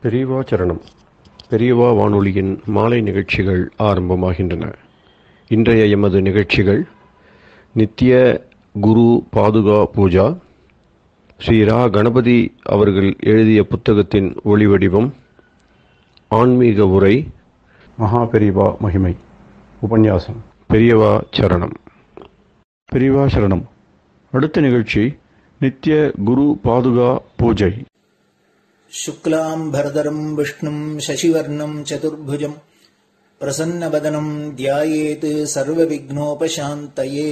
பெரியவா சரணம் பெரியவா வானொலியின் மாலை நிகழ்ச்சிகள் ஆரம்பமாகின்றன இன்றைய எமது நிகழ்ச்சிகள் நித்திய குரு பாதுகா பூஜா ஸ்ரீ ரா கணபதி அவர்கள் எழுதிய புத்தகத்தின் ஒளிவடிவம் ஆன்மீக உரை மகா பெரியவா மகிமை உபன்யாசம் பெரியவா சரணம் பெரியவா சரணம் அடுத்த நிகழ்ச்சி நித்திய குரு பாதுகா பூஜை शुक्लाम्भरधरम् विष्णुम् शशिवर्णम् चतुर्भुजम् प्रसन्नवदनम् ध्यायेत् सर्वविघ्नोपशान्तये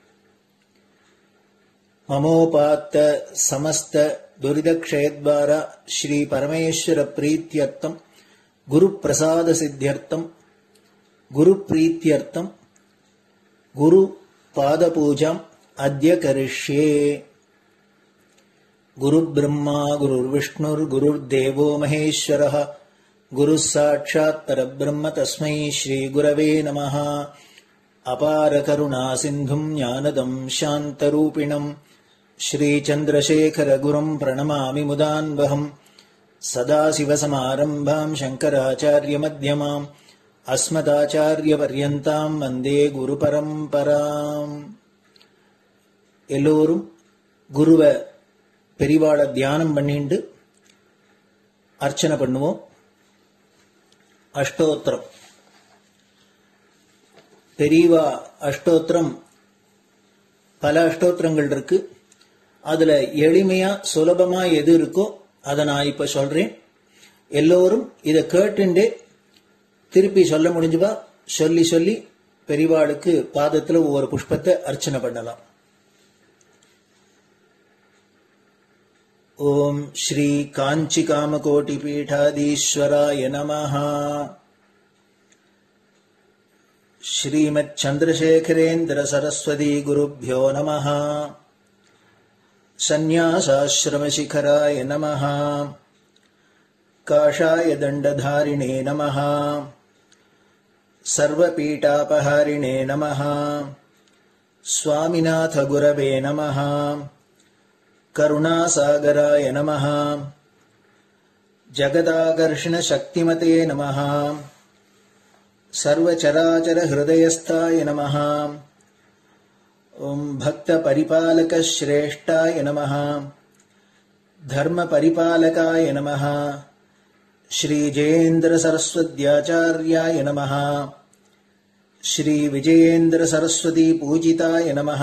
ममोपात्त समस्त दुरिदक्षयद्वार श्रीपरमेश्वरप्रीत्यर्थम् गुरुप्रसादसिद्ध्यर्थम् गुरुप्रीत्यर्थम् गुरुपादपूजाम् अद्य करिष्ये गुरुब्रह्मा गुरुर्विष्णुर्गुरुर्देवो महेश्वरः गुरुः साक्षात् परब्रह्म तस्मै श्रीगुरवे नमः अपारकरुणासिन्धुम् ज्ञानदम् शान्तरूपिणम् श्रीचन्द्रशेखरगुरुम् प्रणमामि मुदान्वहम् सदाशिवसमारम्भाम् शङ्कराचार्यमध्यमाम् अस्मदाचार्यपर्यन्ताम् वन्दे குருபரம்பராம் எல்லோரும் குருவை பெரிவாளை தியானம் பண்ணிண்டு அர்ச்சனை பண்ணுவோம் அஷ்டோத்திரம் பெரியவா அஷ்டோத்திரம் பல அஷ்டோத்திரங்கள் இருக்கு அதுல எளிமையா சுலபமா எது இருக்கோ அதை நான் இப்ப சொல்றேன் எல்லோரும் இதை கேட்டுண்டே திருப்பி சொல்ல முடிஞ்சுபா சொல்லி சொல்லி பெரிவாளுக்கு பாதத்துல ஒவ்வொரு புஷ்பத்தை அர்ச்சனை பண்ணலாம் ॐ श्रीकाञ्चिकामकोटिपीठाधीश्वराय नमः श्रीमच्छन्द्रशेखरेन्द्रसरस्वती नमः सन्न्यासाश्रमशिखराय नमः काषाय दण्डधारिणे नमः सर्वपीठापहारिणे नमः स्वामिनाथगुरवे नमः करुणासागराय नमः जगदाकर्षणशक्तिमते नमः सर्वचराचरहृदयस्थाय नमः ॐ भक्तपरिपालकश्रेष्ठाय नमः धर्मपरिपालकाय नमः श्रीजयेन्द्रसरस्वत्याचार्याय नमः श्रीविजयेन्द्रसरस्वतीपूजिताय नमः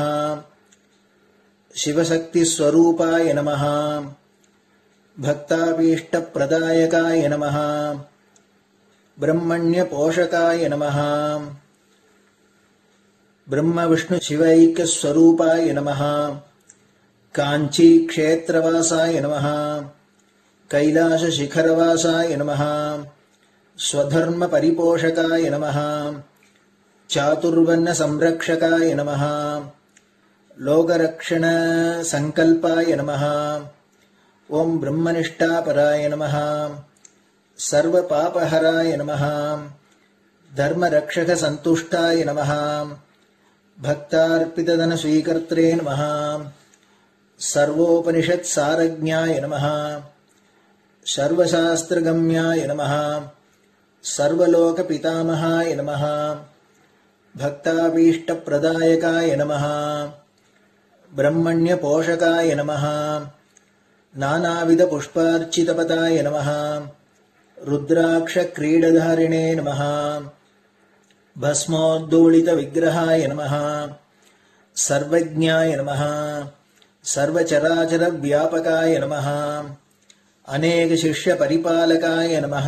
शिवशक्तिस्वरूपाय नमः भक्ताभीष्टप्रदायकाय नमः ब्रह्मण्यपोषकाय नमः ब्रह्मविष्णुशिवैक्यस्वरूपाय नमः काञ्चीक्षेत्रवासाय नमः कैलासशिखरवासाय नमः स्वधर्मपरिपोषकाय नमः चातुर्वर्णसंरक्षकाय नमः लोकरक्षणसङ्कल्पाय नमः ॐ ब्रह्मनिष्ठापराय नमः सर्वपापहराय नमः धर्मरक्षकसन्तुष्टाय नमः भक्तार्पितधनस्वीकर्त्रे नमः सर्वोपनिषत्सारज्ञाय नमः सर्वशास्त्रगम्याय नमः सर्वलोकपितामहाय नमः भक्ताभीष्टप्रदायकाय नमः ब्रह्मण्यपोषकाय नमः नानाविधपुष्पार्चितपदाय नमः रुद्राक्षक्रीडधारिणे नमः भस्मोद्दोलितविग्रहाय नमः सर्वज्ञाय नमः सर्वचराचरव्यापकाय नमः अनेकशिष्यपरिपालकाय नमः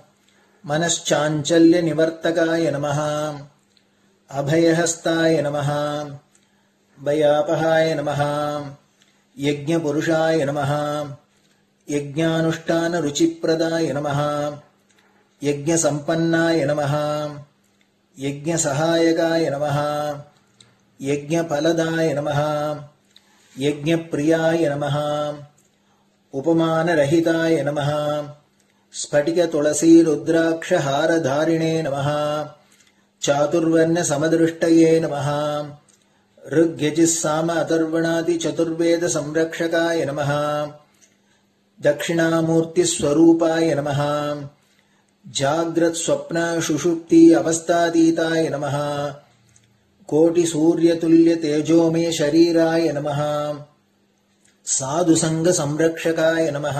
मनश्चाञ्चल्यनिवर्तकाय नमः अभयहस्ताय नमः भयापहाय नमः यज्ञपुरुषाय नमः यज्ञानुष्ठानरुचिप्रदाय नमः यज्ञसम्पन्नाय नमः यज्ञसहायकाय नमः यज्ञफलदाय नमः यज्ञप्रियाय नमः उपमानरहिताय नमः स्फटिकतुलसीरुद्राक्षहारधारिणे नमः चातुर्वर्णसमदृष्टये नमः ऋग्यजिस्साम अथर्वणादिचतुर्वेदसंरक्षकाय नमः दक्षिणामूर्तिस्वरूपाय नमः जाग्रत्स्वप्नशुषुप्ति अवस्थातीताय नमः कोटिसूर्यतुल्यतेजोमे शरीराय नमः साधुसङ्गसंरक्षकाय नमः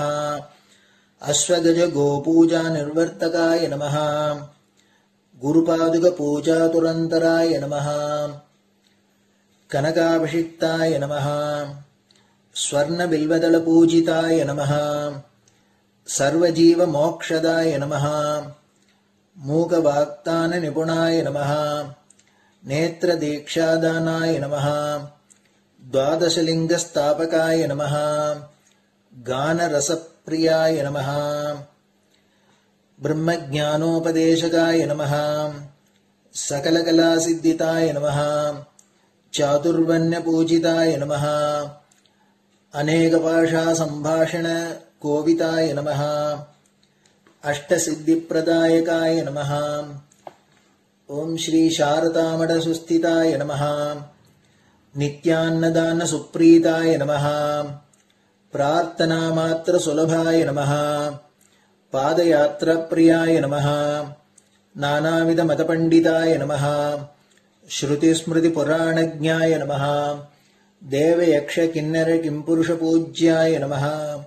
अश्वगजगोपूजानिर्वर्तकाय नमः गुरुपादुकपूजातुरन्तराय नमः कनकाभिषिक्ताय नमः स्वर्णबिल्वदलपूजिताय नमः सर्वजीवमोक्षदाय नमः मूकवाक्ताननिपुणाय नमः नेत्रदीक्षादानाय नमः द्वादशलिङ्गस्थापकाय नमः गानरसप्रियाय नमः ब्रह्मज्ञानोपदेशकाय नमः सकलकलासिद्धिताय नमः चातुर्वण्यपूजिताय नमः अनेकभाषासम्भाषणकोविताय नमः अष्टसिद्धिप्रदायकाय नमः ॐ श्रीशारदामठसुस्थिताय नमः नित्यान्नदानसुप्रीताय नमः प्रार्थनामात्रसुलभाय नमः पादयात्राप्रियाय नमः नानाविधमतपण्डिताय नमः श्रुतिस्मृतिपुराणज्ञाय नमः देवयक्षकिन्नरकिम्पुरुषपूज्याय नमः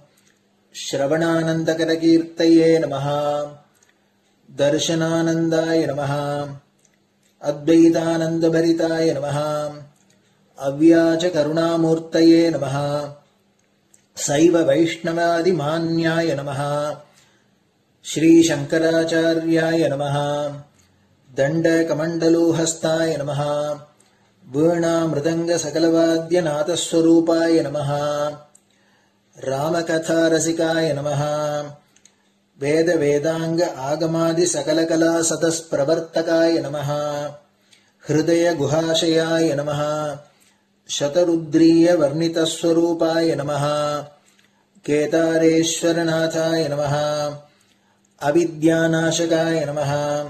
श्रवणानन्दकरकीर्तये नमः दर्शनानन्दाय नमः अद्वैतानन्दभरिताय नमः अव्याचकरुणामूर्तये नमः सैव वैष्णवादिमान्याय नमः श्रीशङ्कराचार्याय नमः दण्डकमण्डलोहस्ताय नमः वीणामृदङ्गसकलवाद्यनाथस्वरूपाय नमः रामकथारसिकाय नमः वेदवेदाङ्ग आगमादिसकलकलासतस्प्रवर्तकाय नमः हृदयगुहाशयाय नमः शतरुद्रीयवर्णितस्वरूपाय नमः केदारेश्वरनाथाय नमः अविद्यानाशकाय नमः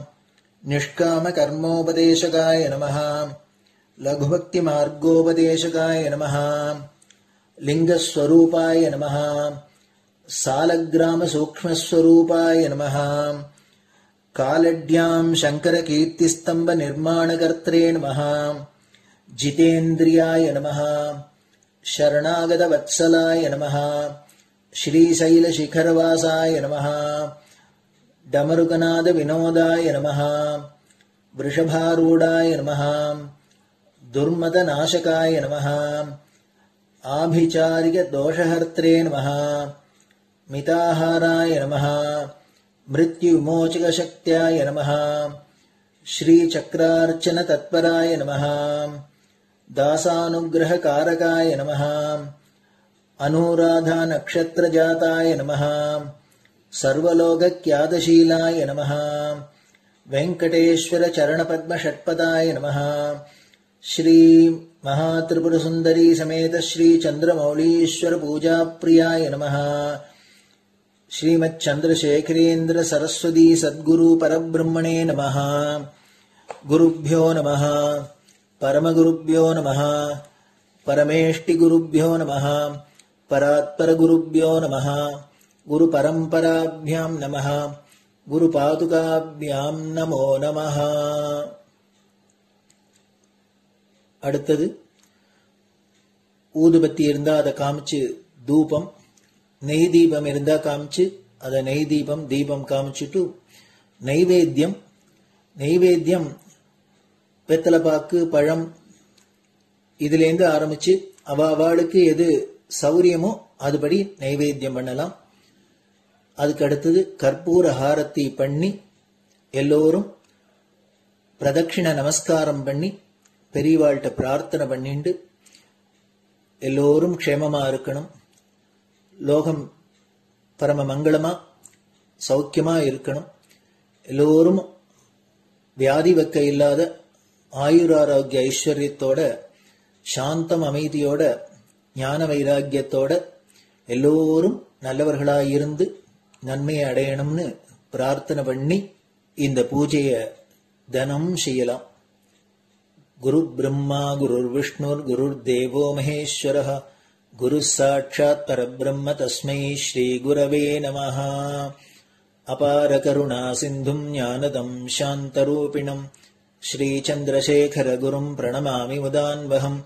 निष्कामकर्मोपदेशकाय नमः लघुभक्तिमार्गोपदेशकाय नमः लिङ्गस्वरूपाय नमः सालग्रामसूक्ष्मस्वरूपाय नमः कालड्याम् शङ्करकीर्तिस्तम्भनिर्माणकर्त्रे नमः जितेन्द्रियाय नमः शरणागतवत्सलाय नमः श्रीशैलशिखरवासाय नमः डमरुकनादविनोदाय नमः वृषभारूढाय नमः दुर्मदनाशकाय नमः आभिचारिकदोषहर्त्रे नमः मिताहाराय नमः मृत्युविमोचकशक्त्याय नमः श्रीचक्रार्चनतत्पराय नमः दासानुग्रहकारकाय नमः अनुराधानक्षत्रजाताय नमः सर्वलोकक्यादशीलाय नमः वेङ्कटेश्वरचरणपद्मषट्पदाय नमः श्रीमहात्रिपुरसुन्दरी समेत श्रीचन्द्रमौलीश्वरपूजाप्रियाय नमः श्रीमच्चन्द्रशेखरेन्द्र सरस्वती सद्गुरु परब्रह्मणे नमः गुरुभ्यो नमः परमगुरुभ्यो नमः परमेष्टिगुरुभ्यो नमः परात्परगुरुभ्यो नमः गुरुपरम्पराभ्यां नमः குருபாதுகாபியாம் நமோ நமः அடுத்தது ஊதுபத்தி இருந்தா அதை காமிச்சு தூபம் நெய் தீபம் இருந்தா காமிச்சு அதை நெய் தீபம் தீபம் காமிச்சுட்டு நைவேத்தியம் நைவேத்தியம் வெத்தலைப்பாக்கு பழம் இதுலேருந்து ஆரம்பிச்சு அவ அவளுக்கு எது சௌரியமோ அதுபடி நைவேத்தியம் பண்ணலாம் அதுக்கு அடுத்தது கற்பூர ஹாரத்தி பண்ணி எல்லோரும் பிரதட்சிண நமஸ்காரம் பண்ணி பெரியவாள்கிட்ட பிரார்த்தனை பண்ணிண்டு எல்லோரும் க்ஷேமமா இருக்கணும் லோகம் பரம மங்களமா சௌக்கியமா இருக்கணும் எல்லோரும் வியாதி வெக்க இல்லாத ஆயுராரோக்கிய ஐஸ்வர்யத்தோட சாந்தம் அமைதியோட ஞான வைராக்கியத்தோட எல்லோரும் நல்லவர்களாய் இருந்து நன்மையை அடையணும்னு பிரார்த்தனை பண்ணி இந்த பூஜைய தினம் செய்யலாம் குரு பிரம்மா குருர் விஷ்ணுர் குருர் தேவோ மகேஸ்வர गुरुः साक्षात् परब्रह्म तस्मै श्रीगुरवे नमः अपारकरुणासिन्धुम् ज्ञानदम् शान्तरूपिणम् श्रीचन्द्रशेखरगुरुम् प्रणमामि मुदान्वहम्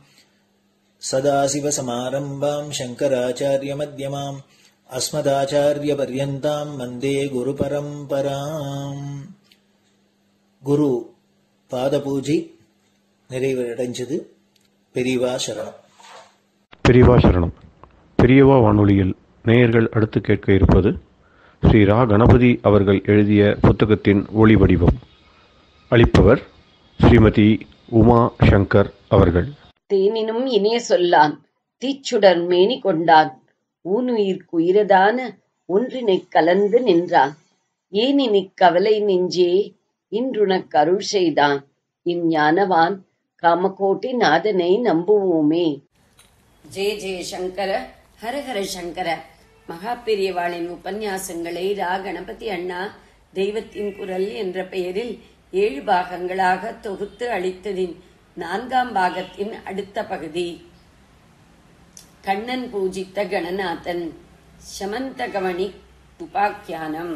सदाशिवसमारम्भाम् शङ्कराचार्यमध्यमाम् अस्मदाचार्यपर्यन्ताम् वन्दे गुरुपरम्पराम् குரு பாதபூஜை நிறைவடைஞ்சது பெரியவா சரணம் பெரியவா சரணம் பெரியவா வானொலியில் நேயர்கள் அடுத்து கேட்க இருப்பது ஸ்ரீ ரா கணபதி அவர்கள் எழுதிய புத்தகத்தின் ஒளி வடிவம் அளிப்பவர் ஸ்ரீமதி உமா சங்கர் அவர்கள் தேனினும் இனிய சொல்லான் தீச்சுடர் மேனி கொண்டான் ஊனுயிர்க்கு உயிரதான ஒன்றினைக் கலந்து நின்றான் ஏனினிக் கவலை நெஞ்சே இன்றுனக் அருள் செய்தான் இஞ்ஞானவான் காமகோட்டி நாதனை நம்புவோமே ஜெய ஜெய சங்கர ஹரஹர சங்கர மகா பெரியவாளின் உபன்யாசங்களை ரா கணபதி அண்ணா தெய்வத்தின் குரல் என்ற பெயரில் ஏழு பாகங்களாக தொகுத்து அளித்ததின் நான்காம் பாகத்தின் அடுத்த பகுதி கண்ணன் பூஜித்த கணநாதன் சமந்தகவணி உபாக்கியானம்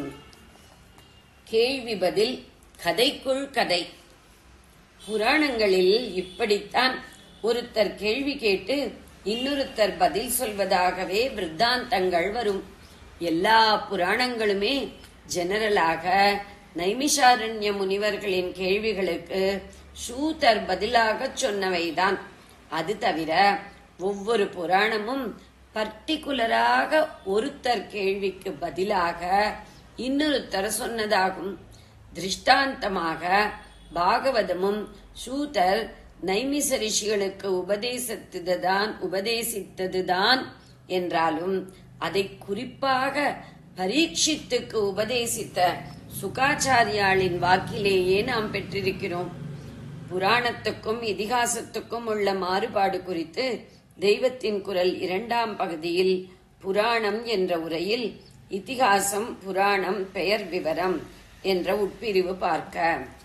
கேள்வி பதில் கதைக்குள் கதை புராணங்களில் இப்படித்தான் ஒருத்தர் கேள்வி கேட்டு இன்னொருத்தர் பதில் சொல்வதாகவே விருத்தாந்தங்கள் வரும் எல்லா புராணங்களுமே ஜெனரலாக நைமிஷாரண்ய முனிவர்களின் கேள்விகளுக்கு சூதர் பதிலாக சொன்னவைதான் அது தவிர ஒவ்வொரு புராணமும் பர்டிகுலராக ஒருத்தர் கேள்விக்கு பதிலாக இன்னொருத்தர் சொன்னதாகும் திருஷ்டாந்தமாக பாகவதமும் சூதர் நைமிச ரிஷிகளுக்கு உபதேசித்ததுதான் உபதேசித்ததுதான் என்றாலும் அதை குறிப்பாக பரீட்சித்துக்கு உபதேசித்த சுகாச்சாரியாளின் வாக்கிலேயே நாம் பெற்றிருக்கிறோம் புராணத்துக்கும் இதிகாசத்துக்கும் உள்ள மாறுபாடு குறித்து தெய்வத்தின் குரல் இரண்டாம் பகுதியில் புராணம் என்ற உரையில் இதிகாசம் புராணம் பெயர் விவரம் என்ற உட்பிரிவு பார்க்க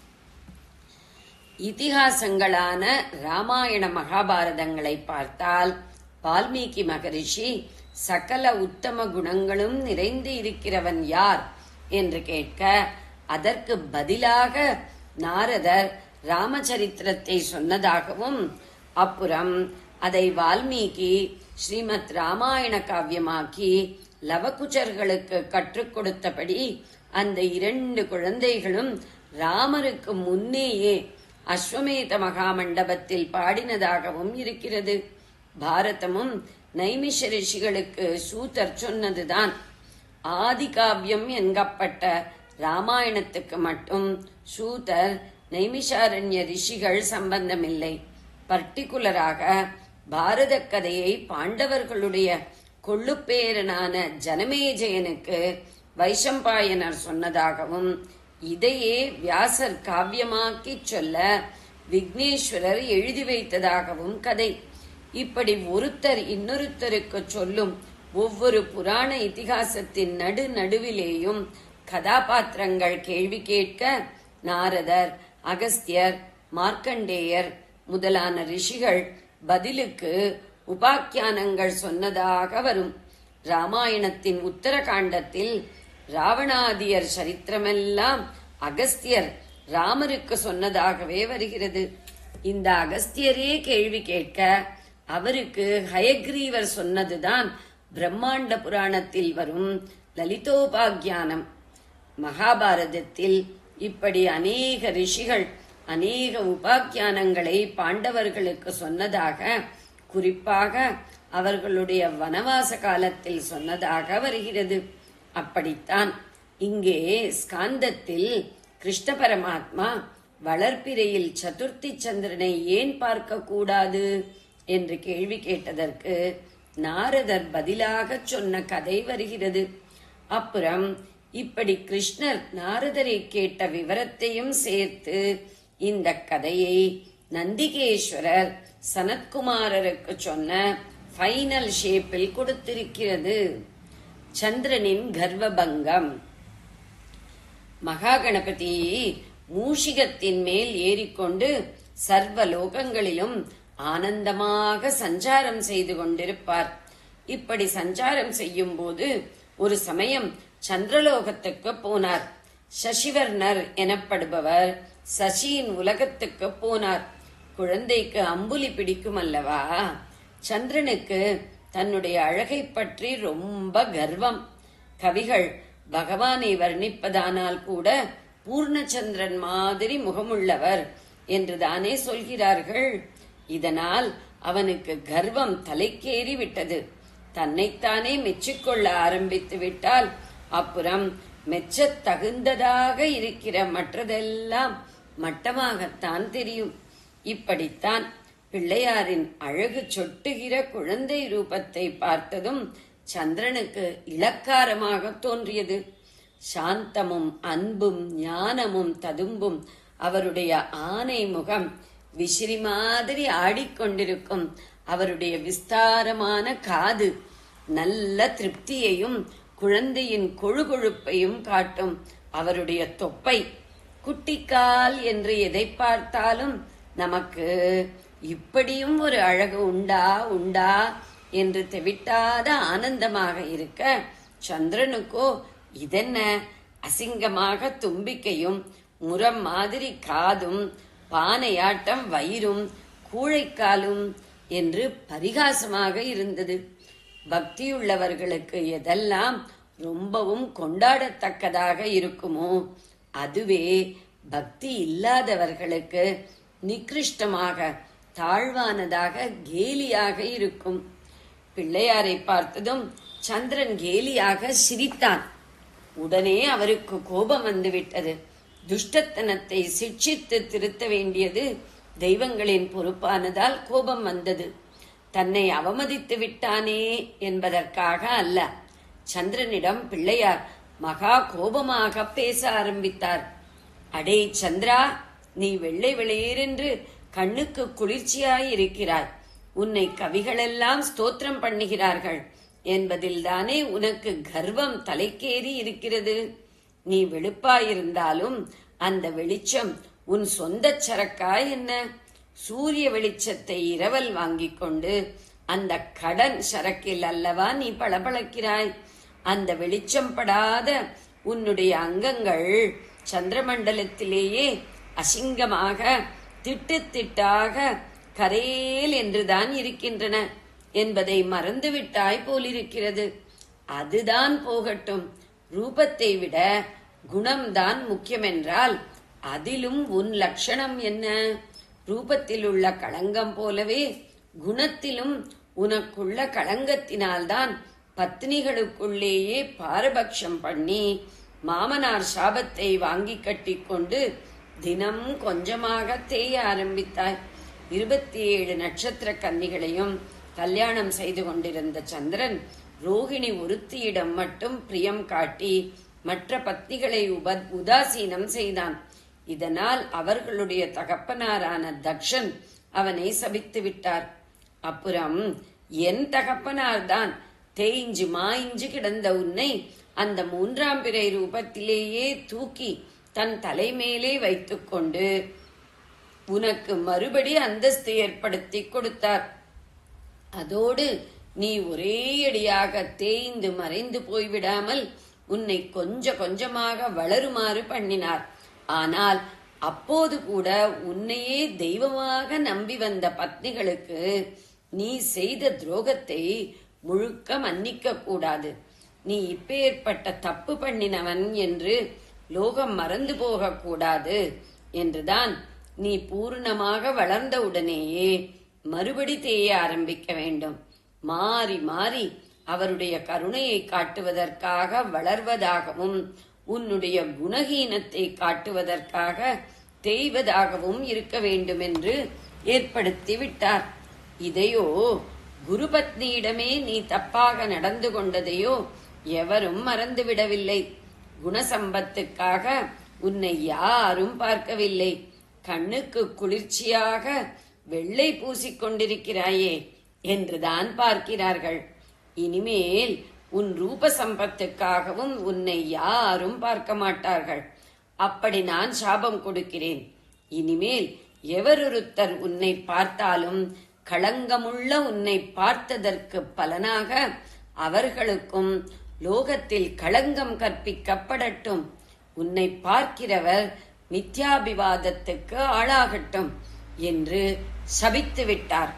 இதிகாசங்களான ராமாயண மகாபாரதங்களை பார்த்தால் வால்மீகி மகரிஷி சகல உத்தம குணங்களும் நிறைந்து இருக்கிறவன் யார் என்று கேட்க அதற்கு பதிலாக நாரதர் ராமச்சரித்திரத்தை சொன்னதாகவும் அப்புறம் அதை வால்மீகி ஸ்ரீமத் ராமாயண காவியமாக்கி லவகுச்சர்களுக்கு கற்றுக் கொடுத்தபடி அந்த இரண்டு குழந்தைகளும் ராமருக்கு முன்னேயே அஸ்வமேத மகாமண்டபத்தில் பாடினதாகவும் இருக்கிறது பாரதமும் நைமிஷ ரிஷிகளுக்கு சூதர் சொன்னதுதான் ஆதி காவியம் என்கப்பட்ட ராமாயணத்துக்கு மட்டும் சூதர் நைமிஷாரண்ய ரிஷிகள் சம்பந்தமில்லை பர்டிகுலராக பாரத கதையை பாண்டவர்களுடைய கொள்ளுப்பேரனான ஜனமேஜயனுக்கு வைஷம்பாயனர் சொன்னதாகவும் இதையே வியாசர் காவியமாக்கி சொல்ல விக்னேஸ்வரர் எழுதி வைத்ததாகவும் கதை இப்படி ஒருத்தர் இன்னொருத்தருக்கு சொல்லும் ஒவ்வொரு புராண இதிகாசத்தின் நடு நடுவிலேயும் கதாபாத்திரங்கள் கேள்வி கேட்க நாரதர் அகஸ்தியர் மார்க்கண்டேயர் முதலான ரிஷிகள் பதிலுக்கு உபாக்கியானங்கள் சொன்னதாக வரும் ராமாயணத்தின் உத்தரகாண்டத்தில் ராவணாதியர் சரித்திரமெல்லாம் அகஸ்தியர் ராமருக்கு சொன்னதாகவே வருகிறது இந்த அகஸ்தியரே கேள்வி கேட்க அவருக்கு ஹயக்ரீவர் சொன்னதுதான் பிரம்மாண்ட புராணத்தில் வரும் லலிதோபாக்கியானம் மகாபாரதத்தில் இப்படி அநேக ரிஷிகள் அநேக உபாக்கியானங்களை பாண்டவர்களுக்கு சொன்னதாக குறிப்பாக அவர்களுடைய வனவாச காலத்தில் சொன்னதாக வருகிறது அப்படித்தான் இங்கே ஸ்காந்தத்தில் கிருஷ்ண பரமாத்மா வளர்ப்பிறையில் சதுர்த்தி சந்திரனை ஏன் பார்க்க கூடாது என்று கேள்வி கேட்டதற்கு நாரதர் பதிலாக சொன்ன கதை வருகிறது அப்புறம் இப்படி கிருஷ்ணர் நாரதரை கேட்ட விவரத்தையும் சேர்த்து இந்த கதையை நந்திகேஸ்வரர் சனத்குமாரருக்கு சொன்ன ஃபைனல் ஷேப்பில் கொடுத்திருக்கிறது சந்திரனின் கர்வபங்கம் மகா கணபதி மூஷிகத்தின் மேல் ஏறிக்கொண்டு சர்வ லோகங்களிலும் ஆனந்தமாக சஞ்சாரம் செய்து கொண்டிருப்பார் இப்படி சஞ்சாரம் செய்யும் போது ஒரு சமயம் சந்திரலோகத்துக்கு போனார் சசிவர்ணர் எனப்படுபவர் சசியின் உலகத்துக்கு போனார் குழந்தைக்கு அம்புலி பிடிக்கும் அல்லவா சந்திரனுக்கு தன்னுடைய அழகை பற்றி ரொம்ப கர்வம் கவிகள் பகவானை வர்ணிப்பதானால் கூட பூர்ணச்சந்திரன் மாதிரி முகமுள்ளவர் என்றுதானே சொல்கிறார்கள் இதனால் அவனுக்கு கர்வம் தலைக்கேறி விட்டது தன்னைத்தானே மெச்சிக்கொள்ள ஆரம்பித்து விட்டால் அப்புறம் மெச்சத் தகுந்ததாக இருக்கிற மற்றதெல்லாம் மட்டமாகத்தான் தெரியும் இப்படித்தான் பிள்ளையாரின் அழகு சொட்டுகிற குழந்தை ரூபத்தை பார்த்ததும் சந்திரனுக்கு இலக்காரமாக தோன்றியது சாந்தமும் அன்பும் ஞானமும் ததும்பும் அவருடைய ஆனை முகம் விசிறி மாதிரி ஆடிக்கொண்டிருக்கும் அவருடைய விஸ்தாரமான காது நல்ல திருப்தியையும் குழந்தையின் கொழுகொழுப்பையும் காட்டும் அவருடைய தொப்பை குட்டிக்கால் என்று எதை பார்த்தாலும் நமக்கு இப்படியும் ஒரு அழகு உண்டா உண்டா என்று தெவிட்டாத ஆனந்தமாக இருக்க சந்திரனுக்கோ இதென்ன அசிங்கமாக தும்பிக்கையும் முரம் மாதிரி காதும் பானையாட்டம் வயிறும் கூழைக்காலும் என்று பரிகாசமாக இருந்தது பக்தியுள்ளவர்களுக்கு எதெல்லாம் ரொம்பவும் கொண்டாடத்தக்கதாக இருக்குமோ அதுவே பக்தி இல்லாதவர்களுக்கு நிகிருஷ்டமாக தாழ்வானதாக கேலியாக இருக்கும் பிள்ளையாரை பார்த்ததும் சந்திரன் கேலியாக சிரித்தான் உடனே அவருக்கு கோபம் வந்துவிட்டது துஷ்டத்தனத்தை சிக்ஷித்து திருத்த வேண்டியது தெய்வங்களின் பொறுப்பானதால் கோபம் வந்தது தன்னை அவமதித்து விட்டானே என்பதற்காக அல்ல சந்திரனிடம் பிள்ளையார் மகா கோபமாக பேச ஆரம்பித்தார் அடே சந்திரா நீ வெள்ளை வெளியேறென்று கண்ணுக்கு குளிர்ச்சியாய் இருக்கிறாய் உன்னை கவிகளெல்லாம் ஸ்தோத்திரம் பண்ணுகிறார்கள் என்பதில்தானே உனக்கு கர்வம் தலைக்கேறி இருக்கிறது நீ வெளுப்பாயிருந்தாலும் அந்த வெளிச்சம் உன் சொந்த சரக்காய் என்ன சூரிய வெளிச்சத்தை இரவல் வாங்கிக் கொண்டு அந்த கடன் சரக்கில் அல்லவா நீ பளபளக்கிறாய் அந்த வெளிச்சம் படாத உன்னுடைய அங்கங்கள் சந்திரமண்டலத்திலேயே அசிங்கமாக திட்டு திட்டாக கரேல் என்றுதான் இருக்கின்றன என்பதை மறந்துவிட்டாய் போலிருக்கிறது அதுதான் போகட்டும் ரூபத்தை விட குணம்தான் முக்கியமென்றால் அதிலும் உன் லட்சணம் என்ன ரூபத்தில் உள்ள களங்கம் போலவே குணத்திலும் உனக்குள்ள களங்கத்தினால்தான் பத்னிகளுக்குள்ளேயே பாரபட்சம் பண்ணி மாமனார் சாபத்தை வாங்கி கட்டிக்கொண்டு தினம் கொஞ்சமாக தேய ஆரம்பித்தாய் இருபத்தி ஏழு நட்சத்திர கன்னிகளையும் கல்யாணம் செய்து கொண்டிருந்த சந்திரன் ரோகிணி ஒருத்தியிடம் மட்டும் பிரியம் காட்டி மற்ற பத்னிகளை உப உதாசீனம் செய்தான் இதனால் அவர்களுடைய தகப்பனாரான தக்ஷன் அவனை சபித்து விட்டார் அப்புறம் என் தகப்பனார்தான் தேய்ஞ்சு மாய்ஞ்சு கிடந்த உன்னை அந்த மூன்றாம் பிறை ரூபத்திலேயே தூக்கி தன் தலைமேலே வைத்துக்கொண்டு உனக்கு மறுபடி அந்தஸ்து ஏற்படுத்தி கொடுத்தார் அதோடு நீ ஒரே அடியாக தேய்ந்து மறைந்து போய்விடாமல் உன்னை கொஞ்ச கொஞ்சமாக வளருமாறு பண்ணினார் ஆனால் அப்போது கூட உன்னையே தெய்வமாக நம்பி வந்த பத்னிகளுக்கு நீ செய்த துரோகத்தை முழுக்க மன்னிக்க கூடாது நீ இப்பேற்பட்ட தப்பு பண்ணினவன் என்று லோகம் மறந்து போகக்கூடாது என்றுதான் நீ பூர்ணமாக வளர்ந்தவுடனேயே மறுபடி தேய ஆரம்பிக்க வேண்டும் மாறி மாறி அவருடைய கருணையை காட்டுவதற்காக வளர்வதாகவும் உன்னுடைய குணஹீனத்தை காட்டுவதற்காக தேய்வதாகவும் இருக்க வேண்டும் என்று ஏற்படுத்தி விட்டார் இதையோ குருபத்னியிடமே நீ தப்பாக நடந்து கொண்டதையோ எவரும் மறந்துவிடவில்லை குணசம்பத்துக்காக உன்னை யாரும் பார்க்கவில்லை கண்ணுக்கு குளிர்ச்சியாக வெள்ளை பூசிக்கொண்டிருக்கிறாயே என்றுதான் பார்க்கிறார்கள் இனிமேல் உன் ரூப சம்பத்துக்காகவும் உன்னை யாரும் பார்க்க மாட்டார்கள் அப்படி நான் சாபம் கொடுக்கிறேன் இனிமேல் எவரொருத்தர் உன்னை பார்த்தாலும் களங்கமுள்ள உன்னை பார்த்ததற்கு பலனாக அவர்களுக்கும் லோகத்தில் களங்கம் கற்பிக்கப்படட்டும் உன்னை பார்க்கிறவர் மித்யாபிவாதத்துக்கு ஆளாகட்டும் என்று சபித்து விட்டார்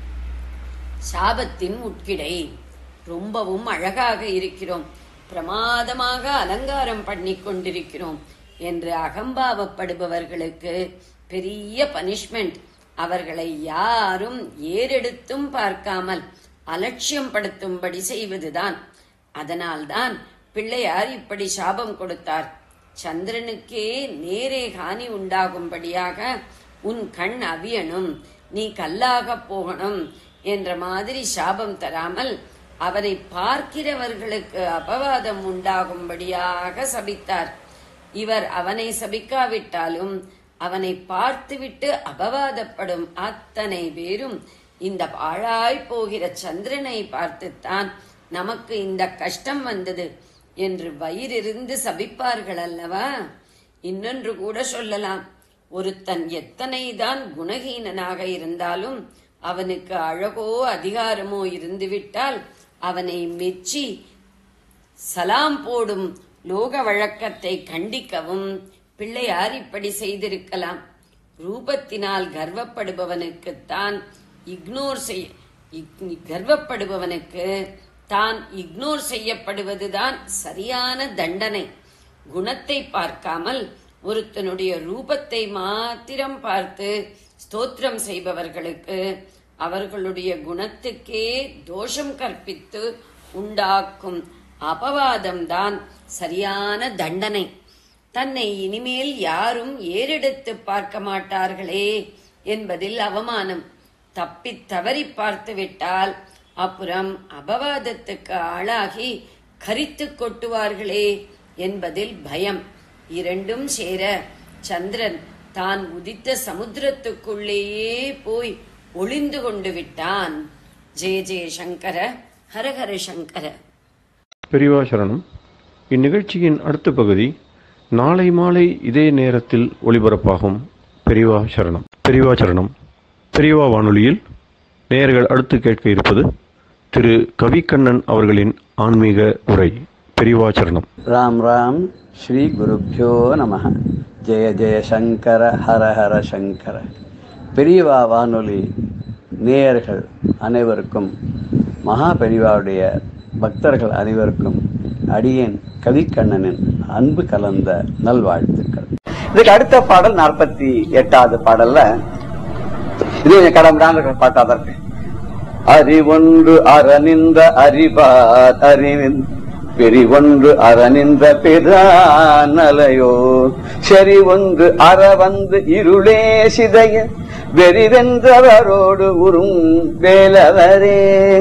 சாபத்தின் உட்கிடை ரொம்பவும் அழகாக இருக்கிறோம் பிரமாதமாக அலங்காரம் பண்ணி கொண்டிருக்கிறோம் என்று அகம்பாவப்படுபவர்களுக்கு பெரிய பனிஷ்மெண்ட் அவர்களை யாரும் ஏறெடுத்தும் பார்க்காமல் அலட்சியம் படுத்தும்படி செய்வதுதான் அதனால்தான் பிள்ளையார் இப்படி சாபம் கொடுத்தார் சந்திரனுக்கே நேரே ஹானி உண்டாகும்படியாக உன் கண் அவியணும் நீ கல்லாக போகணும் என்ற மாதிரி சாபம் தராமல் அவரை பார்க்கிறவர்களுக்கு அபவாதம் உண்டாகும்படியாக சபித்தார் இவர் அவனை சபிக்காவிட்டாலும் அவனை பார்த்துவிட்டு அபவாதப்படும் அத்தனை பேரும் இந்த பாழாய் போகிற சந்திரனை பார்த்துத்தான் நமக்கு இந்த கஷ்டம் வந்தது என்று வயிறிருந்து சபிப்பார்கள் அல்லவா இன்னொன்று கூட சொல்லலாம் ஒருத்தன் எத்தனைதான் குணஹீனனாக இருந்தாலும் அவனுக்கு அழகோ அதிகாரமோ இருந்துவிட்டால் அவனை மெச்சி சலாம் போடும் லோக வழக்கத்தை கண்டிக்கவும் பிள்ளையார் இப்படி செய்திருக்கலாம் ரூபத்தினால் கர்வப்படுபவனுக்குத்தான் இக்னோர் செய்ய இக்- கர்வப்படுபவனுக்கு தான் இக்னோர் செய்யப்படுவதுதான் சரியான தண்டனை குணத்தை பார்க்காமல் ஒருத்தனுடைய ரூபத்தை மாத்திரம் பார்த்து ஸ்தோத்திரம் செய்பவர்களுக்கு அவர்களுடைய குணத்துக்கே தோஷம் கற்பித்து உண்டாக்கும் அபவாதம்தான் சரியான தண்டனை தன்னை இனிமேல் யாரும் ஏறெடுத்து பார்க்க மாட்டார்களே என்பதில் அவமானம் தப்பித் தவறி பார்த்து விட்டால் அப்புறம் அபவாதத்துக்கு ஆளாகி கரித்து கொட்டுவார்களே என்பதில் பயம் இரண்டும் சேர சந்திரன் தான் உதித்த சமுத்திரத்துக்குள்ளேயே போய் ஒளிந்து கொண்டு விட்டான் ஜெய ஜெய சங்கர ஹரஹர சங்கர பெரியவா சரணம் இந்நிகழ்ச்சியின் அடுத்த பகுதி நாளை மாலை இதே நேரத்தில் ஒளிபரப்பாகும் பெரியவா சரணம் பெரியவா சரணம் பெரியவா வானொலியில் நேயர்கள் அடுத்து கேட்க இருப்பது திரு கவிக்கண்ணன் அவர்களின் ஆன்மீக உரை பெரியவா சரணம் ராம் ராம் ஸ்ரீ குருப்பியோ நம ஜெய ஜெய சங்கர ஹர ஹர சங்கர பெரியவா வானொலி நேயர்கள் அனைவருக்கும் மகா பெரியவாவுடைய பக்தர்கள் அனைவருக்கும் அடியேன் கவிக்கண்ணனின் அன்பு கலந்த நல்வாழ்த்துக்கள் இதுக்கு அடுத்த பாடல் நாற்பத்தி எட்டாவது பாடல்ல இது கொஞ்சம் கடம்படான இருக்கிற பாட்டா தான் இருக்கு அறிவொன்று அறநின்ற அறிவார் அறிவின் பெரிவொன்று அறநின்ற பிரானலையோ சரி ஒன்று அற வந்து இருளே சிதைய வெறிவென்றவரோடு உறும் வேலவரே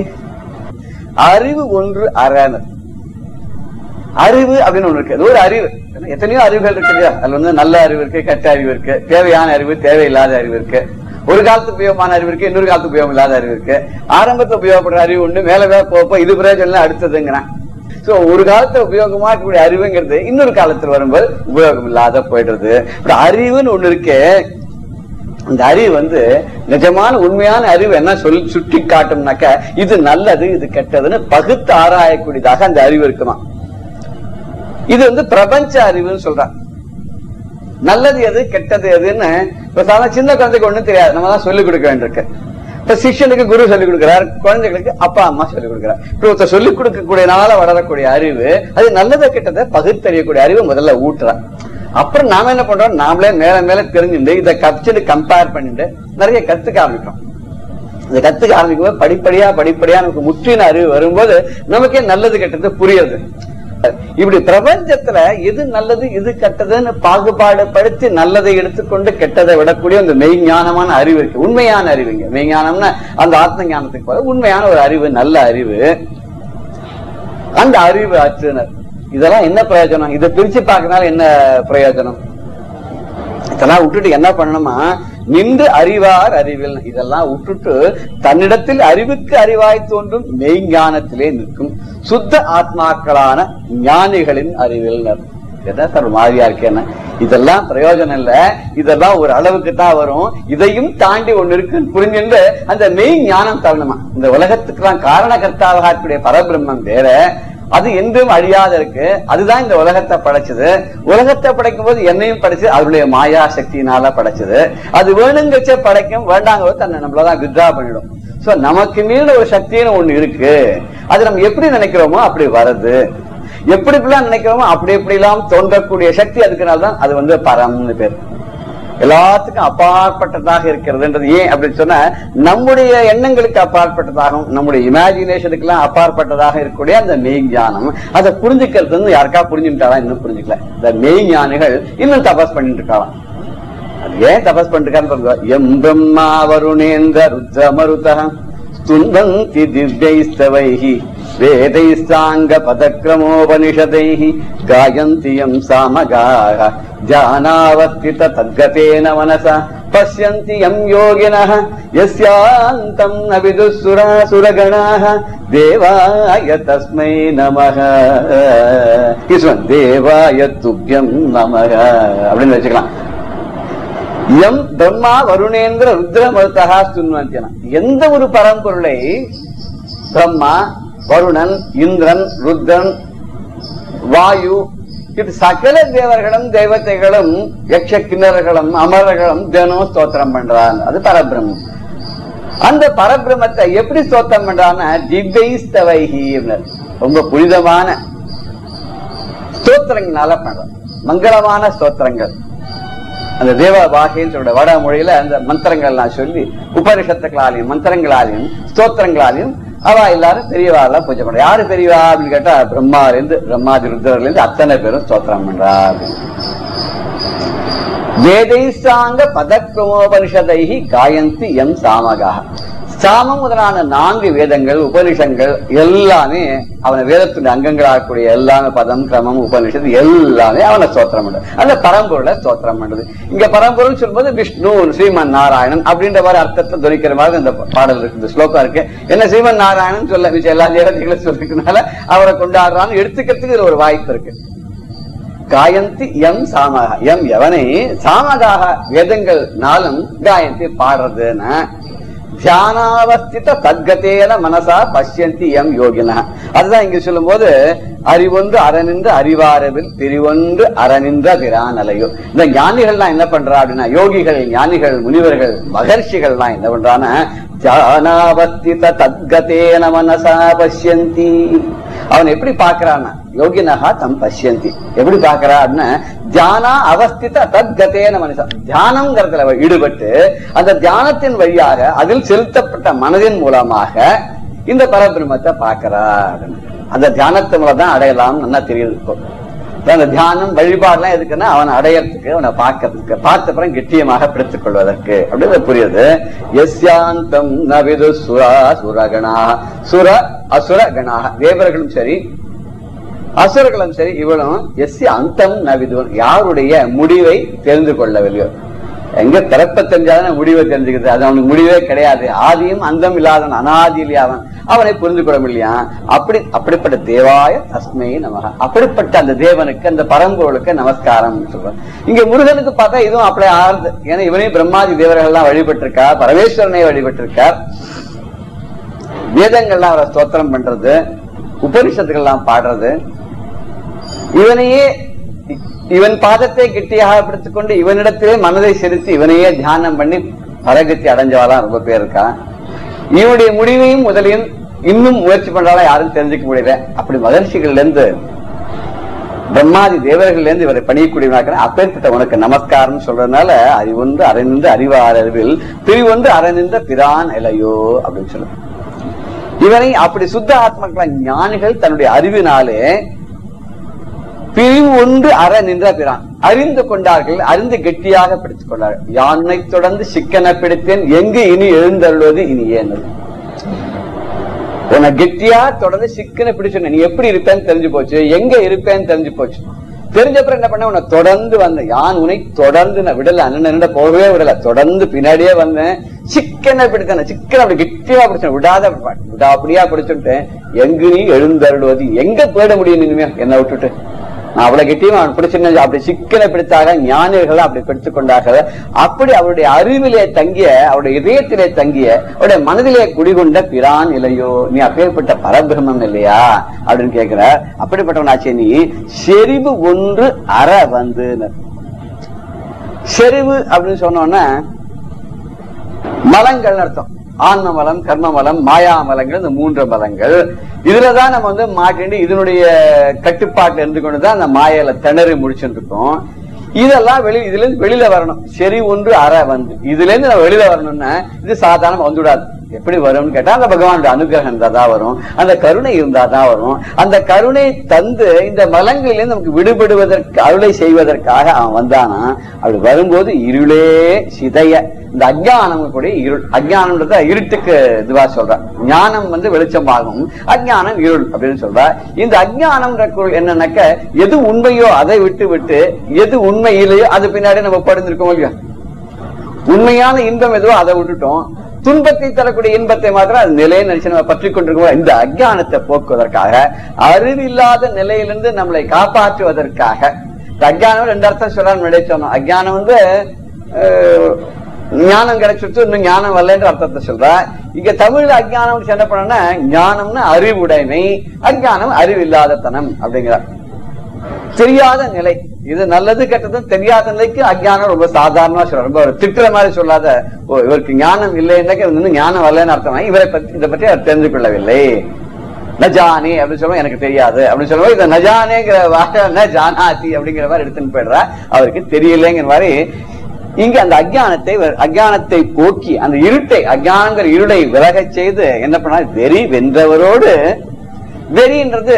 அறிவு ஒன்று அறனர் அறிவு அப்படின்னு ஒண்ணு இருக்கு அது ஒரு அறிவு எத்தனையோ அறிவுகள் இருக்கு இல்லையா அதுல வந்து நல்ல அறிவு இருக்கு கெட்ட அறிவு இருக்கு தேவையான அறிவு தேவையில்லாத அறிவு இருக்கு ஒரு காலத்து உபயோகமான அறிவு இருக்கு இன்னொரு காலத்து உபயோகம் இல்லாத அறிவு இருக்கு ஆரம்பத்துல உபயோகப்படுற அறிவு உண்டு மேல மேல போப்போ இது பிரயோஜனம் அடுத்ததுங்கிறான் சோ ஒரு காலத்துல உபயோகமா இருக்கக்கூடிய அறிவுங்கிறது இன்னொரு காலத்துல வரும்போது உபயோகம் இல்லாத போயிடுறது இப்ப அறிவுன்னு ஒண்ணு இருக்கு இந்த அறிவு வந்து நிஜமான உண்மையான அறிவு என்ன சொல்லி சுட்டி காட்டும்னாக்க இது நல்லது இது கெட்டதுன்னு பகுத்து ஆராயக்கூடியதாக அந்த அறிவு இருக்குமா இது வந்து பிரபஞ்ச அறிவுன்னு சொல்றாங்க நல்லது எது கெட்டது எதுன்னு இப்ப சாதாரண சின்ன குழந்தைக்கு ஒண்ணும் தெரியாது நம்ம தான் சொல்லிக் கொடுக்க வேண்டியிருக்கு இப்ப சிஷ்யனுக்கு குரு சொல்லிக் கொடுக்கிறார் குழந்தைகளுக்கு அப்பா அம்மா சொல்லிக் கொடுக்கிறார் இப்ப ஒருத்தர் சொல்லிக் கொடுக்கக்கூடியனால வளரக்கூடிய அறிவு அது நல்லதை கெட்டதை பகுத்தறியக்கூடிய அறிவு முதல்ல ஊட்டுறான் அப்புறம் நாம என்ன பண்றோம் நாமளே மேல மேல தெரிஞ்சுட்டு இதை கப்சுன்னு கம்பேர் பண்ணிட்டு நிறைய கத்துக்க ஆரம்பிக்கிறோம் இந்த கத்துக்க ஆரம்பிக்கும் போது படிப்படியா படிப்படியா நமக்கு முற்றின அறிவு வரும்போது நமக்கே நல்லது கெட்டது புரியுது இப்படி பிரபஞ்சத்துல எது நல்லது எது கெட்டதுன்னு பாகுபாடு படுத்தி நல்லதை எடுத்துக்கொண்டு கெட்டதை விடக்கூடிய அந்த மெய்ஞானமான அறிவு இருக்கு உண்மையான அறிவுங்க மெய்ஞானம்னா அந்த ஆத்ம ஞானத்துக்கு போல உண்மையான ஒரு அறிவு நல்ல அறிவு அந்த அறிவு ஆற்றுனர் இதெல்லாம் என்ன பிரயோஜனம் இதை பிரிச்சு பார்க்கறதுனால என்ன பிரயோஜனம் இதெல்லாம் விட்டுட்டு என்ன பண்ணணுமா நின்று அறிவார் அறிவில் இதெல்லாம் விட்டுட்டு தன்னிடத்தில் அறிவுக்கு அறிவாய் தோன்றும் மெய்ஞானத்திலே நிற்கும் சுத்த ஆத்மாக்களான ஞானிகளின் அறிவில்னர் எதா சார் ஒரு மாதிரியா இருக்கேன்னு இதெல்லாம் பிரயோஜனம் இல்ல இதெல்லாம் ஒரு அளவுக்கு தான் வரும் இதையும் தாண்டி ஒண்ணு இருக்குன்னு புரிஞ்சுட்டு அந்த மெய் ஞானம் தரணுமா இந்த உலகத்துக்கெல்லாம் காரணகர்த்தாவாக இருக்கக்கூடிய பரபிரம்மம் வேற அது என்றும் அழியாத இருக்கு அதுதான் இந்த உலகத்தை படைச்சது உலகத்தை படைக்கும் போது என்னையும் படைச்சு அதனுடைய மாயா சக்தியினால படைச்சது அது வேணுங்கச்ச படைக்கும் வேண்டாங்க தன்னை நம்மளதான் வித்ரா பண்ணிடும் சோ நமக்கு மீறின ஒரு சக்தின்னு ஒண்ணு இருக்கு அது நம்ம எப்படி நினைக்கிறோமோ அப்படி வருது எப்படி இப்படிலாம் நினைக்கிறோமோ அப்படி எப்படி எல்லாம் தோன்றக்கூடிய சக்தி அதுக்குனால்தான் அது வந்து பரம்னு பேர் எல்லாத்துக்கும் அப்பாற்பட்டதாக இருக்கிறதுன்றது ஏன் அப்படின்னு சொன்னா நம்முடைய எண்ணங்களுக்கு அப்பாற்பட்டதாகவும் நம்முடைய இமேஜினேஷனுக்கு எல்லாம் அப்பாற்பட்டதாக இருக்கக்கூடிய அந்த மெய்ஞானம் அதை புரிஞ்சுக்கிறது வந்து யாருக்கா புரிஞ்சுட்டாரா இன்னும் புரிஞ்சுக்கல இந்த மெய்ஞானிகள் இன்னும் தபஸ் பண்ணிட்டு இருக்காங்க அது ஏன் தபஸ் பண்ணிருக்கான்னு பாருங்க எம் பிரம்மா வருணேந்திர ருத்ர மருதகம் ஸ்துன்பந்தி திவ்யைஸ்தவைஹி வேதைஸ்தாங்க பதக்ரமோபனிஷதைஹி காயந்தி யம் சாமகாக ஜானாவஸ்தித தத்கதேன மனசா பஷ்யந்தி யம் யோகினः யஸ்யாந்தம் ந விதுசுராசுரகணாः தேவாய தஸ்மை நமः ஈஸ்வரன் தேவாய துப்யம் நமः அப்படின்னு வச்சுக்கலாம் எம் பிரம்மா வருணேந்திர ருத்ர மருத்தகா சுன்வந்தியன எந்த ஒரு பரம்பொருளை பிரம்மா வருணன் இந்திரன் ருத்ரன் வாயு இது சகல தேவர்களும் தேவதைகளும் யக்ஷ கிண்ணறர்களும் அமரர்களும் தினம் ஸ்தோத்திரம் பண்றான் அது பரபிரம்மம் அந்த பரபிரமத்தை எப்படி ஸ்தோத்திரம் பண்றான்னா திவ்யஸ்தவைஹி ரொம்ப புனிதமான ஸ்தோத்திரங்களால பண்றான் மங்களமான ஸ்தோத்திரங்கள் அந்த தேவ பாஷைன்னு சொல்ற வட மொழியில அந்த மந்திரங்கள்லாம் சொல்லி உபனிஷத்துக்களாலையும் மந்திரங்களாலையும் ஸ்தோத்திரங்களாலையும் அவ எல்லாரும் பெரியவா எல்லாம் பூஜை பண்றா யாரு பெரியவா அப்படின்னு கேட்டா பிரம்மால இருந்து பிரம்மாதி ருத்ரர்ல இருந்து அத்தனை பேரும் ஸ்தோத்திரம் பண்றா அப்படின்னு. வேதைசாங்க பதக்கிரமோபனிஷதைஹி காயந்தி எம் சாமகா சாமம் முதலான நான்கு வேதங்கள் உபனிஷங்கள் எல்லாமே அவன வேதத்துடைய அங்கங்களாகக்கூடிய எல்லாமே பதம் கிரமம் உபனிஷத்து எல்லாமே அவனை ஸ்தோத்திரம் பண்றது அந்த பரம்பொருளை ஸ்தோத்திரம் பண்றது இங்க பரம்பொருள் சொல்லும்போது விஷ்ணு ஸ்ரீமன் நாராயணன் அப்படின்ற மாதிரி அர்த்தத்தை துணிக்கிற மாதிரி இந்த பாடல் இருக்கு இந்த ஸ்லோகம் இருக்கு என்ன ஸ்ரீமன் நாராயணன் சொல்ல மிச்சம் எல்லா தேவதைகளும் சொல்லிருக்கனால அவரை கொண்டாடுறான்னு எடுத்துக்கிறதுக்கு இதுல ஒரு வாய்ப்பு இருக்கு காயந்தி எம் சாமகா எம் எவனை சாமகாக வேதங்கள் நாளும் காயந்தி பாடுறதுன்னா தியானாவஸ்தித தத்கதேன மனசா பஷ்யந்தி எம் யோகினா அதுதான் இங்க சொல்லும் போது அறிவொன்று அறநின்று அறிவாரவில் பிரிவொன்று அறநின்ற பிரான் அலையோ இந்த ஞானிகள்லாம் என்ன பண்றா அப்படின்னா யோகிகள் ஞானிகள் முனிவர்கள் மகர்ஷிகள்லாம் என்ன பண்றான்னா தியானாவஸ்தித தத்கதேன மனசா பஷ்யந்தி அவன் எப்படி பாக்குறான்னா யோகினஹா தம் பஷ்யந்தி எப்படி பாக்குறா அப்படின்னா தியானா அவஸ்தித தத்கதேன மனுஷன் தியானம்ங்கிறதுல அவன் ஈடுபட்டு அந்த தியானத்தின் வழியாக அதில் செலுத்தப்பட்ட மனதின் மூலமாக இந்த பரபிரமத்தை பாக்குறா அப்படின்னு. அந்த தியானத்து மூலம் தான் அடையலாம் நல்லா தெரியுது இப்போ இப்ப அந்த தியானம் வழிபாடுலாம் எதுக்குன்னா அவனை அடையறதுக்கு அவனை பார்க்கறதுக்கு பார்த்த அப்புறம் கெட்டியமாக பிடித்துக் கொள்வதற்கு அப்படின்னு புரியுது எஸ்யாந்தம் நவிது சுரா சுரகணா சுர அசுர கணாக தேவர்களும் சரி அசுரர்களும் சரி இவளும் எஸ் அந்தம் நவிதுவன் யாருடைய முடிவை தெரிந்து கொள்ளவில்லையோ எங்க பிறப்ப தெரிஞ்சாதானே முடிவை தெரிஞ்சுக்கிறது அது அவனுக்கு முடிவே கிடையாது ஆதியும் அந்தம் இல்லாதவன் அனாதியிலே அவன் அவனை புரிந்து கொள்ள முடியா அப்படி அப்படிப்பட்ட தேவாய தஸ்மை நமக அப்படிப்பட்ட அந்த தேவனுக்கு அந்த பரம்பொருளுக்கு நமஸ்காரம் சொல்றான் இங்க முருகனுக்கு பார்த்தா இதுவும் அப்படி ஆறுது ஏன்னா இவனையும் பிரம்மாதி தேவர்கள்லாம் வழிபட்டிருக்கார் பரமேஸ்வரனை வழிபட்டிருக்கார் வேதங்கள்லாம் அவரை ஸ்தோத்திரம் பண்றது உபனிஷத்துக்கள்லாம் பாடுறது இவனையே இவன் பாதத்தை கெட்டியாக பிடித்துக் கொண்டு இவனிடத்திலே மனதை செலுத்தி இவனையே தியானம் பண்ணி பரகத்தி அடைஞ்சவாலாம் ரொம்ப பேர் இருக்கா இவனுடைய முடிவையும் முதலையும் இன்னும் முயற்சி பண்றாலும் யாரும் தெரிஞ்சுக்க முடியல அப்படி மகர்ஷிகள்ல இருந்து பிரம்மாதி தேவர்கள்ல இருந்து இவரை பணியக்கூடியவனாக்க அப்பேற்பட்ட உனக்கு நமஸ்காரம் சொல்றதுனால அறிவொன்று அறநின்ற அறிவார் அறிவில் பிரிவொன்று அறநின்ற பிரான் இலையோ அப்படின்னு சொல்லுவாங்க இவனை அப்படி சுத்த ஆத்மக்கள ஞானிகள் தன்னுடைய அறிவினாலே பிரிவு ஒன்று அற நின்ற பிரான் அறிந்து கொண்டார்கள் அறிந்து கெட்டியாக பிடித்துக் கொண்டார்கள் யானை தொடர்ந்து சிக்கன பிடித்தேன் எங்கு இனி எழுந்தருள்வது இனி ஏனது உன்னை கெட்டியா தொடர்ந்து சிக்கன பிடிச்சு நீ எப்படி இருப்பேன்னு தெரிஞ்சு போச்சு எங்க இருப்பேன்னு தெரிஞ்சு போச்சு தெரிஞ்சப்பறம் என்ன பண்ண உன்னை தொடர்ந்து வந்தேன் யான் உன்னை தொடர்ந்து நான் விடல அண்ணன் போகவே விடல தொடர்ந்து பின்னாடியே வந்தேன் சிக்கனை பிடித்தேன் சிக்கன் அப்படி கெட்டியா பிடிச்சேன் விடாத விடா அப்படியா பிடிச்சுட்டேன் எங்கு நீ எழுந்தருள்வது எங்க போயிட முடியும் இனிமே என்ன விட்டுட்டு நான் அவ்வளவு கெட்டியும் அவன் பிடிச்சிருந்த அப்படி சிக்கனை பிடித்தாக ஞானிகள் அப்படி பிடித்துக் கொண்டார்கள் அப்படி அவருடைய அறிவிலே தங்கிய அவருடைய இதயத்திலே தங்கிய அவருடைய மனதிலே குடிகொண்ட பிரான் இல்லையோ நீ அப்பேற்பட்ட பரபிரமம் இல்லையா அப்படின்னு கேட்கிற அப்படிப்பட்டவனாச்சே நீ செறிவு ஒன்று அற வந்து செறிவு அப்படின்னு சொன்னோன்னா மலங்கள் அர்த்தம் ஆன்ம மலம் கர்ம மலம் மாயா மலங்கள் இந்த மூன்று மலங்கள் இதுலதான் நம்ம வந்து மாட்டிண்டு இதனுடைய கட்டுப்பாட்டுல இருந்து கொண்டுதான் அந்த மாயையில திணறி முடிச்சுட்டு இருக்கோம் இதெல்லாம் வெளி இதுல இருந்து வெளியில வரணும் சரி ஒன்று அற வந்து இதுல இருந்து நம்ம வெளியில வரணும்னா இது சாதாரண வந்துவிடாது எப்படி வரும்னு கேட்டா அந்த பகவானுடைய அனுகிரகம் இருந்தா தான் வரும் அந்த கருணை இருந்தா தான் வரும் அந்த கருணை தந்து இந்த மலங்களிலிருந்து நமக்கு விடுபடுவதற்கு அருளை செய்வதற்காக அவன் வந்தானா அப்படி வரும்போது இருளே சிதைய இந்த அஜ்ஞானம் கூட இருள் அஜ்ஞானம்ன்றத இருட்டுக்கு இதுவா சொல்ற ஞானம் வந்து வெளிச்சமாகும் அஜ்ஞானம் இருள் அப்படின்னு சொல்ற இந்த அஜ்ஞானம்ன்ற குரல் என்னன்னாக்க எது உண்மையோ அதை விட்டு விட்டு எது உண்மை இல்லையோ அது பின்னாடி நம்ம படுந்திருக்கோம் இல்லையா உண்மையான இன்பம் எதுவோ அதை விட்டுட்டோம் துன்பத்தை தரக்கூடிய இன்பத்தை மாத்திரம் அது நிலையை நினைச்சு நம்ம பற்றி கொண்டிருக்கோம் இந்த அஜ்ஞானத்தை போக்குவதற்காக அறிவில்லாத நிலையிலிருந்து நம்மளை காப்பாற்றுவதற்காக இந்த அஜ்ஞானம் ரெண்டு அர்த்தம் சொல்றான்னு முன்னாடியே சொன்னோம் அஜ்ஞானம் வந்து அஹ், ஞானம் கிடைச்சிட்டு இன்னும் ஞானம் வரலன்ற அர்த்தத்தை சொல்ற இங்க தமிழ்ல அஜ்ஞானம் என்ன பண்ணனா ஞானம்னு அறிவுடைமை அஜ்ஞானம் அறிவில்லாதத்தனம் அப்படிங்கிறார் தெரியாத நிலை இது நல்லது கெட்டதும் தெரியாத நிலைக்கு அஜ்ஞானம் ரொம்ப சாதாரணமா சொல்ற ரொம்ப ஒரு திட்டுற மாதிரி சொல்லாத ஓ இவருக்கு ஞானம் இல்லைன்னாக்க இவருக்கு இன்னும் ஞானம் வரலன்னு அர்த்தம் இவரை பத்தி இதை பற்றி அவர் தெரிந்து கொள்ளவில்லை நஜானி அப்படின்னு சொல்லுவோம் எனக்கு தெரியாது அப்படின்னு சொல்லுவோம் இந்த நஜானேங்கிற வார்த்தை ந ஜானாதி அப்படிங்கிற மாதிரி எடுத்துன்னு போயிடுறா அவருக்கு தெரியலைங்கிற மாதிரி இங்க அந்த அஜ்ஞானத்தை அஜ்ஞானத்தை போக்கி அந்த இருட்டை அஜ்ஞானங்கிற இருளை விலகச் செய்து என்ன பண்ணா வெறி வென்றவரோடு வெறின்றது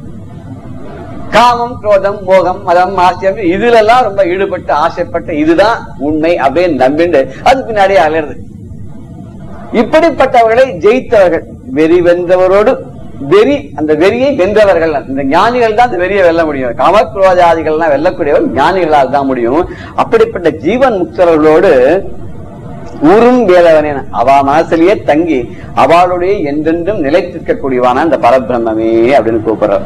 காமம் குரோதம் மோகம் மதம் ஆசியம் இதுல எல்லாம் ரொம்ப ஈடுபட்டு ஆசைப்பட்டு இதுதான் உண்மை அப்படின்னு நம்பிண்டு அது பின்னாடியே அலருது இப்படிப்பட்டவர்களை ஜெயித்தவர்கள் வெறி வென்றவரோடு வெறி அந்த வெறியை வென்றவர்கள் இந்த ஞானிகள் தான் அந்த வெறியை வெல்ல முடியும் காமக்ரோதாதிகள்லாம் வெல்லக்கூடியவர் ஞானிகளால் தான் முடியும் அப்படிப்பட்ட ஜீவன் முக்தர்களோடு ஊரும் வேலவனே அவ மனசிலேயே தங்கி அவளுடைய என்றென்றும் நிலைத்திருக்கக்கூடியவான அந்த பரபிரம்மே அப்படின்னு கூப்பிடுறார்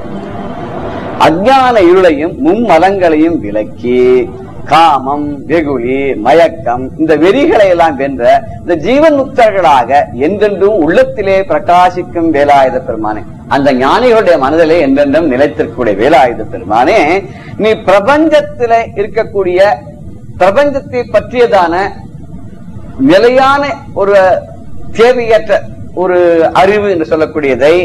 அஜ்ஞான இருளையும் மும்மலங்களையும் விலக்கி காமம் வெகுளி மயக்கம் இந்த வெறிகளை எல்லாம் வென்ற இந்த ஜீவன் முக்தர்களாக என்றென்றும் உள்ளத்திலே பிரகாசிக்கும் வேலாயுத பெருமானே அந்த ஞானிகளுடைய மனதிலே என்றென்றும் நிலைத்திருக்கக்கூடிய வேலாயுத பெருமானே நீ பிரபஞ்சத்திலே இருக்கக்கூடிய பிரபஞ்சத்தை பற்றியதான நிலையான ஒரு தேவையற்ற ஒரு அறிவு என்று சொல்லக்கூடியதை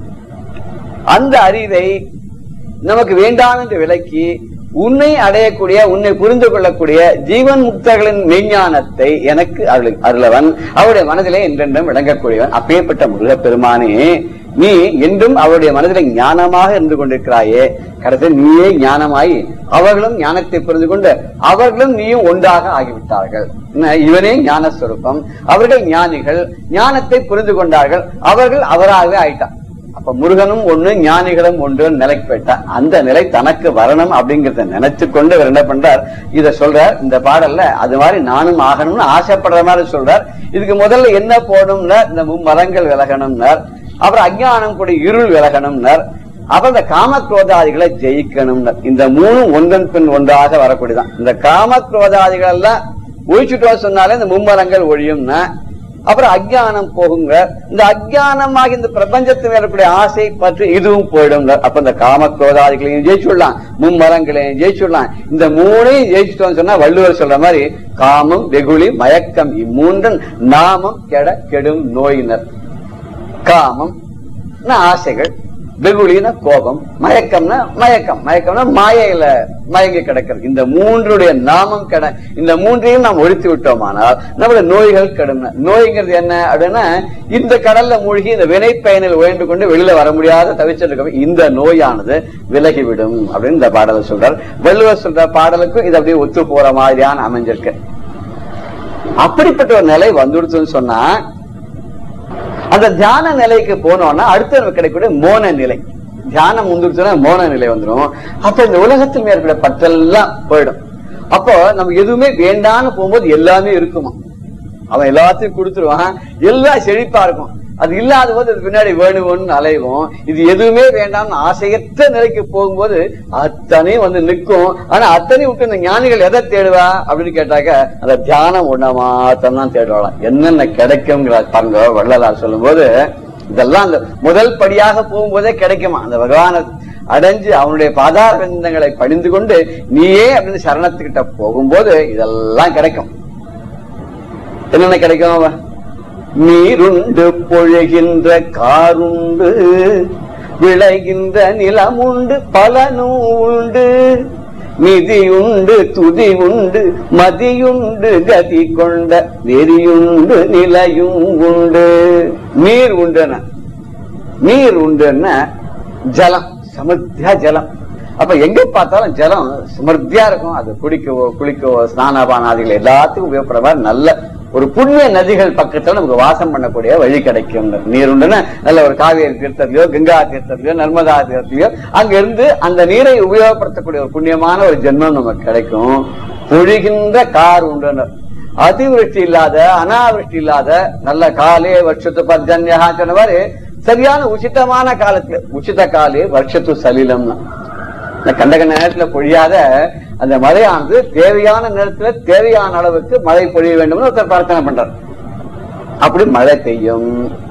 அந்த அறிவை நமக்கு வேண்டாம் என்று விலக்கி உன்னை அடையக்கூடிய உன்னை புரிந்து கொள்ளக்கூடிய ஜீவன் முக்தர்களின் மெய்ஞானத்தை எனக்கு அருள் அருளவன் அவருடைய மனதிலே என்றென்றும் விளங்கக்கூடியவன் அப்பேற்பட்ட முருகப்பெருமானே நீ என்றும் அவருடைய மனதிலே ஞானமாக இருந்து கொண்டிருக்கிறாயே கடைசியில் நீயே ஞானமாய் அவர்களும் ஞானத்தை புரிந்து கொண்டு அவர்களும் நீயும் ஒன்றாக ஆகிவிட்டார்கள் என்ன, இவனே ஞானஸ்வரூபம் அவர்கள் ஞானிகள் ஞானத்தை புரிந்து கொண்டார்கள் அவர்கள் அவராகவே ஆயிட்டான் அப்ப முருகனும் ஒண்ணு ஞானிகளும் ஒன்று நிலைக்கு போயிட்டா அந்த நிலை தனக்கு வரணும் அப்படிங்கறத நினைச்சு கொண்டு இவர் என்ன பண்றார் இத சொல்றார் இந்த பாடல்ல அது மாதிரி நானும் ஆகணும்னு ஆசைப்படுற மாதிரி சொல்றார் இதுக்கு முதல்ல என்ன போடணும்னார் இந்த மரங்கள் விலகணும்னார் அப்புறம் அஜ்ஞானம் கூட இருள் விலகணும்னார் அப்புறம் இந்த காமக்ரோதாதிகளை ஜெயிக்கணும்னார் இந்த மூணும் ஒன்றன் பின் ஒன்றாக வரக்கூடியதான் இந்த காமக்ரோதாதிகள் எல்லாம் ஒழிச்சுட்டு வர சொன்னாலே இந்த மும்மரங்கள் ஒழியும்னா அப்புறம் அஜ்ஞானம் போகுங்க இந்த அஜ்ஞானமாக இந்த பிரபஞ்சத்தில் இருக்கக்கூடிய ஆசை பற்றி இதுவும் போயிடும் அப்ப இந்த காம குரோதாதிகளையும் ஜெயிச்சுடலாம் மும்மரங்களையும் ஜெயிச்சுடலாம் இந்த மூணையும் ஜெயிச்சுட்டோம்னு சொன்னா வள்ளுவர் சொல்ற மாதிரி காமம் வெகுளி மயக்கம் இம்மூன்றன் நாமம் கெட கெடும் நோயினர் காமம் ஆசைகள் வெகுளின கோபம் மயக்கம்னா மயக்கம் மயக்கம்னா மாயையில மயங்கி கிடக்கிறது இந்த மூன்றுடைய நாமம் கெட இந்த மூன்றையும் நாம் ஒழித்து விட்டோமானால் நம்மளுடைய நோய்கள் கெடும் நோய்ங்கிறது என்ன அப்படின்னா இந்த கடல்ல மூழ்கி இந்த வினை பயனில் உயர்ந்து கொண்டு வெளியில வர முடியாத தவிச்சிருக்க இந்த நோயானது விலகிவிடும் அப்படின்னு இந்த பாடலை சொல்றார் வள்ளுவர் சொல்ற பாடலுக்கும் இது அப்படியே ஒத்து போற மாதிரியான அமைஞ்சிருக்கு அப்படிப்பட்ட ஒரு நிலை வந்துடுச்சுன்னு சொன்னா அந்த தியான நிலைக்கு போனோம்னா அடுத்து நமக்கு கிடைக்கக்கூடிய மோன நிலை தியானம் முந்துருச்சுன்னா மோன நிலை வந்துடும் அப்ப இந்த உலகத்தில் மேற்கொள்ள பற்றெல்லாம் போயிடும் அப்போ நம்ம எதுவுமே வேண்டான்னு போகும்போது எல்லாமே இருக்குமா அவன் எல்லாத்தையும் கொடுத்துருவான் எல்லாம் செழிப்பா இருக்கும் அது இல்லாத போது அது பின்னாடி வேணும்னு அலைவோம் இது எதுவுமே வேண்டாம்னு ஆசையற்ற நிலைக்கு போகும்போது அத்தனையும் வந்து நிற்கும் ஆனா அத்தனையும் விட்டு இந்த ஞானிகள் எதை தேடுவா அப்படின்னு கேட்டாக்க அந்த தியானம் ஒண்ண மாத்திரம் தான் தேடுவாளாம் என்னென்ன கிடைக்குங்கிற பாருங்க வள்ளலார் சொல்லும்போது இதெல்லாம் அந்த முதல் படியாக போகும்போதே கிடைக்குமா அந்த பகவானை அடைஞ்சு அவனுடைய பாதார விந்தங்களை பணிந்து கொண்டு நீயே அப்படின்னு சரணத்துக்கிட்ட போகும்போது இதெல்லாம் கிடைக்கும் என்னென்ன கிடைக்கும் நீருண்டு பொழுகின்ற காருண்டு விளைகின்ற நிலமுண்டு பலனும் உண்டு நிதியுண்டு துதி உண்டு மதியுண்டு கதி கொண்ட நெறியுண்டு நிலையும் உண்டு நீர் உண்டுன நீர் உண்டுன்னா ஜலம் சமர்த்தியா ஜலம் அப்ப எங்க பார்த்தாலும் ஜலம் சமர்த்தியா இருக்கும் அது குடிக்கவோ குளிக்கவோ ஸ்நானபானாதிகள் எல்லாத்துக்கும் உபயோகப்படுற மாதிரி நல்ல ஒரு புண்ணிய நதிகள் பக்கத்துல நமக்கு வாசம் பண்ணக்கூடிய வழி கிடைக்கும் நீர் உண்டுன்னா நல்ல ஒரு காவேரி தீர்த்தத்திலயோ கங்கா தீர்த்தத்திலயோ நர்மதா தீர்த்தத்திலயோ அங்க இருந்து அந்த நீரை உபயோகப்படுத்தக்கூடிய ஒரு புண்ணியமான ஒரு ஜென்மம் நமக்கு கிடைக்கும் பொழிகின்ற கார் உண்டு அதிவிருஷ்டி இல்லாத அனாவிருஷ்டி இல்லாத நல்ல காலே வருஷத்து பர்ஜன்யா சொன்ன மாதிரி சரியான உச்சிதமான காலத்துல உச்சித காலே வருஷத்து சலிலம்னா இந்த கண்ட கண்ட நேரத்துல பொழியாத அந்த மழையானது தேவையான நேரத்துல தேவையான அளவுக்கு மழை பொழிய வேண்டும்னு ஒருத்தர் பிரார்த்தனை பண்றார் அப்படி மழை பெய்யும்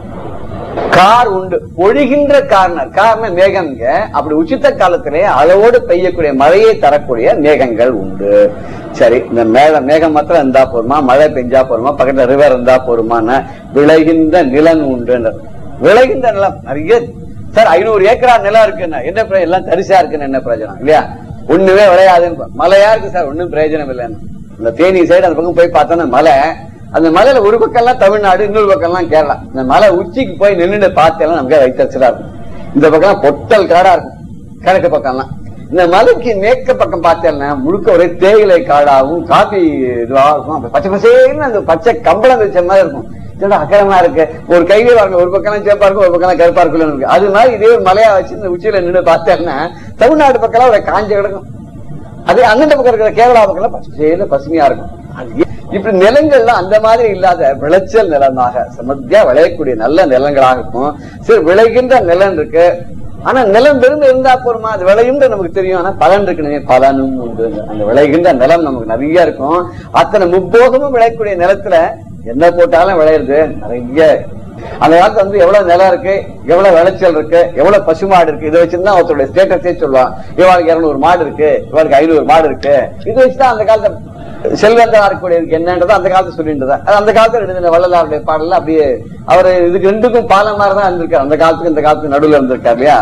கார் உண்டு பொழிகின்ற காரணம் காரணம் மேகங்க அப்படி உச்சித்த காலத்திலே அளவோடு பெய்யக்கூடிய மழையை தரக்கூடிய மேகங்கள் உண்டு சரி இந்த மேகம் மேகம் மாத்திரம் இருந்தா போருமா மழை பெஞ்சா போருமா பக்கத்துல ரிவர் இருந்தா போருமான்னு விளைகின்ற நிலம் உண்டு விளைகின்ற நிலம் நிறைய சார் ஐநூறு ஏக்கரா நிலம் இருக்குன்னா என்ன பிரயோஜனம்? எல்லாம் தரிசா இருக்குன்னு என்ன பிரயோஜனம் இல்லையா ஒண்ணுமே விளையாதுன்னு மலையா இருக்கு சார் ஒண்ணும் பிரயோஜனம் இல்லைன்னு இந்த தேனி சைடு அந்த பக்கம் போய் பார்த்தோன்னா மலை அந்த மலையில ஒரு பக்கம் எல்லாம் தமிழ்நாடு இன்னொரு பக்கம் எல்லாம் கேரளா இந்த மலை உச்சிக்கு போய் நின்னுட்டு பார்த்தேன்னா நமக்கு வைத்தறிச்சலா இருக்கும் இந்த பக்கம் பொட்டல் காடா இருக்கும் கிழக்கு பக்கம்லாம் இந்த மலைக்கு மேற்க பக்கம் பார்த்தேன்னா முழுக்க ஒரே தேயிலை காடாகவும் காபி இதுவா இருக்கும் அப்ப பச்சை பசேன்னு அந்த பச்சை கம்பளம் வச்ச மாதிரி இருக்கும் இதோட அக்கறமா இருக்கு ஒரு கையில பாருங்க ஒரு பக்கம் சேப்பா இருக்கும் ஒரு பக்கம் கருப்பா இருக்குல்ல இருக்கு அது மாதிரி இதே ஒரு மலையா வச்சு இந்த உச்சியில நின்று பார்த்தேன்னா தமிழ்நாடு பக்கம் ஒரு காஞ்ச கிடக்கும் அதே அண்ணன் பக்கம் இருக்கிற கேரளா பக்கம் பச்சையில பசுமையா இருக்கும் அது ஏ- இப்படி நிலங்கள்லாம் அந்த மாதிரி இல்லாத விளைச்சல் நிலமாக சமத்தியா விளையக்கூடிய நல்ல நிலங்களாக இருக்கும் சரி விளைகின்ற நிலம் இருக்கு ஆனா நிலம் வெறும் இருந்தா போருமா அது விளையும்ன்ற நமக்கு தெரியும் ஆனா பலன் இருக்குன்னு பலனும் உண்டு அந்த விளைகின்ற நிலம் நமக்கு நிறைய இருக்கும் அத்தனை முப்போகமும் விளையக்கூடிய நிலத்துல என்ன போட்டாலும் விளையுது நிறைய அந்த காலத்துல வந்து எவ்வளவு நிலம் இருக்கு எவ்வளவு விளைச்சல் இருக்கு எவ்வளவு பசுமாடு இருக்கு இதை வச்சுதான் ஒருத்தருடைய ஸ்டேட்டஸே சொல்லுவான் இவாளுக்கு இருநூறு மாடு இருக்கு இவாளுக்கு ஐநூறு மாடு இருக்கு இதை வச்சுதான் அந்த காலத்துல செல்வந்தரா இருக்கக்கூடியதுக்கு என்னன்றதை அந்த காலத்துல சொல்லிட்டு தான் அது அந்த காலத்துல எழுதின வள்ளலாருடைய பாடல்ல அப்படியே அவர் இதுக்கு ரெண்டுக்கும் பாலம் மாதிரி தான் இருந்திருக்காரு அந்த காலத்துக்கு இந்த காலத்துக்கு நடுவுல இருந்திருக்காரு இல்லையா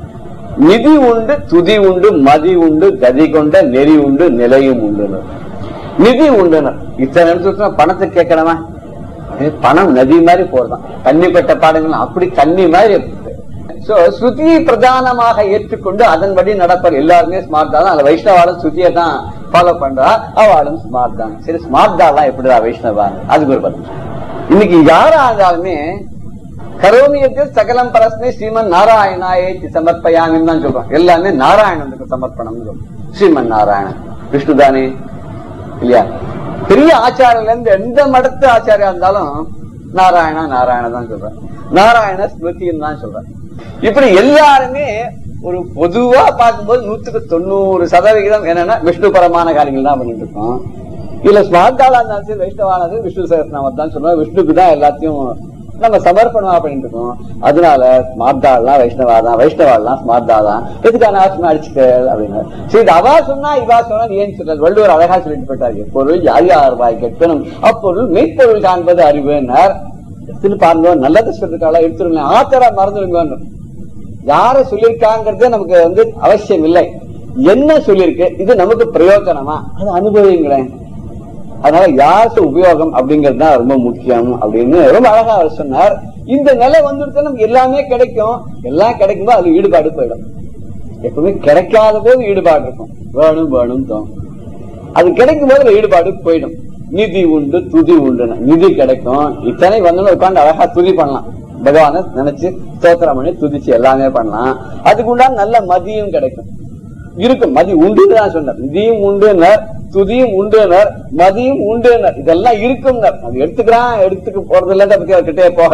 நிதி உண்டு துதி உண்டு மதி உண்டு கதி கொண்ட நெறி உண்டு நிலையும் உண்டு நிதி உண்டுன்னு இத்தனை நிமிஷத்துல பணத்தை கேட்கணுமா இது பணம் நதி மாதிரி போறதான் தண்ணிப்பட்ட பாடங்கள் அப்படி தண்ணி மாதிரி சோ ஸ்ருதியை பிரதானமாக ஏற்றுக்கொண்டு அதன்படி நடப்பர் எல்லாருமே ஸ்மார்ட் தான் அந்த வைஷ்ணவாலும் ஸ்ருதியை தான் ஃபாலோ பண்றா அவளும் ஸ்மார்ட் தான் சரி ஸ்மார்ட் தான் எப்படிதான் வைஷ்ணவான் அதுக்கு ஒரு பதில் இன்னைக்கு யாரா இருந்தாலுமே கரோமியத்தில் சகலம் பரஸ்மே ஸ்ரீமன் நாராயணாயே சமர்ப்பயாமின்னு தான் சொல்றோம் எல்லாமே நாராயணனுக்கு சமர்ப்பணம் ஸ்ரீமன் நாராயணன் விஷ்ணு தானே இல்லையா பெரிய ஆச்சாரியில இருந்து எந்த மடத்து ஆச்சாரியா இருந்தாலும் நாராயணா நாராயண தான் சொல்றேன் நாராயண ஸ்மிருதின்னு தான் சொல்றேன் இப்படி எல்லாருமே ஒரு பொதுவா பார்க்கும்போது நூத்துக்கு தொண்ணூறு சதவிகிதம் என்னன்னா விஷ்ணு பரமான காரியங்கள் தான் பண்ணிட்டு இருக்கோம் இல்ல ஸ்மார்த்தாளா இருந்தாலும் சரி வைஷ்ணவானது விஷ்ணு சகஸ்நாமம் தான் சொல்லுவோம் விஷ்ணுக்கு தான் எல்லாத்தையும் நம்ம சமர்ப்பணமா பண்ணிட்டு இருக்கோம் அதனால ஸ்மார்த்தாள்லாம் வைஷ்ணவா தான் வைஷ்ணவாள்லாம் ஸ்மார்த்தா தான் எதுக்கான ஆசமா அடிச்சுக்க அப்படின்னு சரி இது அவா சொன்னா இவா சொன்னா நீ ஏன் சொல்றது வள்ளுவர் அழகா சொல்லிட்டு போயிட்டாரு எப்பொருள் யார் யார் வாய் கேட்கணும் அப்பொருள் மெய்ப்பொருள் காண்பது அறிவுன்னார் எடுத்துன்னு பாருங்க நல்லதை சொல்லிருக்காளா எடுத்துருங்க ஆத்தரா மறந்துடுங்க யார சொல்லியிருக்காங்கிறது நமக்கு வந்து அவசியம் இல்லை என்ன சொல்லியிருக்கு இது நமக்கு பிரயோஜனமா அதை அனுபவிங்களேன் அதனால யாருக்கு உபயோகம் அப்படிங்கிறது தான் ரொம்ப முக்கியம் அப்படின்னு ரொம்ப அழகா அவர் சொன்னார் இந்த நிலை வந்துட்டு நமக்கு எல்லாமே கிடைக்கும் எல்லாம் கிடைக்கும்போது அது ஈடுபாடு போயிடும் எப்பவுமே கிடைக்காத போது ஈடுபாடு இருக்கும் வேணும் வேணும் தோணும் அது கிடைக்கும் போது அதுல ஈடுபாடு போயிடும் நிதி உண்டு துதி உண்டு நிதி கிடைக்கும் இத்தனை வந்து உட்காந்து அழகா துதி பண்ணலாம் பகவானை நினைச்சு ஸ்தோத்திரம் பண்ணி துதிச்சு எல்லாமே பண்ணலாம் அதுக்கு உண்டான நல்ல மதியம் கிடைக்கும் இருக்கும் மதி உண்டுன்னு தான் சொன்னார் நிதியும் உண்டுனர் துதியும் உண்டுனர் மதியும் உண்டுனர் இதெல்லாம் இருக்கும்னர் அது எடுத்துக்கிறான் எடுத்துக்க போறது இல்ல கிட்டே போகல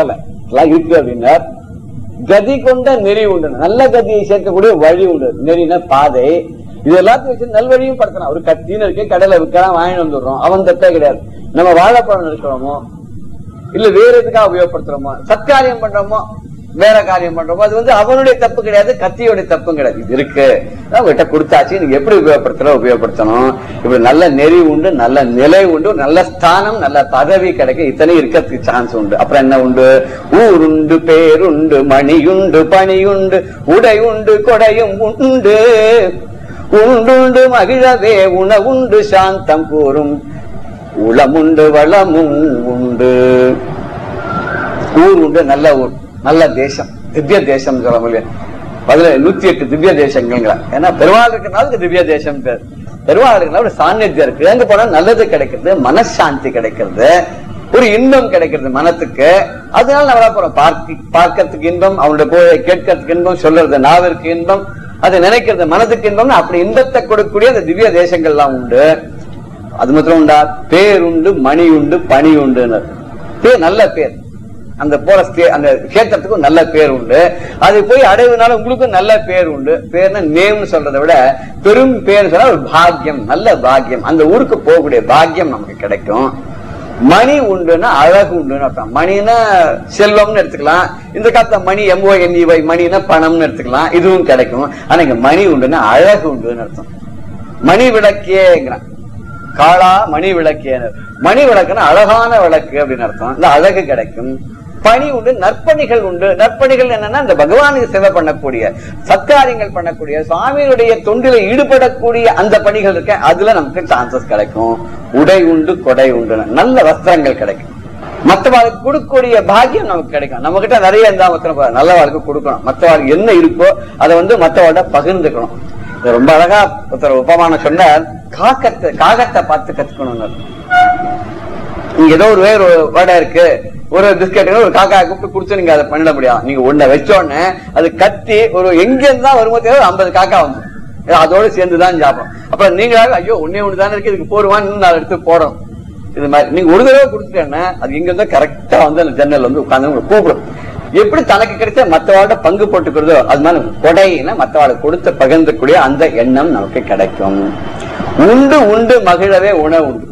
எல்லாம் இருக்கு அப்படின்னா கதி கொண்ட நெறி உண்டு நல்ல கதியை சேர்க்கக்கூடிய வழி உண்டு நெறின பாதை இது எல்லாத்தையும் வச்சு நல்வழியும் படுத்தலாம் ஒரு கத்தின்னு இருக்கு கடையில விற்கலாம் வாங்கிட்டு வந்துடுறோம் அவன் தப்பே கிடையாது நம்ம வாழைப்பழம் இருக்கிறோமோ இல்ல வேற எதுக்காக உபயோகப்படுத்துறோமோ சத்காரியம் பண்றோமோ வேற காரியம் பண்றோமோ அது வந்து அவனுடைய தப்பு கிடையாது கத்தியோட தப்பும் கிடையாது இது இருக்கு அவங்ககிட்ட கொடுத்தாச்சு நீங்க எப்படி உபயோகப்படுத்தல உபயோகப்படுத்தணும் இப்படி நல்ல நெறி உண்டு நல்ல நிலை உண்டு நல்ல ஸ்தானம் நல்ல பதவி கிடைக்க இத்தனை இருக்கிறதுக்கு சான்ஸ் உண்டு அப்புறம் என்ன உண்டு ஊருண்டு பேருண்டு மணியுண்டு பணியுண்டு உடை உண்டு கொடையும் உண்டு உண்டுண்டு மகிழவே உணவுண்டு சாந்தம் கூறும் உளமுண்டு வளமும் உண்டு ஊர் உண்டு நல்ல ஊர் நல்ல தேசம் திவ்ய தேசம் சொல்ல முடியும் அதுல நூத்தி எட்டு திவ்ய தேசங்கள் ஏன்னா பெருமாள் இருக்கிறனால அதுக்கு திவ்ய தேசம் பேர் பெருமாள் இருக்கிறனால ஒரு சாநித்தியம் இருக்கு எங்க போனா நல்லது கிடைக்கிறது மனசாந்தி கிடைக்கிறது ஒரு இன்பம் கிடைக்கிறது மனத்துக்கு அதனால நம்ம போறோம் பார்க்க பார்க்கறதுக்கு இன்பம் அவனுடைய போய் கேட்கறதுக்கு இன்பம் சொல்றது நாவிற்கு இன்பம் அதை நினைக்கிறது மனதுக்கு இன்பம் அப்படி இன்பத்தை கொடுக்கக்கூடிய அந்த திவ்ய தேசங்கள்லாம் உண்டு அது மாத்திரம் உண்டா பேர் உண்டு மணி உண்டு பணி உண்டு பேர் நல்ல பேர் அந்த போற ஸ்டே- அந்த கேட்டத்துக்கும் நல்ல பேர் உண்டு அது போய் அடைவதனால உங்களுக்கும் நல்ல பேர் உண்டு பேர்னா நேம்னு சொல்றதை விட பெரும் பேர் சொன்னா ஒரு பாக்கியம் நல்ல பாக்கியம் அந்த ஊருக்கு போகக்கூடிய பாக்கியம் நமக்கு கிடைக்கும் மணி உண்டுன்னா அழகு உண்டுன்னு அர்த்தம் மணினா செல்வம்னு எடுத்துக்கலாம் இந்த காலத்துல மணி எம்ஓ என்இவை மணினா பணம்னு எடுத்துக்கலாம் இதுவும் கிடைக்கும் ஆனா இங்க மணி உண்டுன்னா அழகு உண்டுன்னு அர்த்தம் மணி விளக்கேங்கிறான் காளா மணி விளக்கேனர் மணி விளக்குன்னா அழகான விளக்கு அப்படின்னு அர்த்தம் இந்த அழகு கிடைக்கும் பணி உண்டு நற்பணிகள் உண்டு நற்பணிகள் என்னன்னா இந்த பகவானுக்கு சேவை பண்ணக்கூடிய சத்காரியங்கள் பண்ணக்கூடிய சுவாமியுடைய தொண்டில ஈடுபடக்கூடிய அந்த பணிகள் இருக்க அதுல நமக்கு சான்சஸ் கிடைக்கும் உடை உண்டு கொடை உண்டு நல்ல வஸ்திரங்கள் கிடைக்கும் மற்றவாளுக்கு கொடுக்கக்கூடிய பாக்கியம் நமக்கு கிடைக்கும் நம்ம கிட்ட நிறைய இருந்தா மற்ற நல்ல வாழ்க்கை கொடுக்கணும் மற்றவாளுக்கு என்ன இருக்கோ அதை வந்து மற்றவாள்கிட்ட பகிர்ந்துக்கணும் இது ரொம்ப அழகா ஒருத்தர் உபமானம் சொன்னார் காக்கத்தை காகத்தை பார்த்து கத்துக்கணும் நீங்க ஏதோ ஒரு வேற ஒரு வடை இருக்கு ஒரு பிஸ்கட் ஒரு காக்கா கூப்பிட்டு குடிச்சு நீங்க அதை பண்ணிட முடியாது நீங்க ஒன்ன வச்ச உடனே அது கத்தி ஒரு எங்க இருந்தா வருமோ தெரியாது ஐம்பது காக்கா வந்து அதோட சேர்ந்துதான் சாப்பிடும் அப்புறம் நீங்க ஐயோ ஒன்னே ஒண்ணு தானே இருக்கு இதுக்கு போடுவான்னு நான் எடுத்து போறோம் இது மாதிரி நீங்க ஒரு தடவை கொடுத்துட்டேன்னா அது இங்க இருந்தா கரெக்டா வந்து அந்த ஜன்னல் வந்து உட்கார்ந்து உங்களை கூப்பிடும் எப்படி தனக்கு கிடைச்ச மத்தவாட பங்கு போட்டுக்கிறதோ அது மாதிரி கொடையின மத்தவாளுக்கு கொடுத்து பகிர்ந்தக்கூடிய அந்த எண்ணம் நமக்கு கிடைக்கும் உண்டு உண்டு மகிழவே உணவு உண்டு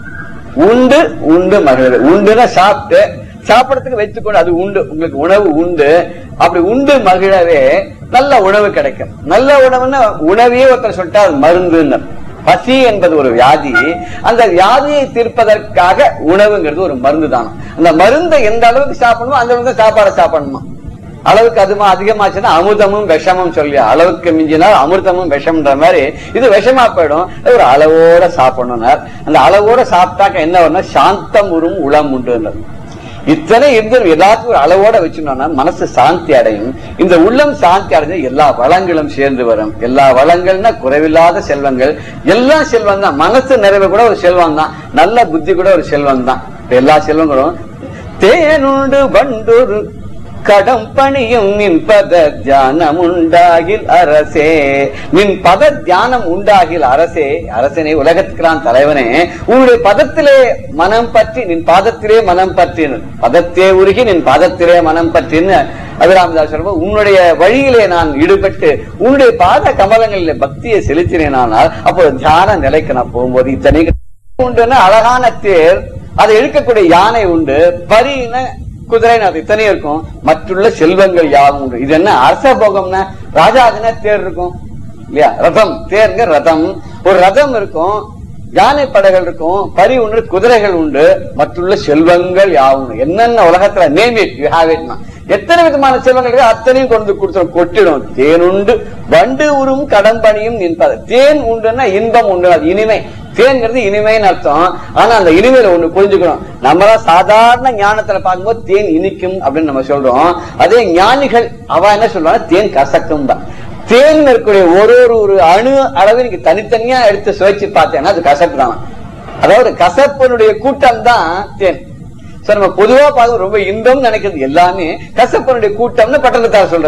உண்டு உண்டு மகிழ்வு உண்டுன்னா சாப்பிட்டு சாப்பிடறதுக்கு வைத்துக்கொண்டு அது உண்டு உங்களுக்கு உணவு உண்டு அப்படி உண்டு மகிழவே நல்ல உணவு கிடைக்கும் நல்ல உணவுன்னா உணவையே ஒருத்தர் சொல்லிட்டா அது மருந்துன்னு பசி என்பது ஒரு வியாதி அந்த வியாதியை தீர்ப்பதற்காக உணவுங்கிறது ஒரு மருந்து தான் அந்த மருந்தை எந்த அளவுக்கு சாப்பிடணுமோ அந்த அளவுக்கு சாப்பாடை சாப்பிடணுமா அளவுக்கு அதுமா அதிகமாச்சுன்னா அமிர்தமும் விஷமும் சொல்லி அளவுக்கு மிஞ்சினால் அமிர்தமும் விஷம்ன்ற மாதிரி இது விஷமா போயிடும் அது ஒரு அளவோட சாப்பிடணும்னார் அந்த அளவோட சாப்பிட்டாக்க என்ன வரும்னா சாந்தம் உறும் உளம் உண்டு இத்தனை இருந்து எல்லாத்துக்கும் ஒரு அளவோட வச்சுட்டோம்னா மனசு சாந்தி அடையும் இந்த உள்ளம் சாந்தி அடைஞ்சு எல்லா வளங்களும் சேர்ந்து வரும் எல்லா வளங்கள்னா குறைவில்லாத செல்வங்கள் எல்லாம் செல்வம் தான் மனசு நிறைவு கூட ஒரு செல்வம் தான் நல்ல புத்தி கூட ஒரு செல்வம் தான் இப்ப எல்லா செல்வங்களும் தேனுண்டு வண்டொரு கடம் பணியும் நின் பத தியானம் உண்டாகில் அரசே நின் பத தியானம் உண்டாகில் அரசே அரசனே உலகத்துக்கிறான் தலைவனே உன்னுடைய பதத்திலே மனம் பற்றி நின் பாதத்திலே மனம் பற்றி பதத்தே உருகி நின் பாதத்திலே மனம் பற்றின்னு அபிராமதாஸ் சொல்லும்போது உன்னுடைய வழியிலே நான் ஈடுபட்டு உன்னுடைய பாத கமலங்களிலே பக்தியை செலுத்தினேனானால் அப்போ தியான நிலைக்கு நான் போகும்போது இத்தனை உண்டுன்னா அழகான தேர் அதை இழுக்கக்கூடிய யானை உண்டு பரின குதிரைன்னு அது இத்தனையும் இருக்கும் மற்றுள்ள செல்வங்கள் யாவும் உண்டு இது என்ன அரச போகம்னா ராஜாதுன்னா தேர் இருக்கும் இல்லையா ரதம் தேர்ங்க ரதம் ஒரு ரதம் இருக்கும் யானை படைகள் இருக்கும் பரி உண்டு குதிரைகள் உண்டு மற்றுள்ள செல்வங்கள் யாவும் உண்டு. என்னென்ன உலகத்துல name it you have it எத்தனை விதமான செல்வங்கள் இருக்கு அத்தனையும் கொண்டு கொடுத்துரும் கொட்டிடும் தேன் உண்டு வண்டு உரும் கடம்பணியும் நின்பது தேன் உண்டுன்னா இன்பம் உண்டு அது இனிமை தேன்ங்கிறது இனிமைன்னு அர்த்தம் ஆனா அந்த இனிமையில ஒண்ணு புரிஞ்சுக்கணும் நம்மளா சாதாரண ஞானத்துல பார்க்கும்போது தேன் இனிக்கும் அப்படின்னு நம்ம சொல்றோம் அதே ஞானிகள் அவ என்ன சொல்லுவாங்க தேன் கசக்கும் தான் தேன் இருக்கக்கூடிய ஒரு ஒரு ஒரு அணு அளவு நீங்க தனித்தனியா எடுத்து சுவைச்சு பார்த்தேன்னா அது கசப்பு தான் அதாவது கசப்பினுடைய கூட்டம் தான் தேன் சோ நம்ம பொதுவா பார்க்க ரொம்ப இன்பம் நினைக்கிறது எல்லாமே கசப்பனுடைய கூட்டம்னு பட்டணத்தார் சொல்றது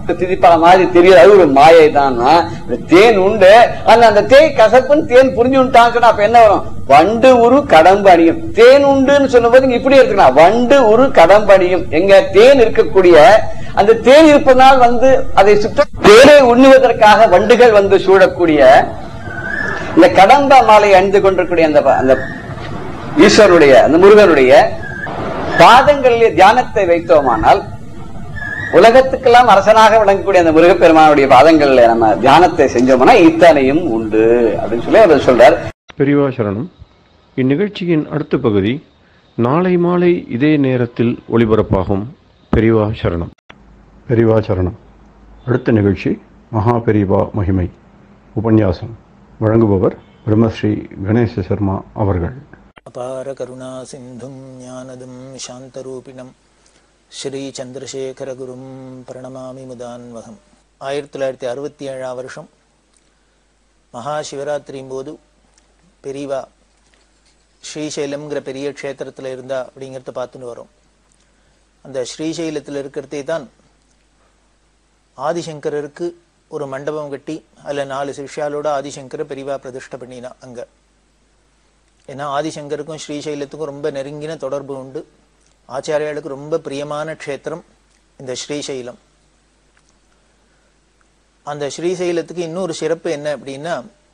திதிப்பழ மாதிரி தெரியுது அது ஒரு மாயை தான் தேன் உண்டு அந்த அந்த தேய் கசப்புன்னு தேன் புரிஞ்சு விட்டான்னு சொன்னா அப்ப என்ன வரும் வண்டு உரு கடம்பு அணியும் தேன் உண்டுன்னு சொல்லும்போது இங்க இப்படி எடுத்துக்கலாம் வண்டு உரு கடம்பு அணியும் எங்க தேன் இருக்கக்கூடிய அந்த தேன் இருப்பதனால் வந்து அதை சுற்ற தேனை உண்ணுவதற்காக வண்டுகள் வந்து சூழக்கூடிய இந்த கடம்ப மாலை அணிந்து கொண்டிருக்கூடிய அந்த அந்த ஈஸ்வரனுடைய அந்த முருகனுடைய பாதங்களிலே தியானத்தை வைத்தோமானால் உலகத்துக்கெல்லாம் அரசனாக விளங்கக்கூடிய அந்த முருகப்பெருமானுடைய பாதங்கள்ல நம்ம தியானத்தை செஞ்சோம்னா இத்தனையும் உண்டு அப்படின்னு சொல்லி அவர் சொல்றார் பெரியவா சரணம் இந்நிகழ்ச்சியின் அடுத்த பகுதி நாளை மாலை இதே நேரத்தில் ஒளிபரப்பாகும் பெரியவா சரணம் பெரியவா சரணம் அடுத்த நிகழ்ச்சி மகா பெரியவா மகிமை உபன்யாசம் வழங்குபவர் பிரம்மஸ்ரீ கணேச சர்மா அவர்கள் அபார கருணா சிந்தும் ஞானதம் சாந்தரூபிணம் ஸ்ரீ சந்திரசேகரகுரும் பிரணமாமி முதான்வகம் ஆயிரத்தி தொள்ளாயிரத்தி அறுபத்தி ஏழாம் வருஷம் மகா சிவராத்திரியின் போது பெரியவா ஸ்ரீசைலம்ங்கிற பெரிய க்ஷேத்திரத்தில் இருந்தா அப்படிங்கிறத பார்த்துன்னு வரோம் அந்த ஸ்ரீசைலத்தில் இருக்கிறதே தான் ஆதிசங்கரருக்கு ஒரு மண்டபம் கட்டி அதில் நாலு சிஷ்யாலோட ஆதிசங்கரை பெரியவா பிரதிஷ்டை பண்ணினா அங்க ஏன்னா ஆதிசங்கருக்கும் ஸ்ரீசைலத்துக்கும் ரொம்ப நெருங்கின தொடர்பு உண்டு ஆச்சாரியாளுக்கு ரொம்ப பிரியமான க்ஷேத்திரம் இந்த ஸ்ரீசைலம் அந்த ஸ்ரீசைலத்துக்கு இன்னொரு சிறப்பு என்ன அப்படின்னா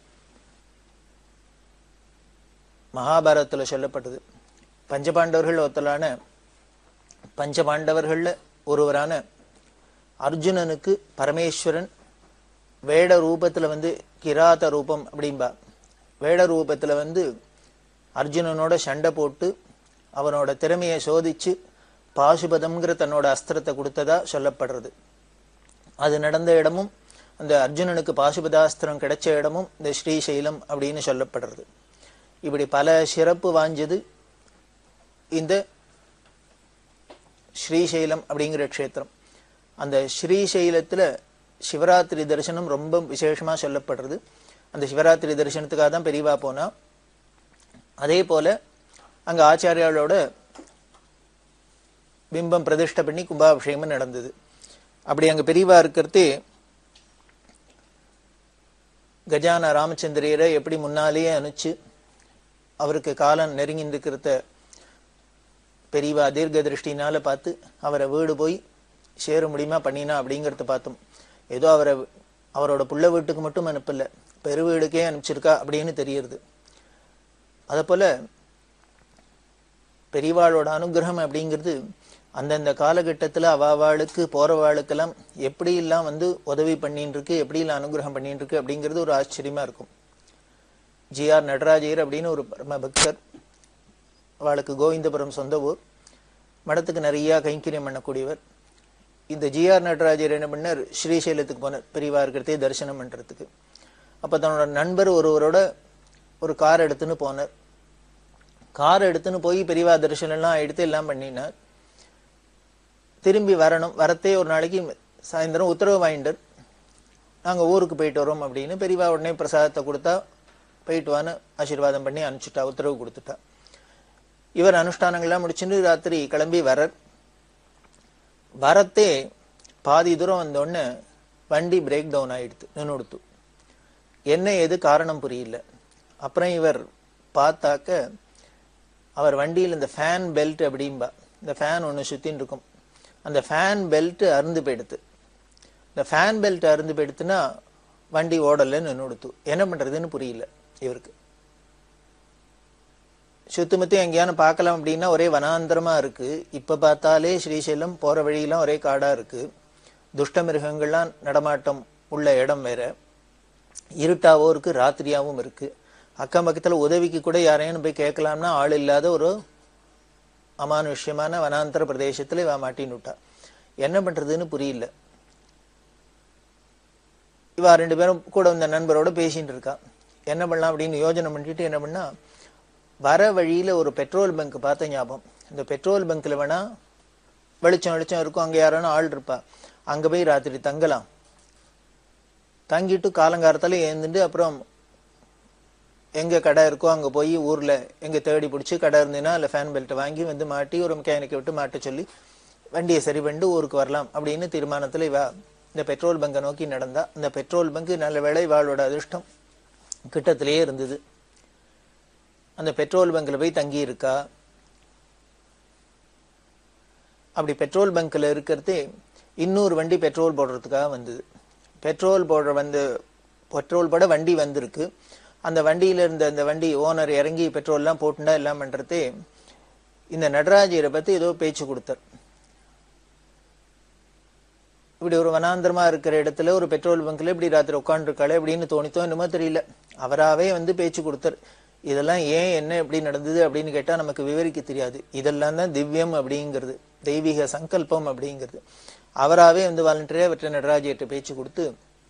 மகாபாரதத்துல சொல்லப்பட்டது பஞ்சபாண்டவர்கள் ஒருத்தலான பஞ்சபாண்டவர்கள்ல ஒருவரான அர்ஜுனனுக்கு பரமேஸ்வரன் வேட ரூபத்துல வந்து கிராத ரூபம் அப்படிம்பா வேட ரூபத்துல வந்து அர்ஜுனனோட சண்டை போட்டு அவனோட திறமையை சோதிச்சு பாசுபதம்ங்கிற தன்னோட அஸ்திரத்தை கொடுத்ததா சொல்லப்படுறது அது நடந்த இடமும் அந்த அர்ஜுனனுக்கு பாசுபதாஸ்திரம் கிடைச்ச இடமும் இந்த ஸ்ரீசைலம் அப்படின்னு சொல்லப்படுறது இப்படி பல சிறப்பு வாஞ்சது இந்த ஸ்ரீசைலம் அப்படிங்கிற க்ஷேத்திரம் அந்த ஸ்ரீசைலத்துல சிவராத்திரி தரிசனம் ரொம்ப விசேஷமா சொல்லப்படுறது அந்த சிவராத்திரி தரிசனத்துக்காக தான் பெரியவா போனா அதே போல அங்க ஆச்சாரியாளோட பிம்பம் பிரதிஷ்டை பண்ணி கும்பாபிஷேகமும் நடந்தது அப்படி அங்க பெரியவா இருக்கிறதே கஜான ராமச்சந்திரியரை எப்படி முன்னாலேயே அனுப்பிச்சு அவருக்கு காலம் நெருங்கி இருக்கிறத பெரியவா தீர்க்க திருஷ்டினால பார்த்து அவரை வீடு போய் சேர முடியுமா பண்ணினா அப்படிங்கறத பார்த்தோம் ஏதோ அவரை அவரோட புள்ள வீட்டுக்கு மட்டும் அனுப்பல பெரு வீடுக்கே அனுப்பிச்சிருக்கா அப்படின்னு தெரியுது அத போல பெரியவாளோட அனுகிரகம் அப்படிங்கிறது அந்தந்த காலகட்டத்துல அவாவாளுக்கு போறவாளுக்கெல்லாம் எப்படி எல்லாம் வந்து உதவி பண்ணிட்டு இருக்கு எப்படி எல்லாம் அனுகிரகம் பண்ணிட்டு இருக்கு அப்படிங்கிறது ஒரு ஆச்சரியமா இருக்கும் ஜி ஆர் நடராஜர் அப்படின்னு ஒரு பரம பக்தர் அவளுக்கு கோவிந்தபுரம் சொந்த ஊர் மடத்துக்கு நிறைய கைங்கரியம் பண்ணக்கூடியவர் இந்த ஜி ஆர் நடராஜர் என்ன பண்ணார் ஸ்ரீசைலத்துக்கு போனார் பெரியவா இருக்கிறதே தரிசனம் பண்றதுக்கு அப்ப தன்னோட நண்பர் ஒருவரோட ஒரு கார் எடுத்துன்னு போனார் கார் எடுத்துன்னு போய் பெரியவா தரிசனம் எல்லாம் எடுத்து எல்லாம் பண்ணினார் திரும்பி வரணும் வரத்தே ஒரு நாளைக்கு சாயந்தரம் உத்தரவு வாங்கிட்டார் நாங்க ஊருக்கு போயிட்டு வரோம் அப்படின்னு பெரியவா உடனே பிரசாதத்தை கொடுத்தா போயிட்டு வான்னு ஆசீர்வாதம் பண்ணி அனுப்பிச்சுட்டா உத்தரவு கொடுத்துட்டா இவர் அனுஷ்டானங்கள்லாம் முடிச்சுட்டு ராத்திரி கிளம்பி வரர் வரத்தே பாதி தூரம் வந்தோடனே வண்டி பிரேக் டவுன் ஆயிடுது நின்னுடுத்து என்ன எது காரணம் புரியல அப்புறம் இவர் பார்த்தாக்க அவர் வண்டியில் இந்த ஃபேன் பெல்ட் அப்படிம்பா இந்த ஃபேன் ஒன்று சுத்தின்னு இருக்கும் அந்த ஃபேன் பெல்ட் அருந்து போயிடுது இந்த ஃபேன் பெல்ட் அருந்து போயிடுத்துன்னா வண்டி ஓடலைன்னு நின்னுடுத்து என்ன பண்றதுன்னு புரியல இவருக்கு சுத்தமத்தி எங்கேயானு பார்க்கலாம் அப்படின்னா ஒரே வனாந்தரமா இருக்கு இப்ப பார்த்தாலே ஸ்ரீசைலம் போற வழியெல்லாம் ஒரே காடா இருக்கு துஷ்ட மிருகங்கள்லாம் நடமாட்டம் உள்ள இடம் வேற இருட்டாவோ இருக்கு ராத்திரியாவும் இருக்கு அக்கம் பக்கத்துல உதவிக்கு கூட யாரையும் போய் கேட்கலாம்னா ஆள் இல்லாத ஒரு அமானுஷ்யமான வனாந்தர பிரதேசத்துல இவ மாட்டின்னு விட்டா என்ன பண்றதுன்னு புரியல இவா ரெண்டு பேரும் கூட இந்த நண்பரோட பேசிட்டு இருக்கா என்ன பண்ணலாம் அப்படின்னு யோஜனை பண்ணிட்டு என்ன பண்ணா வர வழியில ஒரு பெட்ரோல் பங்க் பார்த்த ஞாபகம் இந்த பெட்ரோல் பங்க்ல வேணா வெளிச்சம் வெளிச்சம் இருக்கும் அங்க யாரான ஆள் இருப்பா அங்க போய் ராத்திரி தங்கலாம் தங்கிட்டு காலங்காலத்துல ஏந்துட்டு அப்புறம் எங்க கடை இருக்கோ அங்க போய் ஊர்ல எங்க தேடி பிடிச்சி கடை இருந்ததுன்னா இல்ல ஃபேன் பெல்ட் வாங்கி வந்து மாட்டி ஒரு மெக்கானிக்கை விட்டு மாட்ட சொல்லி வண்டியை சரி பண்ணிட்டு ஊருக்கு வரலாம் அப்படின்னு தீர்மானத்துல இவ இந்த பெட்ரோல் பங்கை நோக்கி நடந்தா இந்த பெட்ரோல் பங்க் நல்ல வேளை இவாளோட அதிர்ஷ்டம் கிட்டத்திலேயே இருந்தது அந்த பெட்ரோல் பங்க்ல போய் தங்கி இருக்கா அப்படி பெட்ரோல் பங்க்ல இருக்கிறதே இன்னொரு வண்டி பெட்ரோல் போடுறதுக்காக வந்தது பெட்ரோல் போடுற வந்து பெட்ரோல் போட வண்டி வந்திருக்கு அந்த வண்டியில இருந்த அந்த வண்டி ஓனர் இறங்கி பெட்ரோல்லாம் போட்டுண்டா எல்லாம் பண்றதே இந்த நடராஜரை பத்தி ஏதோ பேச்சு கொடுத்தார் இப்படி ஒரு வனாந்திரமா இருக்கிற இடத்துல ஒரு பெட்ரோல் பங்க்ல இப்படி ராத்திரி உட்காந்துருக்காளே அப்படின்னு தோணித்தோ என்னமோ தெரியல அவராவே வந்து பேச்சு கொடுத்தார் இதெல்லாம் ஏன் என்ன எப்படி நடந்தது அப்படின்னு கேட்டா நமக்கு விவரிக்க தெரியாது இதெல்லாம் தான் திவ்யம் அப்படிங்கிறது தெய்வீக சங்கல்பம் அப்படிங்கிறது அவராவே வந்து வாலண்டியரா அவற்றை நடராஜர்கிட்ட பேச்சு கொடுத்து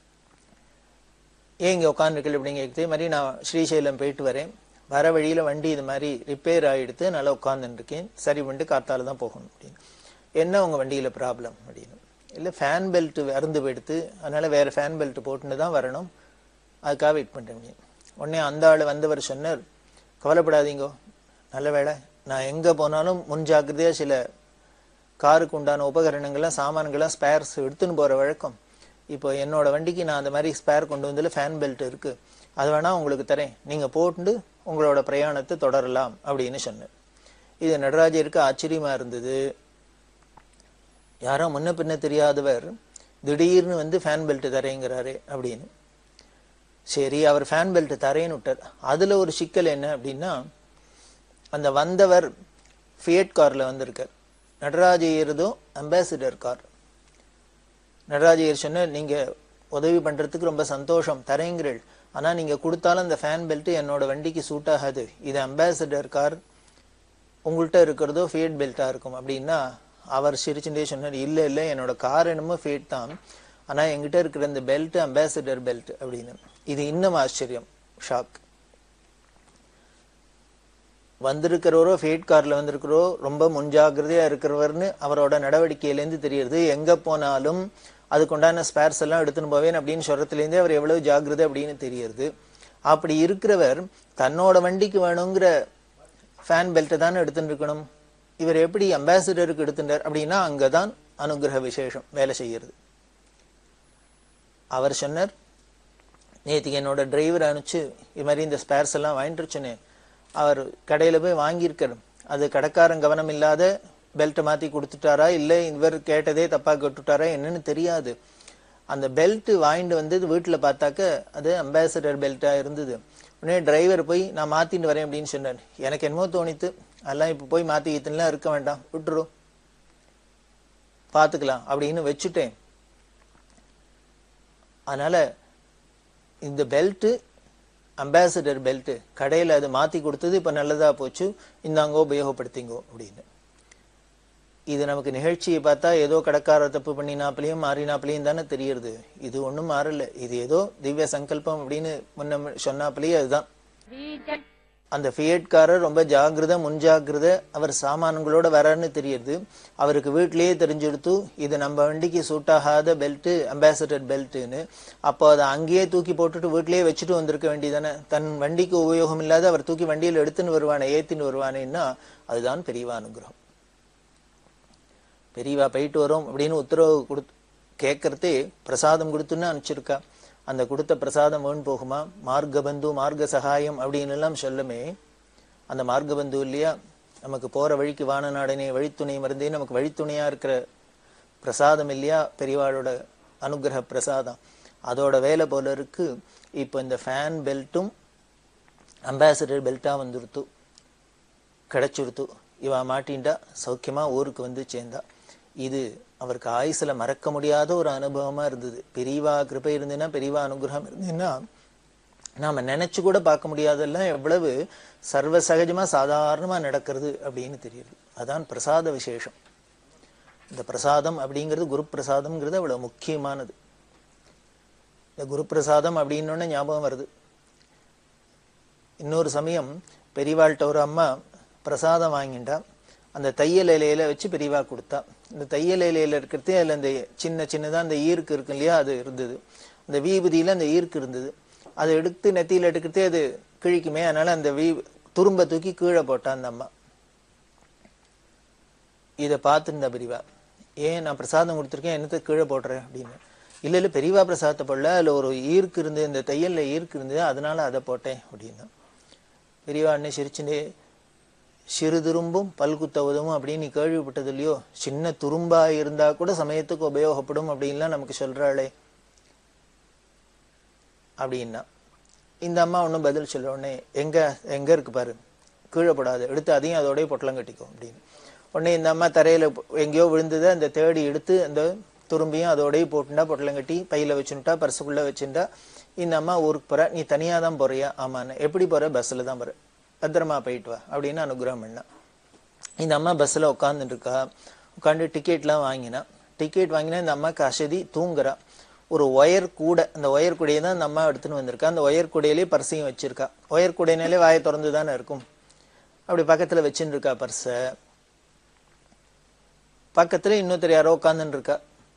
ஏன் இங்க உட்காந்துருக்கல அப்படிங்க கேட்குது மாதிரி நான் ஸ்ரீசைலம் போயிட்டு வரேன் வர வழியில வண்டி இது மாதிரி ரிப்பேர் ஆயிடுத்து நல்லா உட்காந்துட்டு இருக்கேன் சரி பண்ணிட்டு காத்தால தான் போகணும் அப்படின்னு என்ன உங்க வண்டியில ப்ராப்ளம் அப்படின்னு இல்ல ஃபேன் பெல்ட் அருந்து போயிடுத்து அதனால வேற ஃபேன் பெல்ட் போட்டுன்னு தான் வரணும் அதுக்காக வெயிட் பண்றேன் அப்படின்னு உடனே அந்த ஆள் வந்தவர் சொன்னார் கவலைப்படாதீங்கோ நல்ல வேளை நான் எங்க போனாலும் முன் ஜாக்கிரதையா சில காருக்கு உண்டான உபகரணங்கள்லாம் சாமான்கள்லாம் ஸ்பேர்ஸ் எடுத்துன்னு போற வழக்கம் இப்போ என்னோட வண்டிக்கு நான் அந்த மாதிரி ஸ்பேர் கொண்டு வந்ததுல ஃபேன் பெல்ட் இருக்கு அது வேணா உங்களுக்கு தரேன் நீங்க போட்டு உங்களோட பிரயாணத்தை தொடரலாம் அப்படின்னு சொன்னேன் இது நடராஜருக்கு ஆச்சரியமா இருந்தது யாரோ முன்ன பின்ன தெரியாதவர் திடீர்னு வந்து ஃபேன் பெல்ட் தரேங்கிறாரே அப்படின்னு சரி அவர் ஃபேன் பெல்ட் தரேன்னு விட்டார் அதுல ஒரு சிக்கல் என்ன அப்படின்னா அந்த வந்தவர் ஃபியட் கார்ல வந்திருக்கார் நடராஜயர்தும் அம்பாசிடர் கார் நடராஜயர் சொன்ன நீங்க உதவி பண்றதுக்கு ரொம்ப சந்தோஷம் தரேங்கிறீள் ஆனா நீங்க கொடுத்தாலும் அந்த ஃபேன் பெல்ட் என்னோட வண்டிக்கு சூட் ஆகாது இது அம்பாசிடர் கார் உங்கள்கிட்ட இருக்கிறதோ ஃபியட் பெல்ட்டா இருக்கும் அப்படின்னா அவர் சிரிச்சுட்டே சொன்னார் இல்ல இல்ல என்னோட கார் என்னமோ ஃபியட் தான் ஆனா என்கிட்ட இருக்கிற இந்த பெல்ட் அம்பாசிடர் பெல்ட் அப்படின்னு இது இன்னும் ஆச்சரியம் ஷாக் வந்திருக்கிறவரோ ஃபேட் கார்ல வந்திருக்கிறோ ரொம்ப முன்ஜாகிரதையா இருக்கிறவர்னு அவரோட நடவடிக்கையிலேருந்து தெரியுது எங்க போனாலும் அதுக்குண்டான ஸ்பேர்ஸ் எல்லாம் எடுத்துன்னு போவேன் அப்படின்னு சொல்றதுலேருந்தே அவர் எவ்வளவு ஜாகிரதை அப்படின்னு தெரியுது அப்படி இருக்கிறவர் தன்னோட வண்டிக்கு வேணுங்கிற ஃபேன் பெல்ட்டை தானே எடுத்துட்டு இருக்கணும் இவர் எப்படி அம்பாசிடருக்கு எடுத்துட்டார் அப்படின்னா அங்கதான் அனுகிரக விசேஷம் வேலை செய்யறது அவர் சொன்னார் நேற்றுக்கு என்னோட டிரைவர் அனுப்பிச்சு இது மாதிரி இந்த ஸ்பேர்ஸ் எல்லாம் வாங்கிட்டு சொன்னேன் அவர் கடையில போய் வாங்கியிருக்காரு அது கடைக்காரன் கவனம் இல்லாத பெல்ட்டை மாத்தி கொடுத்துட்டாரா இல்லை இவர் கேட்டதே தப்பா கேட்டுட்டாரா என்னன்னு தெரியாது அந்த பெல்ட் வாங்கிட்டு வந்து வீட்டுல பார்த்தாக்க அது அம்பாசிடர் பெல்ட்டா இருந்தது உடனே டிரைவர் போய் நான் மாத்திட்டு வரேன் அப்படின்னு சொன்னார் எனக்கு என்னமோ தோணித்து அதெல்லாம் இப்ப போய் மாத்திக்கிட்டுலாம் இருக்க வேண்டாம் விட்டுரும் பாத்துக்கலாம் அப்படின்னு வச்சுட்டேன் அதனால இந்த பெல்ட் அம்பாசிடர் பெல்ட் கடையில அது மாத்தி கொடுத்தது இப்ப நல்லதா போச்சு இந்தாங்கோ உபயோகப்படுத்திங்கோ அப்படின்னு இது நமக்கு நிகழ்ச்சியை பார்த்தா ஏதோ கடைக்கார தப்பு பண்ணினாப்பிலையும் மாறினாப்பிலையும் தானே தெரியுது இது ஒண்ணும் மாறல இது ஏதோ திவ்ய சங்கல்பம் அப்படின்னு முன்ன சொன்னாப்பிலேயே அதுதான் அந்த ஃபியட்காரர் ரொம்ப ஜாகிரத முன்ஜாகிரத அவர் சாமான்களோட வரான்னு தெரியுது அவருக்கு வீட்டிலேயே தெரிஞ்செடுத்து இது நம்ம வண்டிக்கு சூட் ஆகாத பெல்ட் அம்பாசிடர் பெல்ட்னு அப்போ அதை அங்கேயே தூக்கி போட்டுட்டு வீட்டிலேயே வச்சுட்டு வந்திருக்க வேண்டியதானே தன் வண்டிக்கு உபயோகம் இல்லாத அவர் தூக்கி வண்டியில் எடுத்துன்னு வருவானே ஏத்தின்னு வருவானேன்னா அதுதான் பெரியவா அனுகிரகம் பெரியவா போயிட்டு வரோம் அப்படின்னு உத்தரவு கொடுத்து கேட்கறதே பிரசாதம் கொடுத்துன்னு அனுப்பிச்சிருக்கா அந்த கொடுத்த பிரசாதம் வேண் போகுமா மார்க்கபந்து மார்க்க சகாயம் அப்படின்னு எல்லாம் சொல்லுமே அந்த மார்க்கபந்து இல்லையா நமக்கு போற வழிக்கு வானநாடனே வழித்துணை மருந்தே நமக்கு வழித்துணையா இருக்கிற பிரசாதம் இல்லையா பெரியவாளோட அனுகிரக பிரசாதம் அதோட வேலை போல இருக்கு இப்போ இந்த ஃபேன் பெல்ட்டும் அம்பாசிடர் பெல்ட்டா வந்துருத்து கிடைச்சிருத்து இவ மாட்டின்டா சௌக்கியமா ஊருக்கு வந்து சேர்ந்தா இது அவருக்கு ஆயுசுல மறக்க முடியாத ஒரு அனுபவமா இருந்தது பெரியவா கிருபை இருந்ததுன்னா பெரியவா அனுகிரகம் இருந்ததுன்னா நாம நினைச்சு கூட பார்க்க முடியாதெல்லாம் எவ்வளவு சர்வ சகஜமா சாதாரணமா நடக்கிறது அப்படின்னு தெரியுது அதான் பிரசாத விசேஷம் இந்த பிரசாதம் அப்படிங்கிறது குரு பிரசாதம்ங்கிறது அவ்வளவு முக்கியமானது இந்த குரு பிரசாதம் அப்படின்னு ஞாபகம் வருது இன்னொரு சமயம் பெரியவாள்கிட்ட ஒரு அம்மா பிரசாதம் வாங்கிட்டா அந்த தையல் இலையில வச்சு பெரியவா கொடுத்தா இந்த தையல் இலையில இருக்கிறதே அதுல அந்த சின்ன சின்னதா அந்த ஈர்க்கு இருக்கு இல்லையா அது இருந்தது அந்த வீபதியில அந்த ஈர்க்கு இருந்தது அதை எடுத்து நெத்தியில எடுக்கிறதே அது கிழிக்குமே அதனால அந்த வீ துரும்ப தூக்கி கீழே போட்டா அந்த அம்மா இதை பார்த்துருந்தா பெரியவா ஏன் நான் பிரசாதம் கொடுத்துருக்கேன் என்னத்தை கீழே போடுறேன் அப்படின்னு இல்ல இல்ல பெரியவா பிரசாதத்தை போடல அதுல ஒரு ஈர்க்கு இருந்து இந்த தையல்ல ஈர்க்கு இருந்தது அதனால அதை போட்டேன் அப்படின்னா பெரியவா அண்ணன் சிரிச்சுட்டே சிறு துரும்பும் பல்குத்த உதவும் அப்படின்னு நீ கேள்விப்பட்டது இல்லையோ சின்ன துரும்பா இருந்தா கூட சமயத்துக்கு உபயோகப்படும் அப்படின்லாம் நமக்கு சொல்றாளே அப்படின்னா இந்த அம்மா ஒன்றும் பதில் சொல்ல உடனே எங்க எங்க இருக்கு பாரு கீழே போடாது எடுத்து அதையும் அதோடய பொட்டலம் கட்டிக்கும் அப்படின்னு உடனே இந்த அம்மா தரையில எங்கேயோ விழுந்ததை அந்த தேடி எடுத்து அந்த துரும்பியும் அதோடய போட்டுண்டா பொட்டலம் கட்டி பையில வச்சுட்டா பர்சுக்குள்ள வச்சுட்டா இந்த அம்மா ஊருக்கு போற நீ தனியா தான் போறியா ஆமான்னு எப்படி போற பஸ்ல தான் போற பத்திரமா போயிட்டு வா அப்படின்னு அனுகிரகம் பண்ணா இந்த அம்மா பஸ்ல உட்காந்துட்டு இருக்கா உட்காந்து டிக்கெட்லாம் வாங்கினா டிக்கெட் வாங்கினா இந்த அம்மாக்கு அசதி தூங்குறா ஒரு ஒயர் கூடை அந்த ஒயர் கூடையை தான் அந்த அம்மா எடுத்துன்னு வந்திருக்கா அந்த ஒயர் கூடையிலே பர்சையும் வச்சிருக்கா ஒயர் கூடையினாலே வாயை திறந்து தானே இருக்கும் அப்படி பக்கத்துல வச்சுட்டு இருக்கா பர்ஸை பக்கத்துல இன்னொருத்தர் யாரோ உட்காந்துட்டு இருக்கா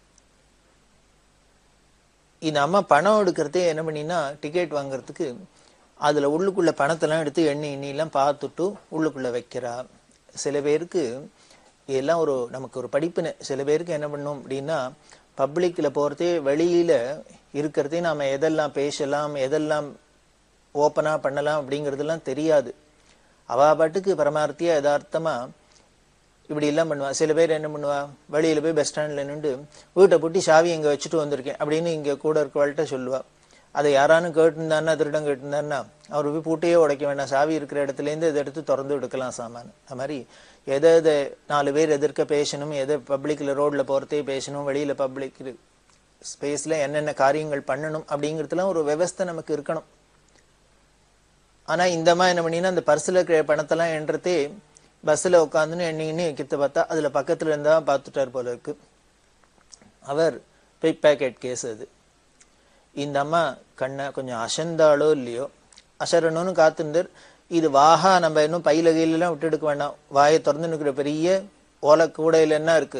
இந்த அம்மா பணம் எடுக்கிறதே என்ன பண்ணினா டிக்கெட் வாங்குறதுக்கு அதுல உள்ளுக்குள்ள பணத்தெல்லாம் எடுத்து எண்ணெய் எண்ணெயெல்லாம் பார்த்துட்டு உள்ளுக்குள்ள வைக்கிறா சில பேருக்கு இதெல்லாம் ஒரு நமக்கு ஒரு படிப்புன்னு சில பேருக்கு என்ன பண்ணும் அப்படின்னா பப்ளிக்ல போறதே வெளியில இருக்கிறதே நாம எதெல்லாம் பேசலாம் எதெல்லாம் ஓப்பனா பண்ணலாம் அப்படிங்கறதெல்லாம் தெரியாது அவா பாட்டுக்கு பரமார்த்தியா யதார்த்தமா இப்படி எல்லாம் பண்ணுவா சில பேர் என்ன பண்ணுவா வெளியில போய் பஸ் ஸ்டாண்ட்ல நின்று வீட்டை பூட்டி சாவி இங்க வச்சுட்டு வந்திருக்கேன் அப்படின்னு இங்க கூட இருக்கவள்கிட்ட சொல்லுவா அதை யாரானு கேட்டிருந்தாருன்னா திருடம் கேட்டிருந்தாருன்னா அவர் போய் பூட்டையே உடைக்க வேண்டாம் சாவி இருக்கிற இடத்துல இருந்து இதை எடுத்து திறந்து எடுக்கலாம் சாமான் அது மாதிரி எதை எதை நாலு பேர் எதிர்க்க பேசணும் எதை பப்ளிக்ல ரோட்ல போறதே பேசணும் வெளியில பப்ளிக் ஸ்பேஸ்ல என்னென்ன காரியங்கள் பண்ணணும் அப்படிங்கிறதுலாம் ஒரு விவஸ்தை நமக்கு இருக்கணும் ஆனா இந்த மாதிரி என்ன பண்ணினா அந்த பர்ஸ்ல இருக்கிற பணத்தெல்லாம் எண்றதே பஸ்ல உட்காந்துன்னு எண்ணி எண்ணி கித்த பார்த்தா அதுல பக்கத்துல இருந்தா பார்த்துட்டார் போல இருக்கு அவர் பிக் பேக்கெட் கேஸ் அது இந்த அம்மா கண்ணை கொஞ்சம் அசந்தாளோ இல்லையோ அசரணும்னு காத்திருந்தார் இது வாஹா நம்ம இன்னும் பையில கையிலாம் விட்டு எடுக்க வேண்டாம் வாயை திறந்து நிற்கிற பெரிய ஓலை கூடையில என்ன இருக்கு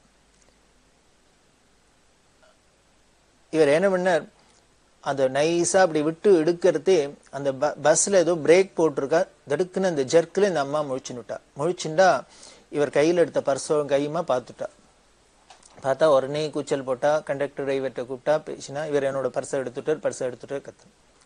இவர் என்ன பண்ணார் அந்த நைஸா அப்படி விட்டு எடுக்கிறதே அந்த ப- பஸ்ல ஏதோ பிரேக் போட்டிருக்கா தடுக்குன்னு அந்த ஜெர்க்கில் இந்த அம்மா முழிச்சுன்னுட்டா முழிச்சுண்டா இவர் கையில் எடுத்த பர்சோ கையுமா பார்த்துட்டா பார்த்தா உடனே கூச்சல் போட்டா கண்டக்டர் டிரைவர்கிட்ட கூப்பிட்டா பேசினா இவர் என்னோட பர்ஸை எடுத்துட்டார் பர்ஸை எடுத்துட்டார் கத்து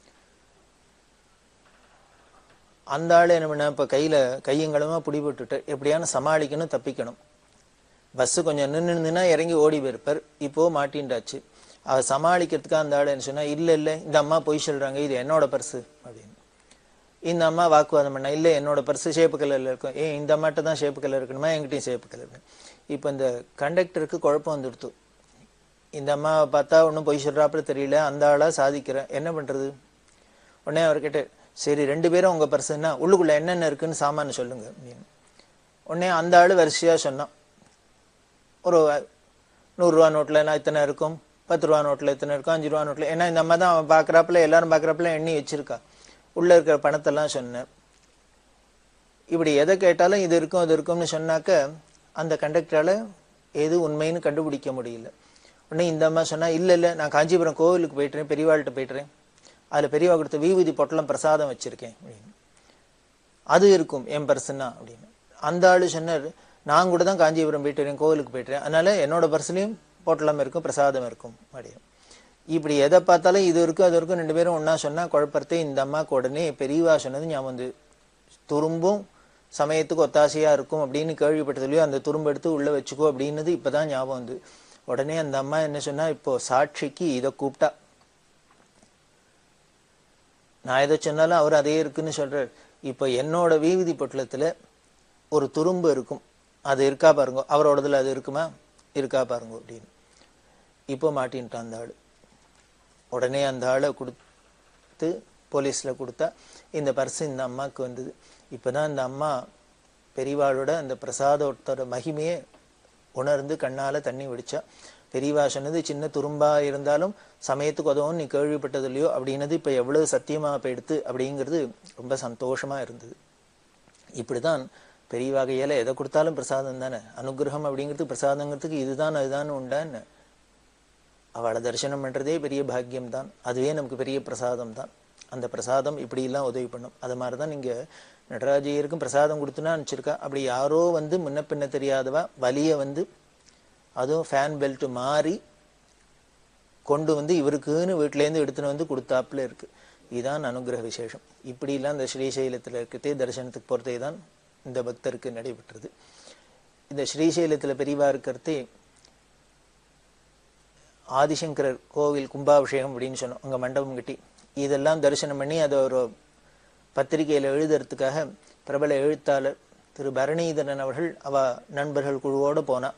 அந்த ஆள் என்ன பண்ண இப்ப கையில கையங்களமா பிடிபட்டுட்டு எப்படியான சமாளிக்கணும் தப்பிக்கணும் பஸ் கொஞ்சம் நின்று நின்றுனா இறங்கி ஓடி போயிருப்பார் இப்போ மாட்டின்டாச்சு அவ சமாளிக்கிறதுக்கு அந்த ஆள் என்ன சொன்னா இல்ல இல்ல இந்த அம்மா பொய் சொல்றாங்க இது என்னோட பர்ஸு அப்படின்னு இந்த அம்மா வாக்குவாதம் பண்ணா இல்ல என்னோட பர்ஸ் ஷேப்பு கலர்ல இருக்கும் ஏன் இந்த அம்மாட்ட தான் ஷேப்பு கலர் இருக்கணுமா என்கிட்டயும் ஷேப்பு கலர் இப்போ இந்த கண்டக்டருக்கு குழப்பம் வந்துடுத்து இந்த அம்மாவை பார்த்தா ஒன்றும் பொய் சொல்றாப்புல தெரியல அந்த ஆளா சாதிக்கிறேன் என்ன பண்றது உடனே அவர் கேட்டு சரி ரெண்டு பேரும் உங்க பர்சன்னா உள்ளுக்குள்ள என்னென்ன இருக்குன்னு சாமான் சொல்லுங்க அப்படின்னு உடனே அந்த ஆளு வரிசையா சொன்னான் ஒரு நூறுரூவா நோட்டில் நான் இத்தனை இருக்கும் பத்து ரூபா நோட்டில் இத்தனை இருக்கும் அஞ்சு ரூபா நோட்டில் ஏன்னா இந்த அம்மா தான் அவன் பார்க்குறாப்புல எல்லாரும் பார்க்குறாப்புல எண்ணி வச்சிருக்கா உள்ள இருக்கிற பணத்தெல்லாம் சொன்னேன் இப்படி எதை கேட்டாலும் இது இருக்கும் அது இருக்கும்னு சொன்னாக்க அந்த கண்டக்டரால எது உண்மைன்னு கண்டுபிடிக்க முடியல உடனே இந்த அம்மா சொன்னா இல்ல இல்ல நான் காஞ்சிபுரம் கோவிலுக்கு போயிட்டுறேன் பெரியவாள்கிட்ட போயிட்டுறேன் அதுல பெரியவா கொடுத்த வீபூதி பொட்டலம் பிரசாதம் வச்சிருக்கேன் அப்படின்னு அது இருக்கும் என் பர்சனா அப்படின்னு அந்த ஆளு சொன்னார் நான் கூட தான் காஞ்சிபுரம் போயிட்டுறேன் கோவிலுக்கு போயிட்டுறேன் அதனால என்னோட பர்சலையும் பொட்டலம் இருக்கும் பிரசாதம் இருக்கும் அப்படின்னு இப்படி எதை பார்த்தாலும் இது இருக்கும் அது இருக்கும் ரெண்டு பேரும் ஒண்ணா சொன்னா குழப்பறதே இந்த அம்மாக்கு உடனே பெரியவா சொன்னது ஞாபகம் வந்து துரும்பும் சமயத்துக்கு ஒத்தாசையா இருக்கும் அப்படின்னு கேள்விப்பட்டதுலயோ அந்த துரும்பு எடுத்து உள்ள வச்சுக்கோ அப்படின்னது இப்பதான் ஞாபகம் வந்து உடனே அந்த அம்மா என்ன சொன்னா இப்போ சாட்சிக்கு இதை கூப்பிட்டா நான் எதை சொன்னாலும் அவர் அதே இருக்குன்னு சொல்றாரு இப்போ என்னோட வீதி பொட்டலத்துல ஒரு துரும்பு இருக்கும் அது இருக்கா பாருங்க அவரோடதுல அது இருக்குமா இருக்கா பாருங்க அப்படின்னு இப்போ மாட்டின்ட்டான் அந்த ஆளு உடனே அந்த ஆளை கொடுத்து போலீஸ்ல கொடுத்தா இந்த பர்ஸ் இந்த அம்மாவுக்கு வந்தது இப்பதான் இந்த அம்மா பெரியவாளோட அந்த பிரசாதத்தோட மகிமையை உணர்ந்து கண்ணால தண்ணி விடிச்சா பெரியவா சொன்னது சின்ன துரும்பா இருந்தாலும் சமயத்துக்கு உதவும் நீ கேள்விப்பட்டது இல்லையோ அப்படின்னது இப்ப எவ்வளவு சத்தியமா போயிடுத்து அப்படிங்கிறது ரொம்ப சந்தோஷமா இருந்தது இப்படிதான் பெரிய வகையில எதை கொடுத்தாலும் பிரசாதம் தானே அனுகிரகம் அப்படிங்கிறது பிரசாதங்கிறதுக்கு இதுதான் அதுதான் உண்டான்னு அவளை தரிசனம் பண்றதே பெரிய பாக்கியம் தான் அதுவே நமக்கு பெரிய பிரசாதம் தான் அந்த பிரசாதம் இப்படி எல்லாம் உதவி பண்ணும் அது மாதிரிதான் நீங்க நடராஜையருக்கும் பிரசாதம் கொடுத்துனா அனுப்பிச்சிருக்கா அப்படி யாரோ வந்து முன்ன பின்ன தெரியாதவா வலிய வந்து அதுவும் ஃபேன் பெல்ட் மாறி கொண்டு வந்து இவருக்குன்னு வீட்டிலேருந்து எடுத்துன்னு வந்து கொடுத்தாப்புல இருக்கு இதுதான் அனுகிரக விசேஷம் இப்படிலாம் இந்த ஸ்ரீசைலத்தில் இருக்கிறதே தரிசனத்துக்கு போகிறதே தான் இந்த பக்தருக்கு நடைபெற்றது இந்த ஸ்ரீசைலத்தில் பெரியவா இருக்கிறதே ஆதிசங்கரர் கோவில் கும்பாபிஷேகம் அப்படின்னு சொன்னோம் அங்கே மண்டபம் கட்டி இதெல்லாம் தரிசனம் பண்ணி அதை ஒரு பத்திரிகையில் எழுதுறதுக்காக பிரபல எழுத்தாளர் திரு பரணிதரன் அவர்கள் அவ நண்பர்கள் குழுவோட போனா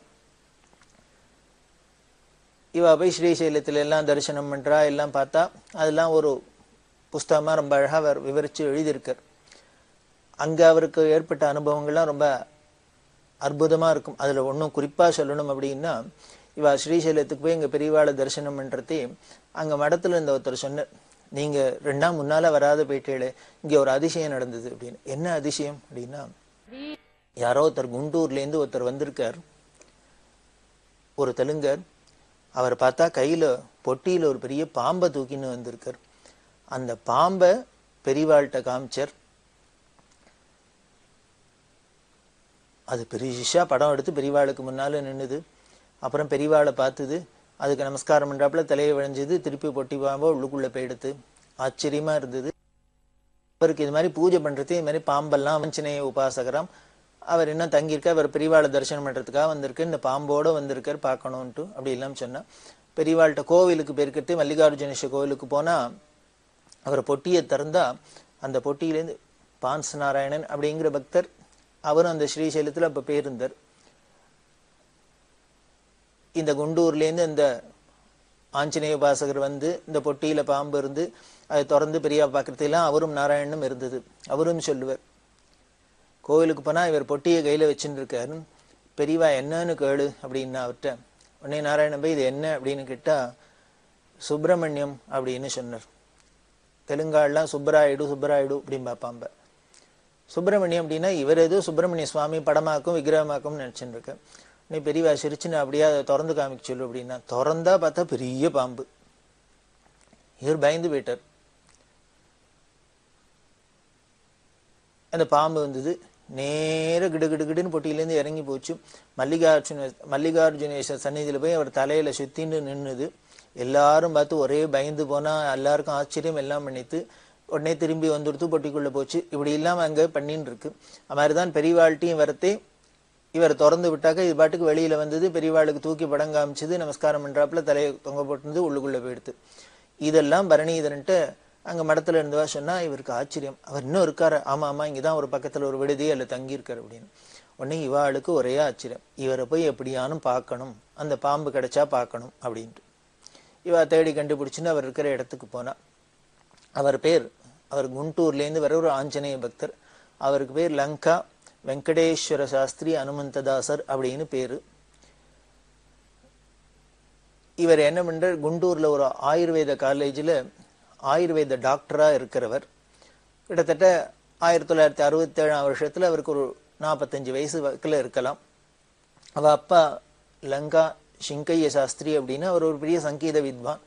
இவ போய் ஸ்ரீசைலத்துல எல்லாம் தரிசனம் பண்றா எல்லாம் பார்த்தா அதெல்லாம் ஒரு புஸ்தகமா ரொம்ப அழகா அவர் விவரிச்சு எழுதியிருக்கார் அங்க அவருக்கு ஏற்பட்ட அனுபவங்கள்லாம் ரொம்ப அற்புதமா இருக்கும் அதுல ஒன்றும் குறிப்பா சொல்லணும் அப்படின்னா இவ ஸ்ரீசைலத்துக்கு போய் எங்க பெரியவாளை தரிசனம் பண்றதே அங்க மடத்துல இருந்த ஒருத்தர் சொன்னார் நீங்க ரெண்டாம் முன்னால வராத போயிட்டேளே இங்க ஒரு அதிசயம் நடந்தது அப்படின்னு என்ன அதிசயம் அப்படின்னா யாரோ ஒருத்தர் குண்டூர்ல இருந்து ஒருத்தர் வந்திருக்கார் ஒரு தெலுங்கர் அவர் பார்த்தா கையில பொட்டியில ஒரு பெரிய பாம்பை தூக்கின்னு வந்திருக்கார் அந்த பாம்பை பெரியவாள்கிட்ட காமிச்சார் அது பெரிசா படம் எடுத்து பெரியவாளுக்கு முன்னால நின்னுது அப்புறம் பெரியவாளை பார்த்தது அதுக்கு நமஸ்காரம் பண்றாப்புல தலையை விளைஞ்சது திருப்பி பொட்டி பாம்போ உள்ளுக்குள்ள போயிடுத்து ஆச்சரியமா இருந்தது அவருக்கு இது மாதிரி பூஜை பண்றது இது மாதிரி பாம்பெல்லாம் வஞ்சனைய உபாசகராம் அவர் இன்னும் தங்கியிருக்க அவர் பெரியவாளை தரிசனம் பண்றதுக்காக வந்திருக்கு இந்த பாம்போட வந்திருக்கார் பார்க்கணும்ட்டு அப்படி எல்லாம் சொன்னா பெரியவாள்கிட்ட கோவிலுக்கு போயிருக்கிறது மல்லிகார்ஜுனேஸ்வர கோவிலுக்கு போனா அவர் பொட்டியை திறந்தா அந்த பொட்டியிலேருந்து பான்ஸ் நாராயணன் அப்படிங்கிற பக்தர் அவரும் அந்த ஸ்ரீசைலத்துல அப்ப பேருந்தார் இந்த குண்டூர்லேருந்து இந்த ஆஞ்சநேய உபாசகர் வந்து இந்த பொட்டியில பாம்பு இருந்து அதை திறந்து பெரியா பார்க்கறதெல்லாம் அவரும் நாராயணனும் இருந்தது அவரும் சொல்லுவார் கோவிலுக்கு போனா இவர் பொட்டியை கையில வச்சுட்டு இருக்காரு பெரியவா என்னன்னு கேளு அப்படின்னா அவர்கிட்ட உடனே நாராயணன் போய் இது என்ன அப்படின்னு கேட்டா சுப்பிரமணியம் அப்படின்னு சொன்னார் தெலுங்காடுலாம் சுப்பராயுடு சுப்பராயுடு அப்படின்னு பார்ப்பாம்ப சுப்பிரமணியம் அப்படின்னா இவர் ஏதோ சுப்பிரமணிய சுவாமி படமாக்கும் விக்கிரகமாக்கும் நினைச்சுட்டு இருக்கேன் நீ பெரியவா சிரிச்சுன்னு அப்படியே அதை திறந்து காமிக்க சொல்லு அப்படின்னா திறந்தா பார்த்தா பெரிய பாம்பு இவர் பயந்து போயிட்டார் அந்த பாம்பு வந்தது நேர கிடு கிடு கிடுன்னு பொட்டியிலேருந்து இறங்கி போச்சு மல்லிகார்ஜுன மல்லிகார்ஜுனேஸ்வர் சந்நிதியில போய் அவர் தலையில சுத்தின்னு நின்னுது எல்லாரும் பார்த்து ஒரே பயந்து போனா எல்லாருக்கும் ஆச்சரியம் எல்லாம் பண்ணித்து உடனே திரும்பி வந்துடுத்து பொட்டிக்குள்ள போச்சு இப்படி இல்லாம அங்க பண்ணின்னு இருக்கு அது மாதிரிதான் பெரியவாழ்ட்டையும் வரத்தே இவர் திறந்து விட்டாக்க இது பாட்டுக்கு வெளியில வந்தது பெரியவாளுக்கு தூக்கி படம் காமிச்சது நமஸ்காரம் பண்றாப்புல தலையை தொங்க போட்டிருந்து உள்ளுக்குள்ள போயிடுது இதெல்லாம் பரணிதரன்ட்டு அங்க மடத்துல இருந்தவா சொன்னா இவருக்கு ஆச்சரியம் அவர் இன்னும் இருக்காரு ஆமா ஆமா இங்கதான் ஒரு பக்கத்துல ஒரு விடுதி அல்ல தங்கி இருக்காரு அப்படின்னு உடனே இவாளுக்கு ஒரே ஆச்சரியம் இவரை போய் எப்படியானும் பார்க்கணும் அந்த பாம்பு கிடைச்சா பார்க்கணும் அப்படின்ட்டு இவ தேடி கண்டுபிடிச்சுன்னு அவர் இருக்கிற இடத்துக்கு போனா அவர் பேர் அவர் குண்டூர்ல இருந்து வர ஒரு ஆஞ்சநேய பக்தர் அவருக்கு பேர் லங்கா வெங்கடேஸ்வர சாஸ்திரி அனுமந்ததாசர் அப்படின்னு பேரு இவர் என்ன பண்றார் குண்டூர்ல ஒரு ஆயுர்வேத காலேஜில் ஆயுர்வேத டாக்டரா இருக்கிறவர் கிட்டத்தட்ட ஆயிரத்தி தொள்ளாயிரத்தி அறுபத்தி ஏழாம் வருஷத்துல அவருக்கு ஒரு நாற்பத்தஞ்சு வயசு வக்கில் இருக்கலாம் அவ அப்பா லங்கா சிங்கைய சாஸ்திரி அப்படின்னு அவர் ஒரு பெரிய சங்கீத வித்வான்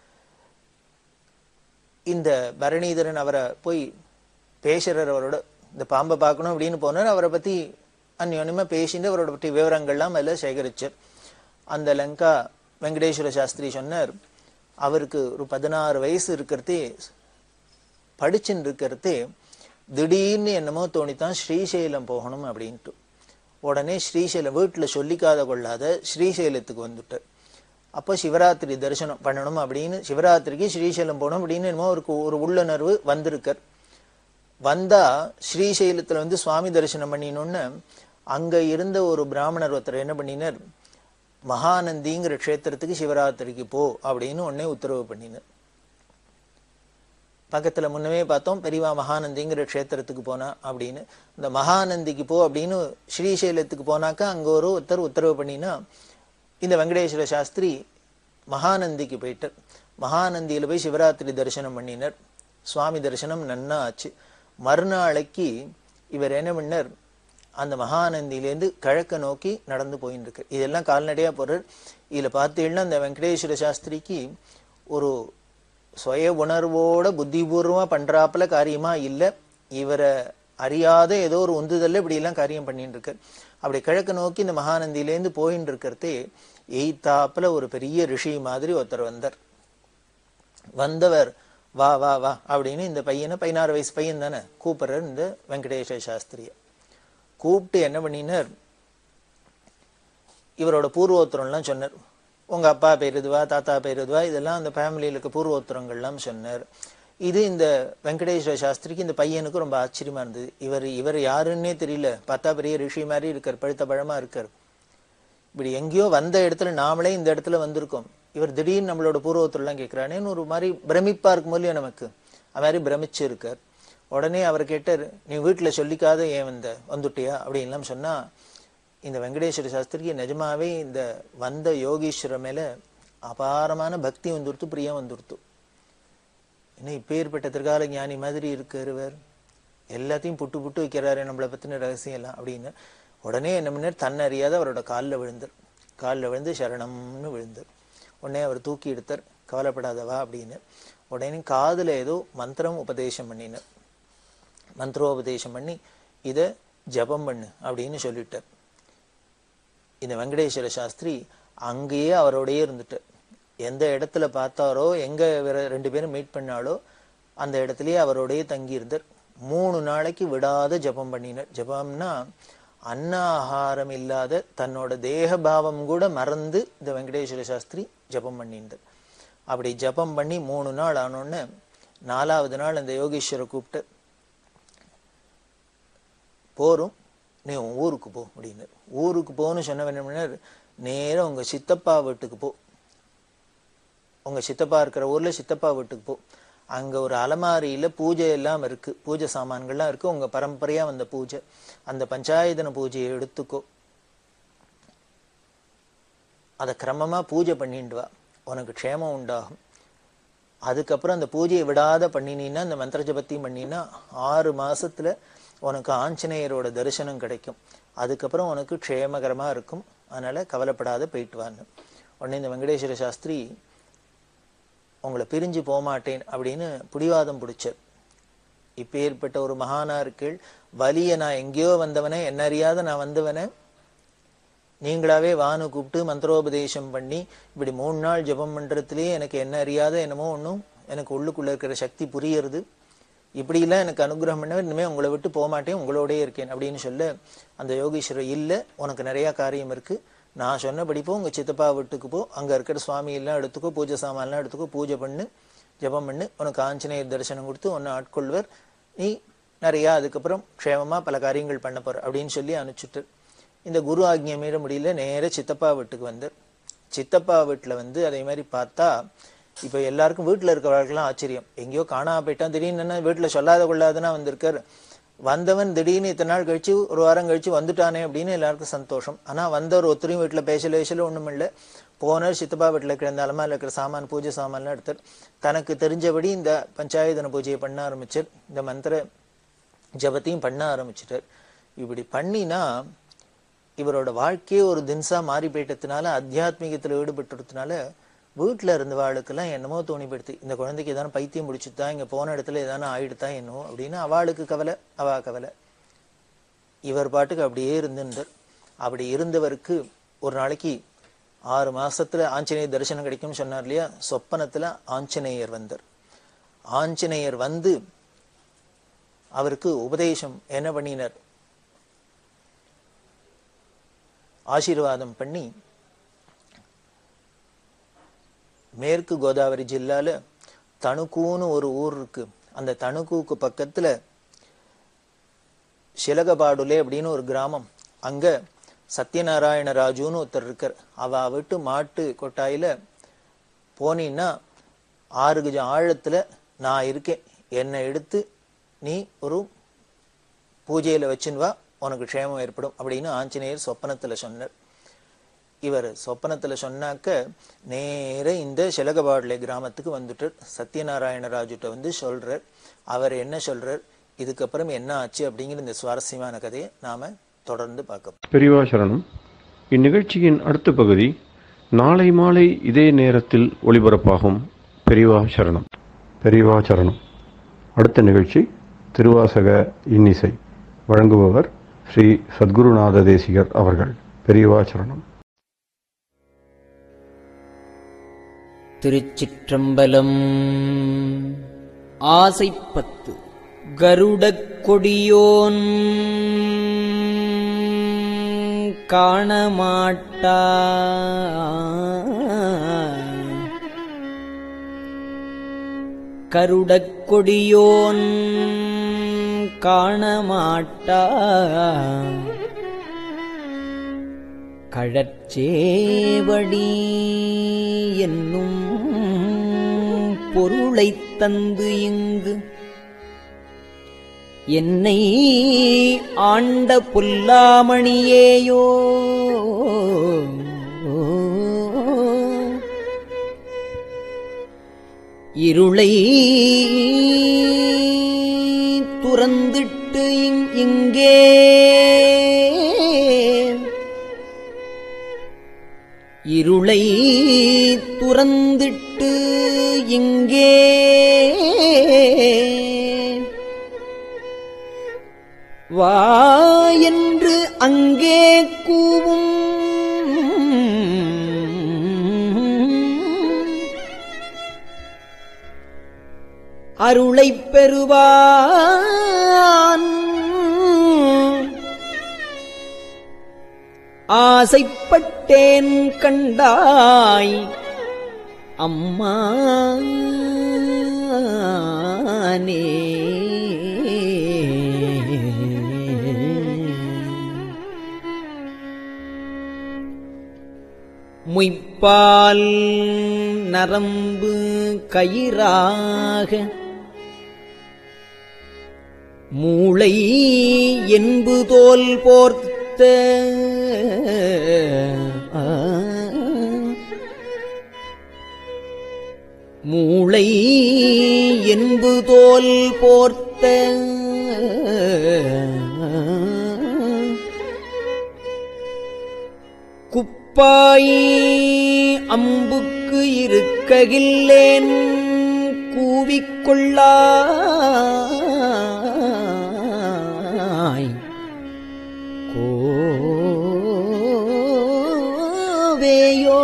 இந்த பரணிதரன் அவரை போய் பேசுறார் அவரோட இந்த பாம்பை பார்க்கணும் அப்படின்னு போனார் அவரை பத்தி அந்யோன்யமா பேசிட்டு அவரோட பற்றி விவரங்கள்லாம் அதில் சேகரிச்சார் அந்த லங்கா வெங்கடேஸ்வர சாஸ்திரி சொன்னார் அவருக்கு ஒரு பதினாறு வயசு இருக்கிறதே படிச்சுன்னு இருக்கிறதே திடீர்னு என்னமோ தோணித்தான் ஸ்ரீசைலம் போகணும் அப்படின்ட்டு உடனே ஸ்ரீசைலம் வீட்டுல சொல்லிக்காத கொள்ளாத ஸ்ரீசைலத்துக்கு வந்துட்டார் அப்போ சிவராத்திரி தரிசனம் பண்ணணும் அப்படின்னு சிவராத்திரிக்கு ஸ்ரீசைலம் போகணும் அப்படின்னு என்னமோ அவருக்கு ஒரு உள்ளுணர்வு வந்திருக்கார் வந்தா ஸ்ரீசைலத்துல வந்து சுவாமி தரிசனம் பண்ணினோன்னு அங்க இருந்த ஒரு பிராமணர் ஒருத்தர் என்ன பண்ணினார் மகாநந்திங்கிற க்ஷேத்திரத்துக்கு சிவராத்திரிக்கு போ அப்படின்னு உடனே உத்தரவு பண்ணினார் பக்கத்துல முன்னமே பார்த்தோம் பெரியவா மகாநந்திங்கிற க்ஷேத்திரத்துக்கு போனா அப்படின்னு இந்த மகாநந்திக்கு போ அப்படின்னு ஸ்ரீசைலத்துக்கு போனாக்கா அங்க ஒரு ஒருத்தர் உத்தரவு பண்ணினா இந்த வெங்கடேஸ்வர சாஸ்திரி மகாநந்திக்கு போயிட்டார் மகாநந்தியில போய் சிவராத்திரி தரிசனம் பண்ணினார் சுவாமி தரிசனம் நன்னா ஆச்சு மறுநாளைக்கு இவர் என்ன பண்ணார் அந்த மகாநந்தியிலேருந்து கிழக்க நோக்கி நடந்து போயின்னு இருக்கு இதெல்லாம் கால்நடையா போறார் இதுல பார்த்தீங்கன்னா அந்த வெங்கடேஸ்வர சாஸ்திரிக்கு ஒரு சுய உணர்வோட புத்திபூர்வமா பண்றாப்புல காரியமா இல்ல இவரை அறியாத ஏதோ ஒரு உந்துதல்ல இப்படி எல்லாம் காரியம் பண்ணிட்டு இருக்கார் அப்படி கிழக்கு நோக்கி இந்த மகாநந்தியிலேருந்து போயின்னு இருக்கிறதே எய்த்தாப்புல ஒரு பெரிய ரிஷி மாதிரி ஒருத்தர் வந்தார் வந்தவர் வா வா வா அப்படின்னு இந்த பையனை பதினாறு வயசு பையன் தானே கூப்பிடுறார் இந்த வெங்கடேஷ சாஸ்திரிய கூப்பிட்டு என்ன பண்ணினார் இவரோட பூர்வோத்திரம்லாம் சொன்னார் உங்க அப்பா பேர் இதுவா தாத்தா பேர் இதுவா இதெல்லாம் அந்த ஃபேமிலியில் இருக்க பூர்வோத்திரங்கள்லாம் சொன்னார் இது இந்த வெங்கடேஸ்வர சாஸ்திரிக்கு இந்த பையனுக்கு ரொம்ப ஆச்சரியமா இருந்தது இவர் இவர் யாருன்னே தெரியல பார்த்தா பெரிய ரிஷி மாதிரி இருக்கார் பழுத்த பழமா இருக்கார் இப்படி எங்கேயோ வந்த இடத்துல நாமளே இந்த இடத்துல வந்திருக்கோம் இவர் திடீர்னு நம்மளோட பூர்வத்திலாம் கேட்கிறானேன்னு ஒரு மாதிரி பிரமிப்பா இருக்கும் இல்லையா நமக்கு அது மாதிரி பிரமிச்சு இருக்கார் உடனே அவர் கேட்டார் நீ வீட்டுல சொல்லிக்காத ஏன் வந்த வந்துட்டியா அப்படின்லாம் சொன்னா இந்த வெங்கடேஸ்வர சாஸ்திரிக்கு நிஜமாவே இந்த வந்த யோகீஸ்வர மேல அபாரமான பக்தி வந்துருத்து பிரியம் வந்துருத்து என்ன இப்பேற்பட்ட திருகால ஞானி மாதிரி இருக்கார் இவர் எல்லாத்தையும் புட்டு புட்டு வைக்கிறாரு நம்மளை பத்தின ரகசியம் எல்லாம் அப்படின்னு உடனே என்ன பண்ணார் தன்னறியாத அவரோட காலில் விழுந்தார் காலில் விழுந்து சரணம்னு விழுந்தார் உடனே அவர் தூக்கி எடுத்தார் கவலைப்படாதவா அப்படின்னு உடனே காதுல ஏதோ மந்திரம் உபதேசம் பண்ணினார் மந்திரோபதேசம் பண்ணி இதை ஜபம் பண்ணு அப்படின்னு சொல்லிட்டார் இந்த வெங்கடேஸ்வர சாஸ்திரி அங்கேயே அவரோடயே இருந்துட்டார் எந்த இடத்துல பார்த்தாரோ எங்க இவரை ரெண்டு பேரும் மீட் பண்ணாலோ அந்த இடத்துலயே அவரோடயே தங்கி இருந்தார் மூணு நாளைக்கு விடாத ஜபம் பண்ணினார் ஜபம்னா அன்ன ஆகாரம் இல்லாத தன்னோட தேக பாவம் கூட மறந்து இந்த வெங்கடேஸ்வர சாஸ்திரி ஜபம் பண்ணியிருந்தார் அப்படி ஜபம் பண்ணி மூணு நாள் ஆனோடனே நாலாவது நாள் அந்த யோகீஸ்வரை கூப்பிட்டு போரும் நீ உன் ஊருக்கு போ அப்படின்னு ஊருக்கு போன்னு சொன்னவன் நேரா உங்க சித்தப்பா வீட்டுக்கு போ உங்க சித்தப்பா இருக்கிற ஊர்ல சித்தப்பா வீட்டுக்கு போ அங்க ஒரு அலமாரியில பூஜை எல்லாம் இருக்கு பூஜை சாமான்கள்லாம் இருக்கு உங்க பரம்பரையா வந்த பூஜை அந்த பஞ்சாயதன பூஜையை எடுத்துக்கோ அதை கிரமமா பூஜை பண்ணிட்டு வா உனக்கு க்ஷேமம் உண்டாகும் அதுக்கப்புறம் அந்த பூஜையை விடாத பண்ணினீன்னா அந்த மந்திர ஜபத்தையும் பண்ணினா ஆறு மாசத்துல உனக்கு ஆஞ்சநேயரோட தரிசனம் கிடைக்கும் அதுக்கப்புறம் உனக்கு க்ஷேமகரமா இருக்கும் அதனால கவலைப்படாத போயிட்டு வான்னு உடனே இந்த வெங்கடேஸ்வர சாஸ்திரி உங்களை பிரிஞ்சு போமாட்டேன் அப்படின்னு பிடிவாதம் பிடிச்சார் இப்பேற்பட்ட ஒரு மகானா இருக்கீள் வலிய நான் எங்கேயோ வந்தவனே என்ன அறியாத நான் வந்தவனே நீங்களாவே வானு கூப்பிட்டு மந்திரோபதேசம் பண்ணி இப்படி மூணு நாள் ஜெபம் பண்றதுலயே எனக்கு என்ன அறியாத என்னமோ ஒன்றும் எனக்கு உள்ளுக்குள்ள இருக்கிற சக்தி புரியுறது இப்படிலாம் எனக்கு அனுகிரகம் பண்ண இனிமே உங்களை விட்டு போக மாட்டேன் உங்களோடயே இருக்கேன் அப்படின்னு சொல்ல அந்த யோகீஸ்வரர் இல்ல உனக்கு நிறைய காரியம் இருக்கு நான் சொன்னபடி போ உங்க சித்தப்பா வீட்டுக்கு போ அங்க இருக்கிற சுவாமி எல்லாம் எடுத்துக்கோ பூஜை சாமான்லாம் எடுத்துக்கோ பூஜை பண்ணு ஜெபம் பண்ணு உனக்கு ஆஞ்சநேயர் தரிசனம் கொடுத்து உன்னை ஆட்கொள்வர் நீ நிறைய அதுக்கப்புறம் க்ஷேமமா பல காரியங்கள் பண்ண போற அப்படின்னு சொல்லி அனுப்பிச்சுட்டு இந்த குரு ஆக்ஞை மீற முடியல நேர சித்தப்பா வீட்டுக்கு வந்தார் சித்தப்பா வீட்டுல வந்து அதே மாதிரி பார்த்தா இப்ப எல்லாருக்கும் வீட்டுல இருக்கிறவர்களுக்கெல்லாம் ஆச்சரியம் எங்கேயோ காணாம போயிட்டான் திடீர்னு என்ன வீட்டுல சொல்லாத கொள்ளாதனா வந்திருக்காரு வந்தவன் திடீர்னு இத்தனை நாள் கழிச்சு ஒரு வாரம் கழிச்சு வந்துட்டானே அப்படின்னு எல்லாருக்கும் சந்தோஷம் ஆனா வந்தவர் ஒருத்தரையும் வீட்டுல பேசல பேசல ஒண்ணும் இல்ல போனர் சித்தப்பா வீட்டுல இருக்கிற இந்த அலமாரில இருக்கிற சாமான் பூஜை சாமான்லாம் எடுத்தார் தனக்கு தெரிஞ்சபடி இந்த பஞ்சாயதன பூஜையை பண்ண ஆரம்பிச்சார் இந்த மந்திர ஜபத்தையும் பண்ண ஆரம்பிச்சிட்டார் இப்படி பண்ணினா இவரோட வாழ்க்கையே ஒரு தின்சா மாறி போயிட்டதுனால அத்தியாத்மிகத்துல ஈடுபட்டுறதுனால வீட்டுல இருந்த வாளுக்கெல்லாம் என்னமோ தோணி போயிடுது இந்த குழந்தைக்கு ஏதான பைத்தியம் முடிச்சுதா இங்க போன இடத்துல ஏதான ஆயிடுதா என்னவோ அப்படின்னு அவளுக்கு கவலை அவா கவலை இவர் பாட்டுக்கு அப்படியே இருந்திருந்தார் அப்படி இருந்தவருக்கு ஒரு நாளைக்கு ஆறு மாசத்துல ஆஞ்சநேயர் தரிசனம் கிடைக்கும்னு சொன்னார் இல்லையா சொப்பனத்துல ஆஞ்சநேயர் வந்தார் ஆஞ்சநேயர் வந்து அவருக்கு உபதேசம் என்ன பண்ணினார் ஆசீர்வாதம் பண்ணி மேற்கு கோதாவரி ஜில்லால தணுக்கூன்னு ஒரு ஊர் இருக்கு அந்த தணுக்கூக்கு பக்கத்துல சிலகபாடுலே அப்படின்னு ஒரு கிராமம் அங்க சத்யநாராயண ராஜுன்னு ஒருத்தர் இருக்கார் அவ விட்டு மாட்டு கொட்டாயில போனீன்னா ஆறு கஜம் ஆழத்துல நான் இருக்கேன் என்னை எடுத்து நீ ஒரு பூஜையில வச்சுன்னு வா உனக்கு க்ஷேமம் ஏற்படும் அப்படின்னு ஆஞ்சநேயர் சொப்பனத்துல சொன்னார் இவர் சொப்பனத்துல சொன்னாக்க நேர இந்த சிலகபாடுலை கிராமத்துக்கு வந்துட்டு சத்யநாராயண ராஜுட்ட வந்து சொல்றார் அவர் என்ன சொல்றார் இதுக்கப்புறம் என்ன ஆச்சு அப்படிங்கிற இந்த சுவாரஸ்யமான கதையை நாம தொடர்ந்து பார்க்க பெரியவா சரணம் இந்நிகழ்ச்சியின் அடுத்த பகுதி நாளை மாலை இதே நேரத்தில் ஒளிபரப்பாகும் பெரியவா சரணம் பெரியவா சரணம் அடுத்த நிகழ்ச்சி திருவாசக இன்னிசை வழங்குபவர் ஸ்ரீ சத்குருநாத தேசிகர் அவர்கள் பெரியவா சரணம் திருச்சிற்றம்பலம் ஆசைப்பத்து கருடக் கொடியோன் காணமாட்டா கருடக் கொடியோன் காணமாட்டா கழற்சேவடி என்னும் பொருளைத் தந்து இங்கு என்னை ஆண்ட புல்லாமணியேயோ இருளை துறந்திட்டு இங்- இங்கே இருளை துறந்திட்டு இங்கே வா என்று அங்கே கூவும் அருளைப் பெறுவான் ஆசைப்பட்டேன் கண்டாய் அம்மா முய்ப்பால் நரம்பு கயிறாக மூளை என்பு தோல் போர்த்த ஆ. மூளை என்பு தோல் போர்த்த குப்பாய் அம்புக்கு இருக்ககில்லேன் கூவிக்கொள்ளாய் கோவேயோ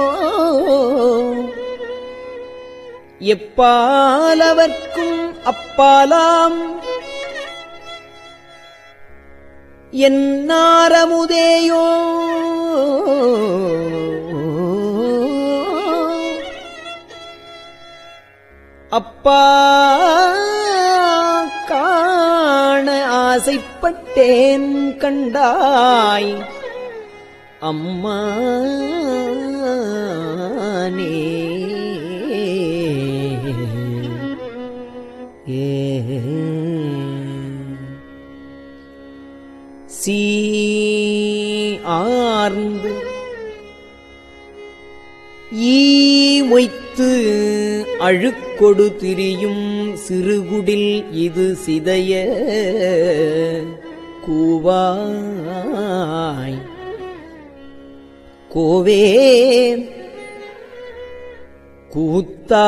எப்பாலவர்க்கும் அப்பாலாம் என்னாரமுதேயோ அப்பா காண ஆசைப்பட்டேன் கண்டாய் அம்மா சீ ஆர்ந்து ஈ மொய்த்து அழுக்கொடு திரியும் சிறுகுடில் இது சிதைய கூவாய் கோவே கூத்தா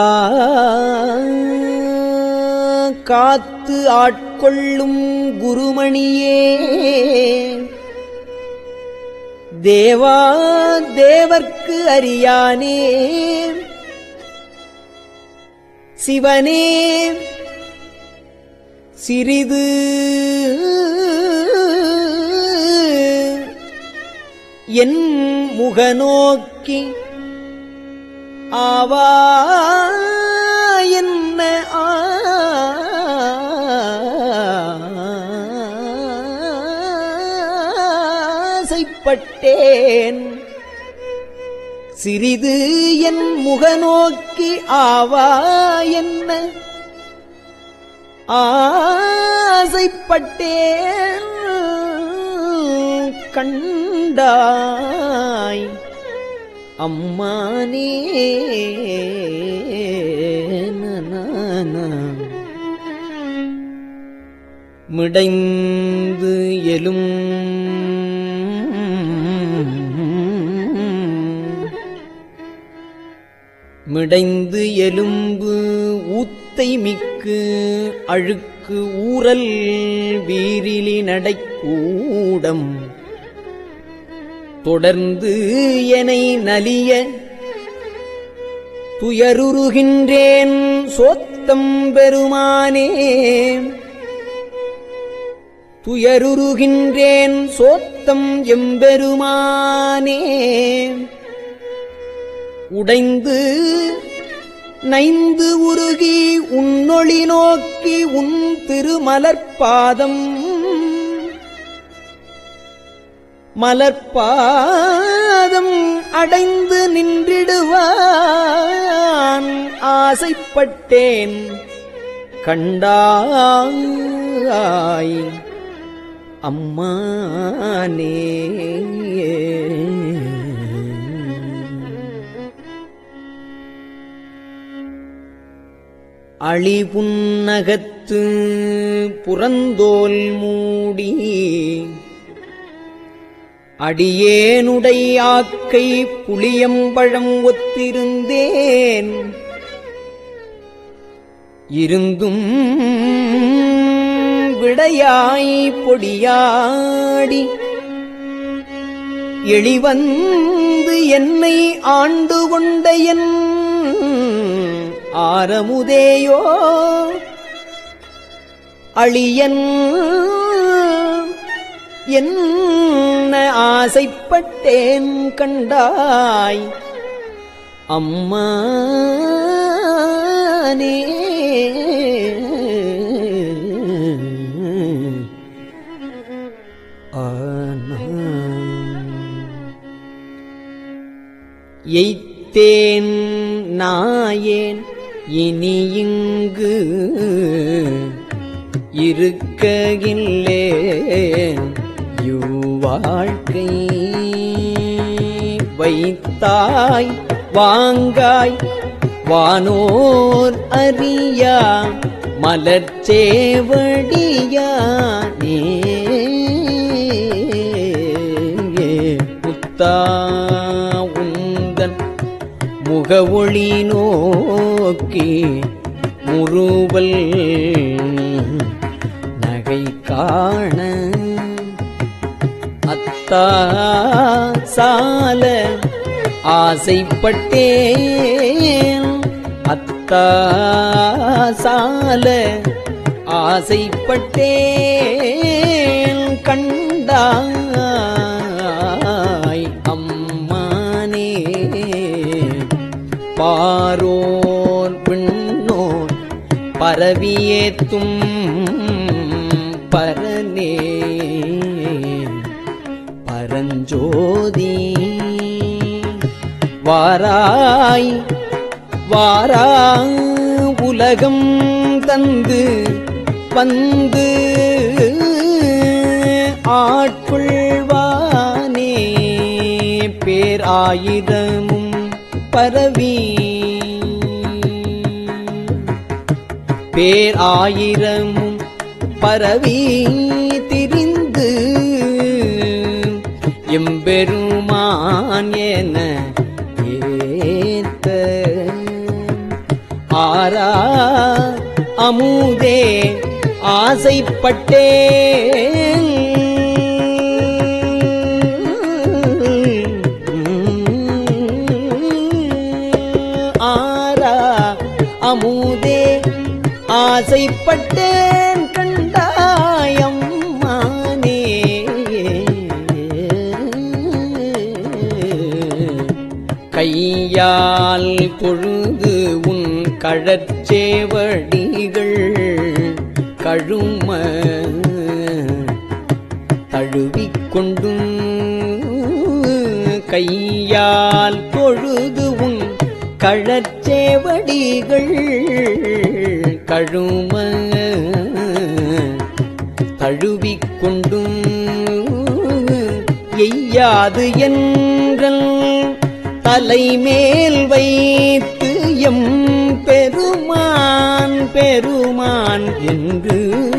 காத்து ஆட்கொள்ளும் குருமணியே தேவா தேவர்க்கு அறியானே சிவனே சிறிது என் முகநோக்கி ஆவா என்ன ஆசைப்பட்டேன் சிறிது என் முகநோக்கி ஆவா என்ன ஆசைப்பட்டேன் கண்டாய் அம்மானே நனானா. மிடைந்து எலும் மிடைந்து எலும்பு ஊத்தை மிக்கு அழுக்கு ஊரல் வீரிலி நடைக்கூடம் தொடர்ந்து எனை நலிய துயருருகின்றேன் சோத்தம் பெருமானே துயருருகின்றேன் சோத்தம் எம்பெருமானே உடைந்து நைந்து உருகி உன்னொளி நோக்கி உன் திருமலர்பாதம் மலர்பாதம் அடைந்து நின்றிடுவான் ஆசைப்பட்டேன் கண்டாய் அம்மானே அழிபுன்னகத்து புறந்தோல் மூடி அடியேனுடை ஆக்கை புளியம்பழம் ஒத்திருந்தேன் இருந்தும் விடையாய் பொடியாடி எளிவந்து என்னை ஆண்டு கொண்ட என் ஆரமுதேயோ அழியன் என்ன ஆசைப்பட்டேன் கண்டாய் அம்மானே எய்த்தேன் நாயேன் இனி இங்கு இருக்ககில்லேன் இவ்வாழ்க்கை வைத்தாய் வாங்காய் வானோர் அறியா மலர்ச்சேவடியானே புத்தா உந்தன் முகவொளி நோக்கி முறுவல் நகை காண அத்தா சால ஆசைப்பட்டேன் அத்தா சால ஆசைப்பட்டேன் கண்டாய் அம்மானே பாரோர் பின்னோர் பரவியேத்தும் பரனே பரஞ்சோதி வாராய் வாரா உலகம் தந்து வந்து ஆட்கொள்வானே பேர் ஆயிரமும் பரவி பேர் ஆயிரமும் பரவி திரிந்து எம்பெருமான் என ஏத்த ஆரா அமுதே ஆசைப்பட்டேன் ஆரா அமுதே ஆசைப்பட்டேன் கண்டாயம் மானே கையால் பொழுது உன் கழற்சேவடிகள் கழும தழுவிக்கொண்டும் கையால் பொழுது உன் கழற்சேவடிகள் கழும தழுவிக்கொண்டும் எய்யாது என்றல் தலைமேல் வைத்து எம் பெருமான் பெருமான் என்று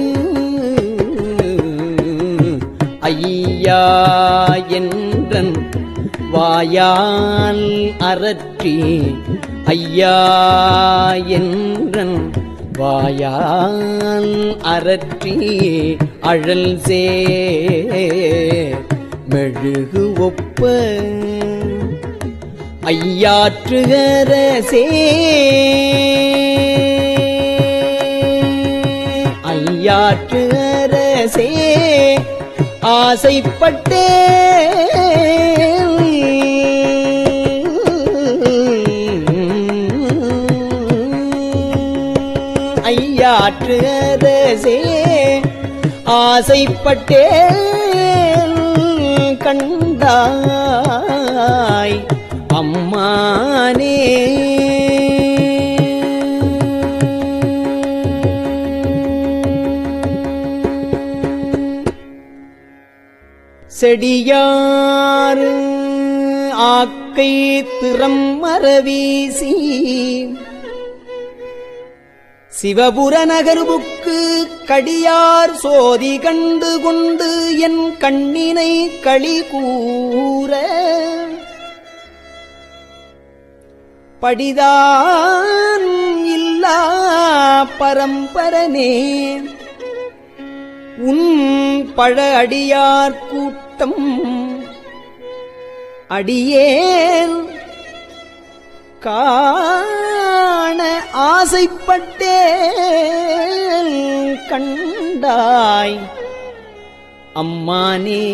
ஐயா என்றன் வாயால் அரற்றி ஐயா என்றன் வாயால் அரற்றி அழல் சே மெழுகு ஒப்ப ஐயாற்றுகரசே ஐயாற்றுகரசே ஆசைப்பட்டே ஐயாற்று அரசே ஆசைப்பட்டேன் கண்டாய் அம்மானே செடியாறு ஆக்கை திறம் மரவீசி சிவபுர நகர்வுக்கு கடியார் சோதி கண்டு கொண்டு என் கண்ணினை களி கூற படிதான் இல்லா பரம்பரனே உன் பழ அடியார் கூட்டம் அடியேன் காண ஆசைப்பட்டேன் கண்டாய் அம்மானே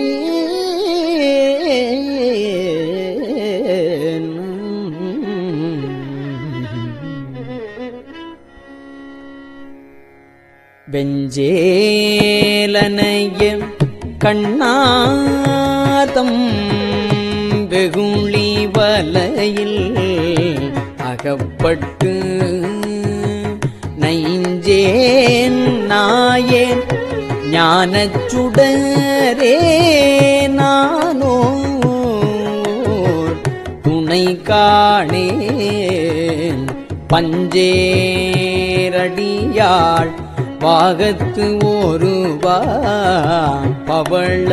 வெஞ்சேலனைய கண்ணாதம் வெகுளி வலையில் அகப்பட்டு நைஞ்சேன் நாயேன் ஞானச் சுடரே நானோ துணை காணேன் பஞ்சேரடியாள் பாகத்து ஒருவான் பவள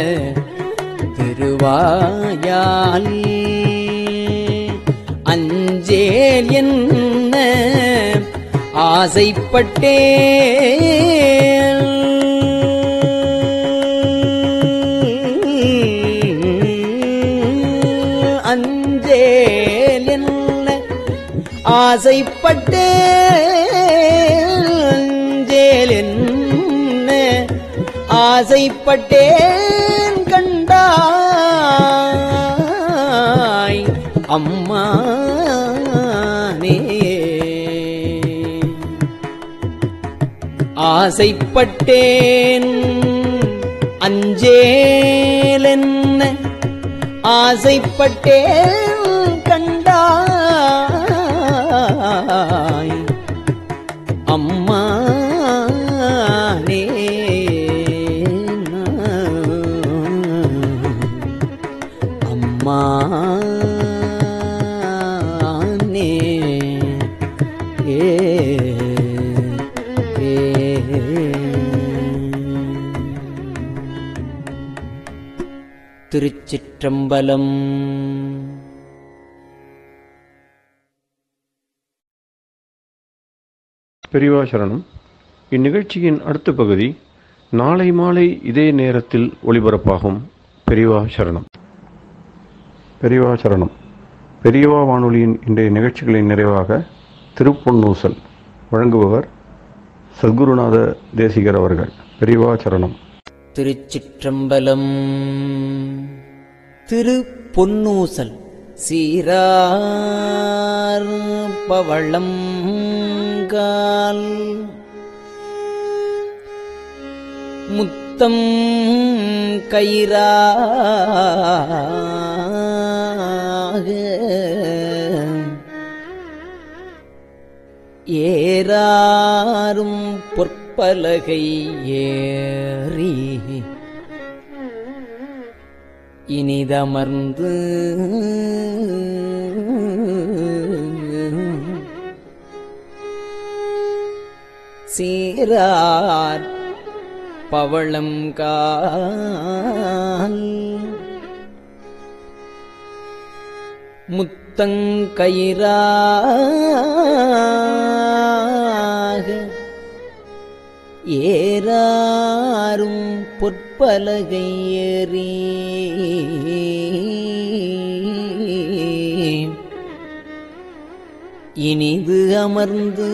திருவாயால் அஞ்சேல் என்ன ஆசைப்பட்டேன் அஞ்சேல் என்ன ஆசைப்பட்டேன் அஞ்சேல் என்ன ஆசைப்பட்டேன் கண்டாய் அம்மானே ஆசைப்பட்டேன் அஞ்சேலென்ன ஆசைப்பட்டேன் கண்டாய் அம்மானே அம்மானே ஏ திருச்சிற்றம்பலம் பெரியவா சரணம் இந்நிகழ்ச்சியின் அடுத்த பகுதி நாளை மாலை இதே நேரத்தில் ஒளிபரப்பாகும் பெரியவா சரணம் பெரியவா சரணம் பெரியவா வானொலியின் இன்றைய நிகழ்ச்சிகளின் நிறைவாக திருப்பொன்னூசல் வழங்குபவர் சத்குருநாத தேசிகர் அவர்கள் பெரியவா சரணம் திருச்சிற்றம்பலம் திரு பொன்னூசல் சீரார் பவளம் கால் முத்தம் கயிறாக ஏறாரும் பொற்பலகை ஏறி இனிதமர்ந்து சீரார் பவளம் கால் முத்தங்கயிறாக ஏறாரும் பொற்பலகை ஏறி இனிது அமர்ந்து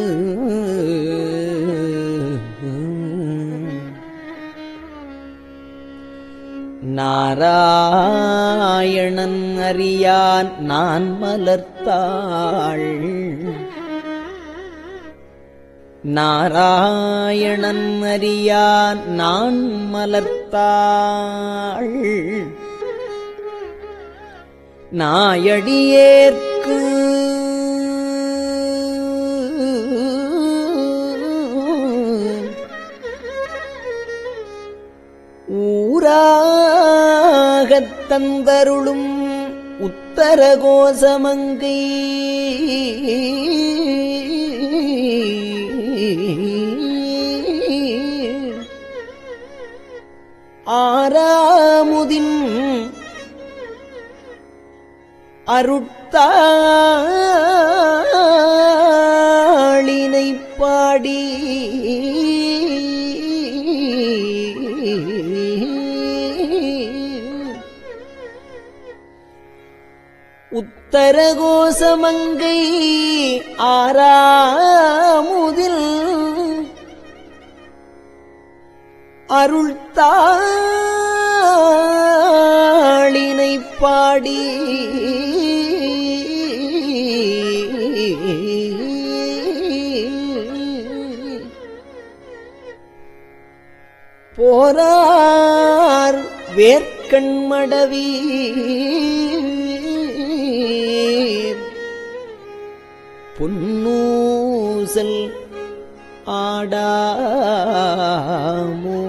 நாராயணன் அறியான் நான் மலர்த்தாள் நாராயணன் அறியான் நான் மலர்த்தாள் நாயடியேற்கு ஊராகத் தந்தருளும் உத்தர கோசமங்கை ஆறாமுதின் அருட்தாளினை பாடி உத்தரகோசமங்கை ஆறாமுதில் அருள்தாளினை பாடி போரார் வேர்க்கண்மடவி பொன்னூசல் ஆடாமோ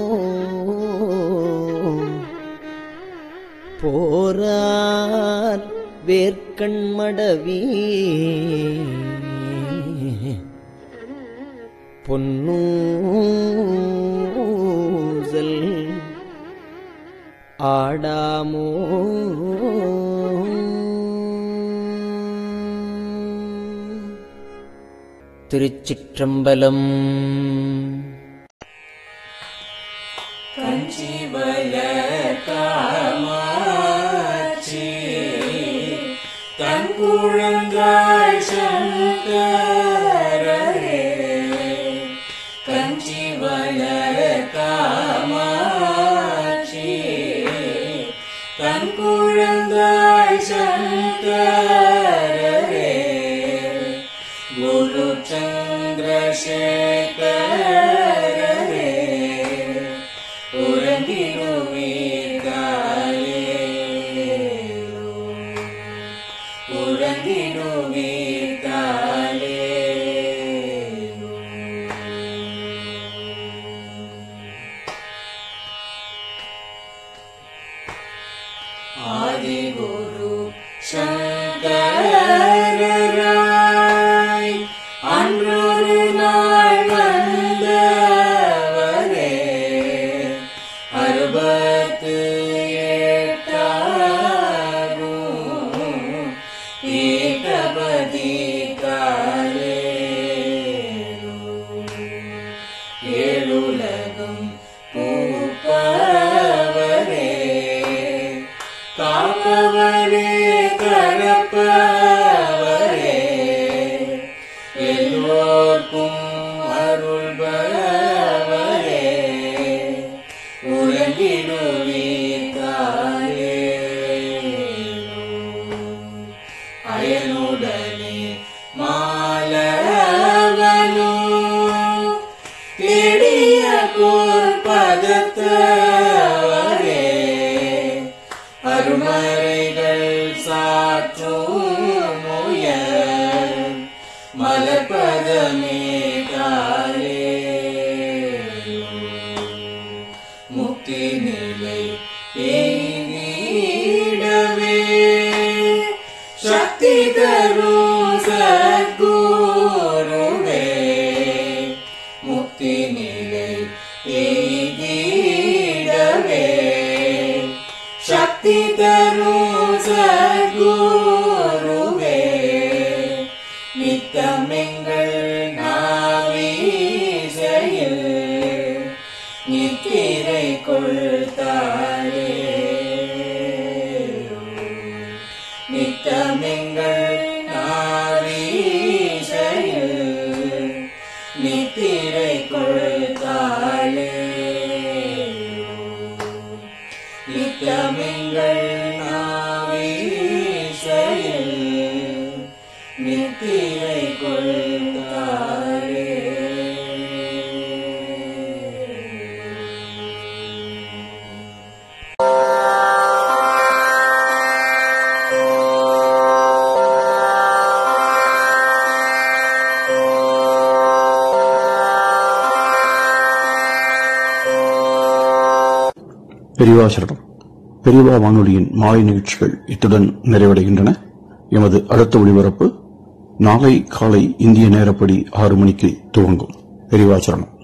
போரார் வேர்க்கண்மடவி பொன்னூசல் ஆடாமோ திருச்சிற்றம்பலம் நித்தமெங்கள் நாவீசையில் பெரியவாசரணம் பெரியவா வானொலியின் மாலை நிகழ்ச்சிகள் இத்துடன் நிறைவடைகின்றன எமது அடுத்த ஒளிபரப்பு நாளை காலை இந்திய நேரப்படி ஆறு மணிக்கு துவங்கும் பெரியவாச்சரணம்